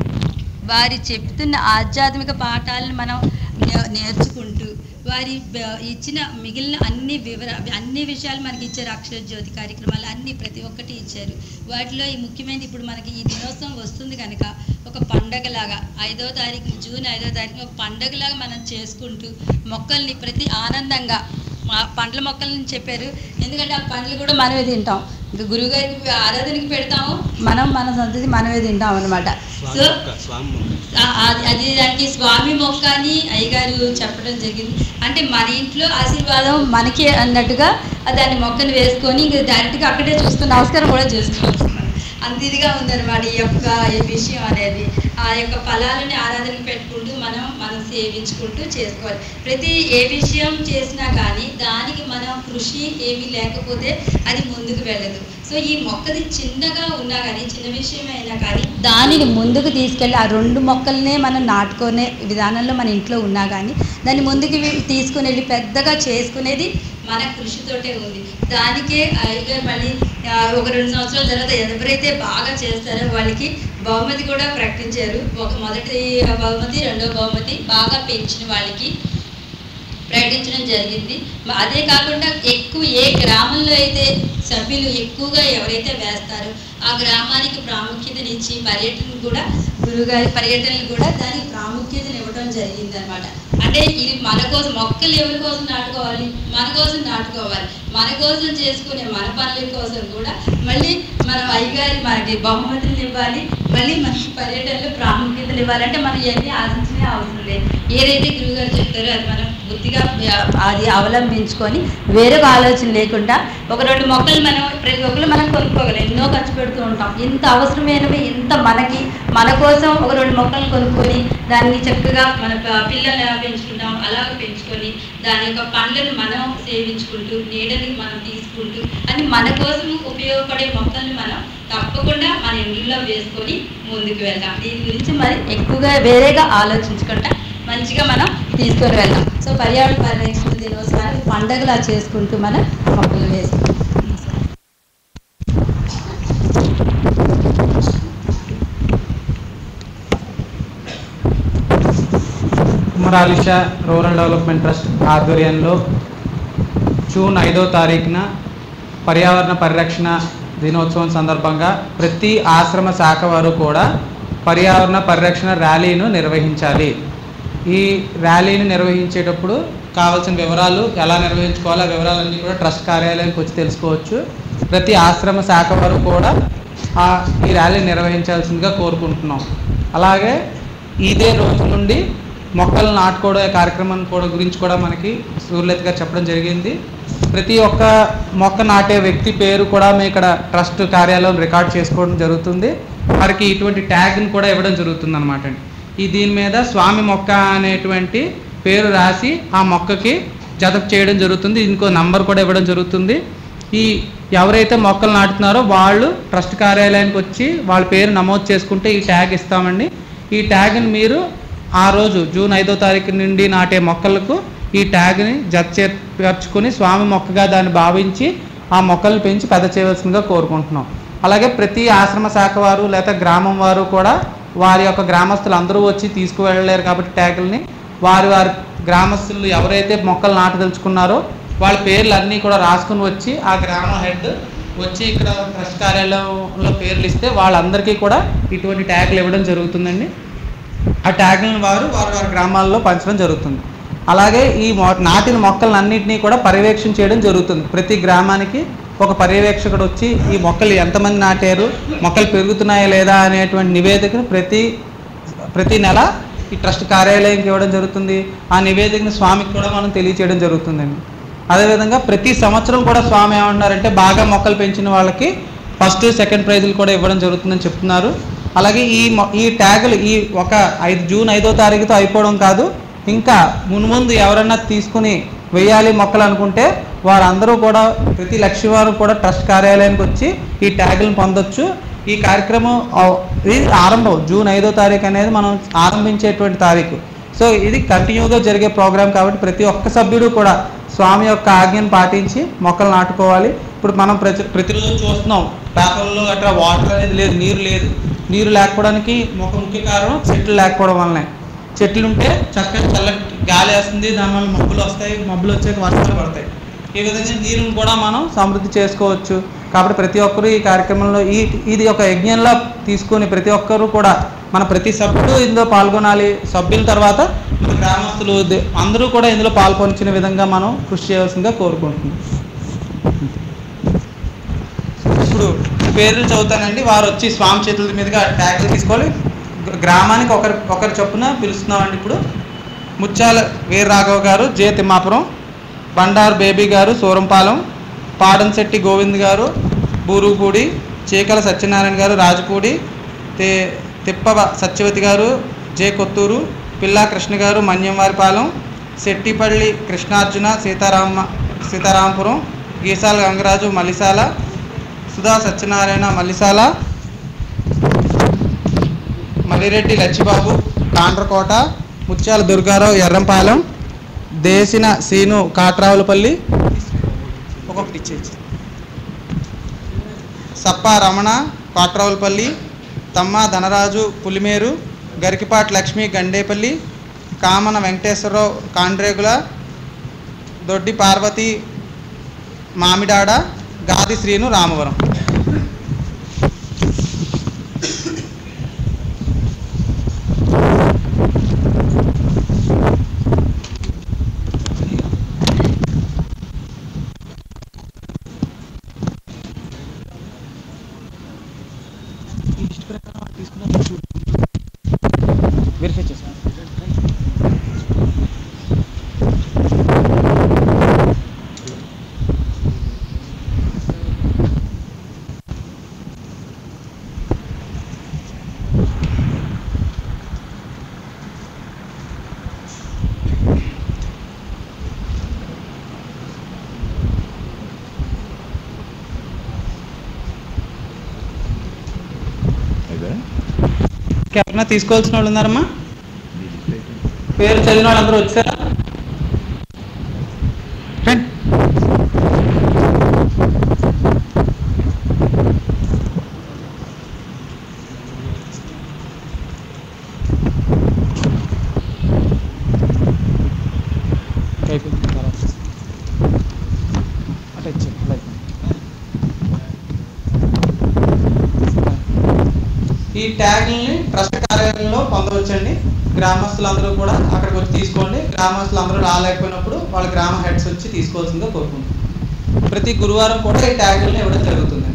వారి చెప్తున్న ఆధ్యాత్మిక పాఠాలను మనం నే- నేర్చుకుంటూ వారి బ- ఇచ్చిన మిగిలిన అన్ని వివర అన్ని విషయాలు మనకి ఇచ్చారు అక్షర జ్యోతి కార్యక్రమాలు అన్ని ప్రతి ఒక్కటి ఇచ్చారు వాటిలో ఈ ముఖ్యమైనది ఇప్పుడు మనకి ఈ దినోత్సవం వస్తుంది కనుక ఒక పండగలాగా ఐదో తారీఖు జూన్ ఐదో తారీఖు ఒక పండగలాగా మనం చేసుకుంటూ మొక్కల్ని ప్రతి ఆనందంగా మా పండ్ల మొక్కలని చెప్పారు ఎందుకంటే ఆ పండ్లు కూడా మనమే తింటాం ఇంకా గురువుగారికి ఆరాధనకి పెడతాము మనం మన సంతతి మనమే తింటాం అనమాట సో ఆ- అది అది దానికి స్వామి మొక్క అని అయ్యగారు చెప్పడం జరిగింది అంటే మన ఇంట్లో ఆశీర్వాదం మనకే అన్నట్టుగా ఆ దాన్ని మొక్కను వేసుకొని ఇంక డైరెక్ట్గా అక్కడే చూస్తూ నమస్కారం కూడా చేసుకోవచ్చు అంత ఇదిగా ఉందన్నమాట ఈ యొక్క ఈ విషయం అనేది ఆ యొక్క ఫలాలని ఆరాధనకి పెట్టుకుంటూ మనం మనం సేవించుకుంటూ చేసుకోవాలి ప్రతి ఏ విషయం చేసినా కానీ దానికి మనం కృషి ఏమీ లేకపోతే అది ముందుకు వెళ్ళదు సో ఈ మొక్కది చిన్నగా ఉన్నా కానీ చిన్న విషయం అయినా కానీ దానిని ముందుకు తీసుకెళ్ళి ఆ రెండు మొక్కల్నే మనం నాటుకునే విధానంలో మన ఇంట్లో ఉన్నా కానీ దాన్ని ముందుకు వె- తీసుకుని వెళ్ళి పెద్దగా చేసుకునేది మన కృషితోటే ఉంది దానికే అయ్యగారు మళ్ళీ ఆ, ఒక రెండు సంవత్సరాల తర్వాత ఎవరైతే బాగా చేస్తారో వాళ్ళకి బహుమతి కూడా ప్రకటించారు ఒక మొదటి బహుమతి రెండో బహుమతి బాగా పెంచిన వాళ్ళకి ప్రకటించడం జరిగింది మ- అదే కాకుండా ఎక్కువ ఏ గ్రామంలో అయితే సభ్యులు ఎక్కువగా ఎవరైతే వేస్తారో ఆ గ్రామానికి ప్రాముఖ్యతనిచ్చి పర్యటన కూడా గురుగారి పర్యటనలు కూడా దానికి ప్రాముఖ్యతను ఇవ్వడం జరిగింది అనమాట అంటే ఇది మన కోసం మొక్కలు ఎవరి కోసం నాటుకోవాలి మన కోసం నాటుకోవాలి మన కోసం చేసుకునే మన పనుల కోసం కూడా మళ్ళీ మనం అయ్యగారి మనకి బహుమతులు ఇవ్వాలి మళ్ళీ మనకి పర్యటనలో ప్రాముఖ్యతలు ఇవ్వాలంటే మనం ఇవన్నీ ఆశించనే అవసరం లేదు ఏదైతే గురువుగారు చెప్తారో అది మనం బుద్ధిగా అది అవలంబించుకొని వేరొక ఆలోచన లేకుండా ఒక రెండు మొక్కలు మనం ప్రతి ఒక్కరు మనం కొనుక్కోగలం ఎన్నో ఖర్చు పెడుతూ ఉంటాం ఎంత అవసరమైనవి ఎంత మనకి మన కోసం ఒక రెండు మొక్కలు కొనుక్కొని దాన్ని చక్కగా మన ప- పిల్లల్ని ఎలా పెంచుకుంటాం అలా పెంచుకొని దాని యొక్క పండ్లను మనం సేవించుకుంటూ నీడని మనం తీసుకుంటూ అని మన కోసం ఉపయోగపడే మొక్కల్ని మనం తప్పకుండా మన ఇంట్లో వేసుకొని ముందుకు వెళ్దాం దీని గురించి మరి ఎక్కువగా వేరేగా ఆలోచించకుండా మంచిగా మనం తీసుకొని వెళ్దాం సో పర్యావరణ పరిరక్షణ దినోత్సవాన్ని పండగలా చేసుకుంటూ మనం మొక్కలు వేసుకుంటాం కుమరాలిష రూరల్ డెవలప్మెంట్ ట్రస్ట్ ఆధ్వర్యంలో జూన్ ఐదో తారీఖున పర్యావరణ పరిరక్షణ దినోత్సవం సందర్భంగా ప్రతి ఆశ్రమ శాఖ వారు కూడా పర్యావరణ పరిరక్షణ ర్యాలీను నిర్వహించాలి ఈ ర్యాలీని నిర్వహించేటప్పుడు కావాల్సిన వివరాలు ఎలా నిర్వహించుకోవాలో ఆ వివరాలన్నీ కూడా ట్రస్ట్ కార్యాలయానికి వచ్చి తెలుసుకోవచ్చు ప్రతి ఆశ్రమ శాఖ వారు కూడా ఆ ఈ ర్యాలీ నిర్వహించాల్సిందిగా కోరుకుంటున్నాం అలాగే ఇదే రోజు నుండి మొక్కలు నాటుకోవడం కార్యక్రమం కూడా గురించి కూడా మనకి సూర్యలత గారు చెప్పడం జరిగింది ప్రతి ఒక్క మొక్క నాటే వ్యక్తి పేరు కూడా మేము ఇక్కడ ట్రస్ట్ కార్యాలయం రికార్డ్ చేసుకోవడం జరుగుతుంది వారికి ఇటువంటి ట్యాగ్ని కూడా ఇవ్వడం జరుగుతుంది అనమాట ఈ దీని మీద స్వామి మొక్క అనేటువంటి పేరు రాసి ఆ మొక్కకి జత చేయడం జరుగుతుంది ఇంకో నంబర్ కూడా ఇవ్వడం జరుగుతుంది ఈ ఎవరైతే మొక్కలు నాటుతున్నారో వాళ్ళు ట్రస్ట్ కార్యాలయానికి వచ్చి వాళ్ళ పేరు నమోదు చేసుకుంటే ఈ ట్యాగ్ ఇస్తామండి ఈ ట్యాగ్ని మీరు ఆ రోజు జూన్ ఐదో తారీఖు నుండి నాటే మొక్కలకు ఈ ట్యాగ్ని జత చేర్చుకుని స్వామి మొక్కగా దాన్ని భావించి ఆ మొక్కలను పెంచి పెద్ద చేయవలసిందిగా కోరుకుంటున్నాం అలాగే ప్రతి ఆశ్రమ శాఖ వారు లేదా గ్రామం వారు కూడా వారి యొక్క గ్రామస్తులు అందరూ వచ్చి తీసుకువెళ్ళలేరు కాబట్టి ట్యాగుల్ని వారి వారి గ్రామస్తులు ఎవరైతే మొక్కలు నాటదలుచుకున్నారో వాళ్ళ పేర్లు అన్నీ కూడా రాసుకుని వచ్చి ఆ గ్రామ హెడ్ వచ్చి ఇక్కడ ట్రస్ట్ కార్యాలయంలో పేర్లు ఇస్తే వాళ్ళందరికీ కూడా ఇటువంటి ట్యాగులు ఇవ్వడం జరుగుతుందండి ఆ ట్యాగులను వారు వారి వారి గ్రామాల్లో పంచడం జరుగుతుంది అలాగే ఈ మొ నాటిన మొక్కలన్నింటినీ కూడా పర్యవేక్షణ చేయడం జరుగుతుంది ప్రతి గ్రామానికి ఒక పర్యవేక్షకుడు వచ్చి ఈ మొక్కలు ఎంతమంది నాటారు మొక్కలు పెరుగుతున్నాయా లేదా అనేటువంటి నివేదికను ప్రతి ప్రతి నెల ఈ ట్రస్ట్ కార్యాలయంకి ఇవ్వడం జరుగుతుంది ఆ నివేదికను స్వామికి కూడా మనం తెలియచేయడం జరుగుతుందండి అదేవిధంగా ప్రతి సంవత్సరం కూడా స్వామి ఏమంటున్నారంటే బాగా మొక్కలు పెంచిన వాళ్ళకి ఫస్ట్ సెకండ్ ప్రైజులు కూడా ఇవ్వడం జరుగుతుందని చెప్తున్నారు అలాగే ఈ మొ- ఈ ట్యాగులు ఈ ఒక ఐదు జూన్ ఐదో తారీఖుతో అయిపోవడం కాదు ఇంకా మున్ముందు ఎవరన్నా తీసుకుని వెయ్యాలి మొక్కలు అనుకుంటే వారందరూ కూడా ప్రతి లక్షవారం కూడా ట్రస్ట్ కార్యాలయానికి వచ్చి ఈ ట్యాగులను పొందొచ్చు ఈ కార్యక్రమం ఆ- ఇది ఆరంభం జూన్ ఐదో తారీఖు అనేది మనం ఆరంభించేటువంటి తారీఖు సో ఇది కంటిన్యూగా జరిగే ప్రోగ్రామ్ కాబట్టి ప్రతి ఒక్క సభ్యుడు కూడా స్వామి యొక్క ఆజ్ఞను పాటించి మొక్కలు నాటుకోవాలి ఇప్పుడు మనం ప్రతి ప్రతిరోజు చూస్తున్నాం పేపర్లో అట్లా వాటర్ అనేది లేదు నీరు లేదు నీరు లేకపోవడానికి ఒక ముఖ్య కారణం చెట్లు లేకపోవడం వల్లనే చెట్లు ఉంటే చక్కగా చల్లటి గాలి వేస్తుంది దానివల్ల మబ్బులు వస్తాయి మబ్బులు వచ్చాక వర్షాలు పడతాయి ఈ విధంగా నీరుని కూడా మనం సమృద్ధి చేసుకోవచ్చు కాబట్టి ప్రతి ఒక్కరూ ఈ కార్యక్రమంలో ఈ ఇది ఒక యజ్ఞంలా తీసుకొని ప్రతి ఒక్కరూ కూడా మన ప్రతి సభ్యుడు ఇందులో పాల్గొనాలి సభ్యుల తర్వాత మన గ్రామస్తులు దే- అందరూ కూడా ఇందులో పాల్పొంచిన విధంగా మనం కృషి చేయవలసిందిగా కోరుకుంటున్నాం ఇప్పుడు పేర్లు చదువుతానండి వారు వచ్చి స్వామి చేతుల మీదుగా ట్యాగ్లు తీసుకోవాలి గ్ర- గ్రామానికి ఒకరి ఒకరి చొప్పున పిలుస్తున్నామండి ఇప్పుడు ముత్యాల వీర రాఘవ్ గారు జే తిమ్మాపురం బండారు బేబీ గారు సూరంపాలెం పాడంశెట్టి గోవింద్ గారు బూరుగుపూడి చీకల సత్యనారాయణ గారు రాజపూడి తే తిప్ప సత్యవతి గారు జే కొత్తూరు పిల్లా కృష్ణ గారు మన్యంవారిపాలెం శెట్టిపల్లి కృష్ణార్జున సీతారామ సీతారాంపురం గీసాల గంగరాజు మలిసాల సుధా సత్యనారాయణ మల్లిసాల మల్లిరెడ్డి లచ్చిబాబు కాండ్రకోట ముత్యాల దుర్గారావు ఎర్రంపాలెం దేశిన సీను కాట్రావులపల్లి ఒక్కొక్కటి ఇచ్చేసి సప్ప రమణ కాట్రావులపల్లి తమ్మ ధనరాజు పులిమేరు గరికిపాటి లక్ష్మి గండేపల్లి కామన వెంకటేశ్వరరావు కాండ్రేగుల దొడ్డి పార్వతి మామిడాడ గాది శ్రీను రామవరం వెరిఫై చేసుకోండి ఎవరన్నా తీసుకోవాల్సిన వాళ్ళు ఉన్నారమ్మా పేరు చదివిన వాళ్ళందరూ వచ్చారా రండి. అయిపోయింది తర్వాత. అటు ఇచ్చేయండి, అలా అయిపోయింది. ఈ ట్యాగ్ని ట్రస్ట్ కార్యాలయంలో పొందవచ్చండి గ్రామస్తులందరూ కూడా అక్కడికి వచ్చి తీసుకోండి గ్రామస్తులందరూ రాలేకపోయినప్పుడు వాళ్ళ గ్రామ హెడ్స్ వచ్చి తీసుకోవాల్సిందిగా కోరుకుంటున్నాం ప్రతి గురువారం కూడా ఈ ట్యాగుల్ని ఇవ్వడం జరుగుతుందండి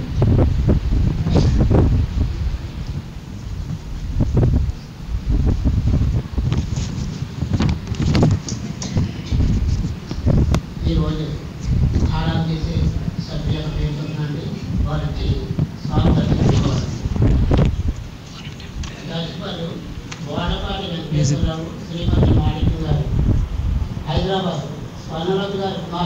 ఈరోజు ఆరాధన చేసే సభ్యులకు పేరుతుందండి వారికి స్వాగతం చెప్పుకోవాలి దర్శకులు బోడపాటి వెంకటేశ్వరరావు శ్రీమతి మాణిక్యం గారు హైదరాబాద్ స్వర్ణలత గారు కుమార్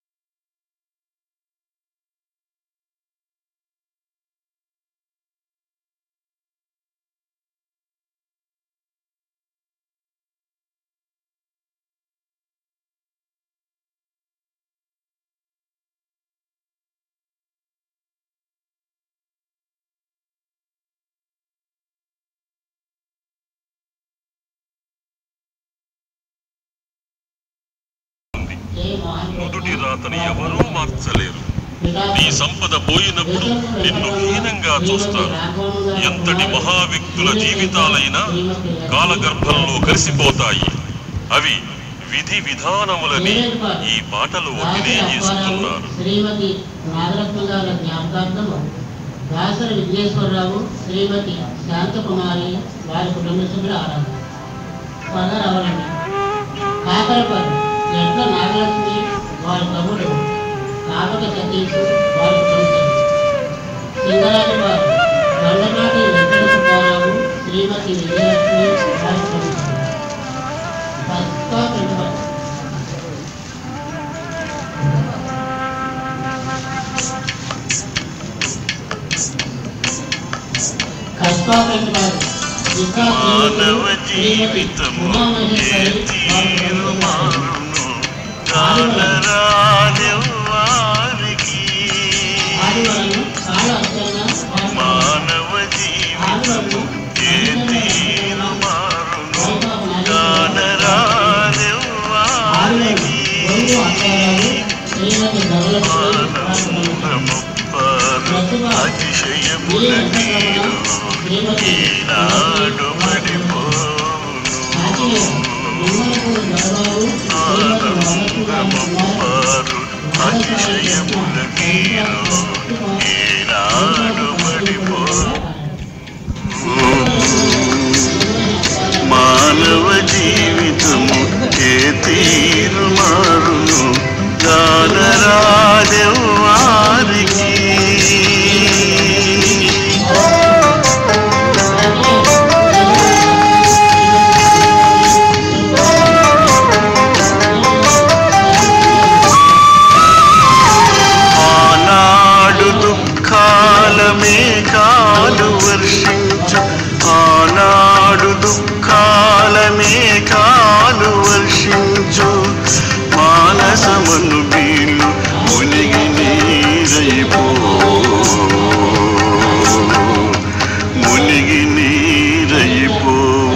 నుదుటి రాతని ఎవరూ మార్చలేరు నీ సంపద పోయినప్పుడు నిన్ను హీనంగా చూస్తారు ఎంతటి మహావ్యక్తుల జీవితాలైనా కాలగర్భంలో కలిసిపోతాయి అవి విధి విధానములని ఈ పాటలు ఒట్టినే చేస్తున్నారు శ్రీమతి నాగరత్న గారి జ్ఞాపకార్థం దాసరి విఘ్నేశ్వరరావు శ్రీమతి శాంతకుమారి వారి కుటుంబ సభ్యుల ఆరాధన త్వరగా రావాలండి కాకరపల్లి ఎట్ల నాగలక్ష్మి వారి తమ్ముడు కాకట సతీష్ వారి కుటుంబ సభ్యులు సింగరాజు వారు దండపాటి వెంకట సుబ్బారావు శ్రీమతి విజయలక్ష్మి వారి కుటుంబ సభ్యులు పస్కా పెంచబడి కస్పా పెంచబడి ఇంకా మానవ జీవితము ఏ తీరు మారును కాలరానివ్వారికి మానవ జీవితము ఏ తీరు మారును కాలరానివ్వారికి మానవులమొప్పారు అతిశయముల నీరు ఈనాడు పడిపోను ఆనందమొప్పారు అతిశయముల నీరు ఈనాడు పడిపోను మానవ జీవితము ఏ తీరు మారును దానరాజవారికి ఆనాడు దుఃఖాలమే కాలు వర్షించు ఆనాడు దుఃఖాలమే కాలు వర్షించు మానసమను వీళ్ళు మునిగి నీరైపో మునిగి నీరైపో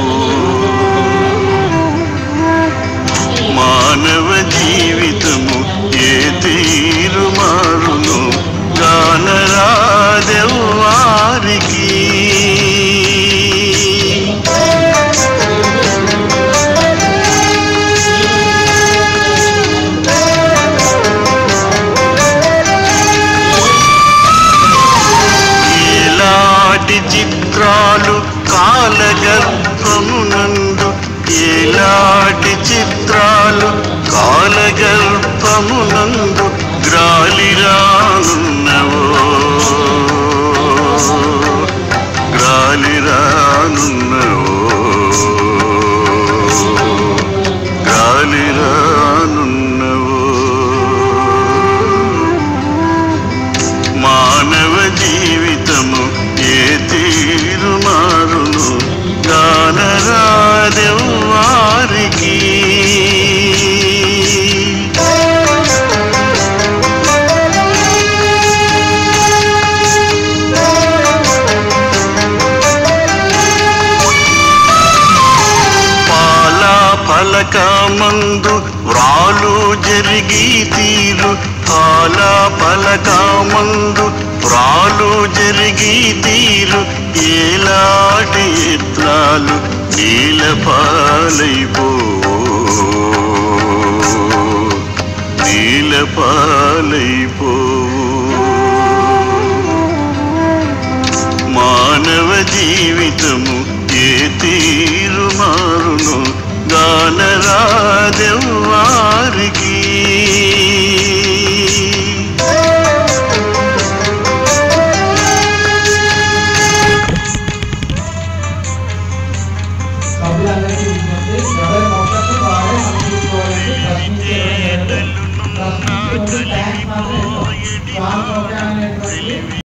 మానవ జీవితము ఏ తీరు మారును గానరాదెవ్వారికి ఎలాంటి చిత్రాలు కా కాలగర్భమునందు ఏలాటి చిత్రాలు కాలగర్భమునందు గ్రాలిరానున్నవో గ్రాలిరానున్నవో గాలిరానున్నవో మానవ జీవితము ఏ తీరు మారును గానరాదెవ్వారికి పాలా ఫలకమందు వ్రాలు జరిగి తీరు పాలా ఫలకమందు వ్రాలు జరిగి తీరు ఏలాటి ఎత్నాలు నీల పాలైపో నీల పాలైపో మానవ జీవితము ఏ తీరు మారును గానరాదెవ్వారికి సభ్యులందరికీ విజ్ఞప్తి ఎవరి మౌఖాన్ని వారే సమకూర్చుకోవాలంటే ప్రశ్నించే ప్రశ్నించే ముందు ట్యాంక్స్ మాత్రం స్వామి మౌఖాన్ని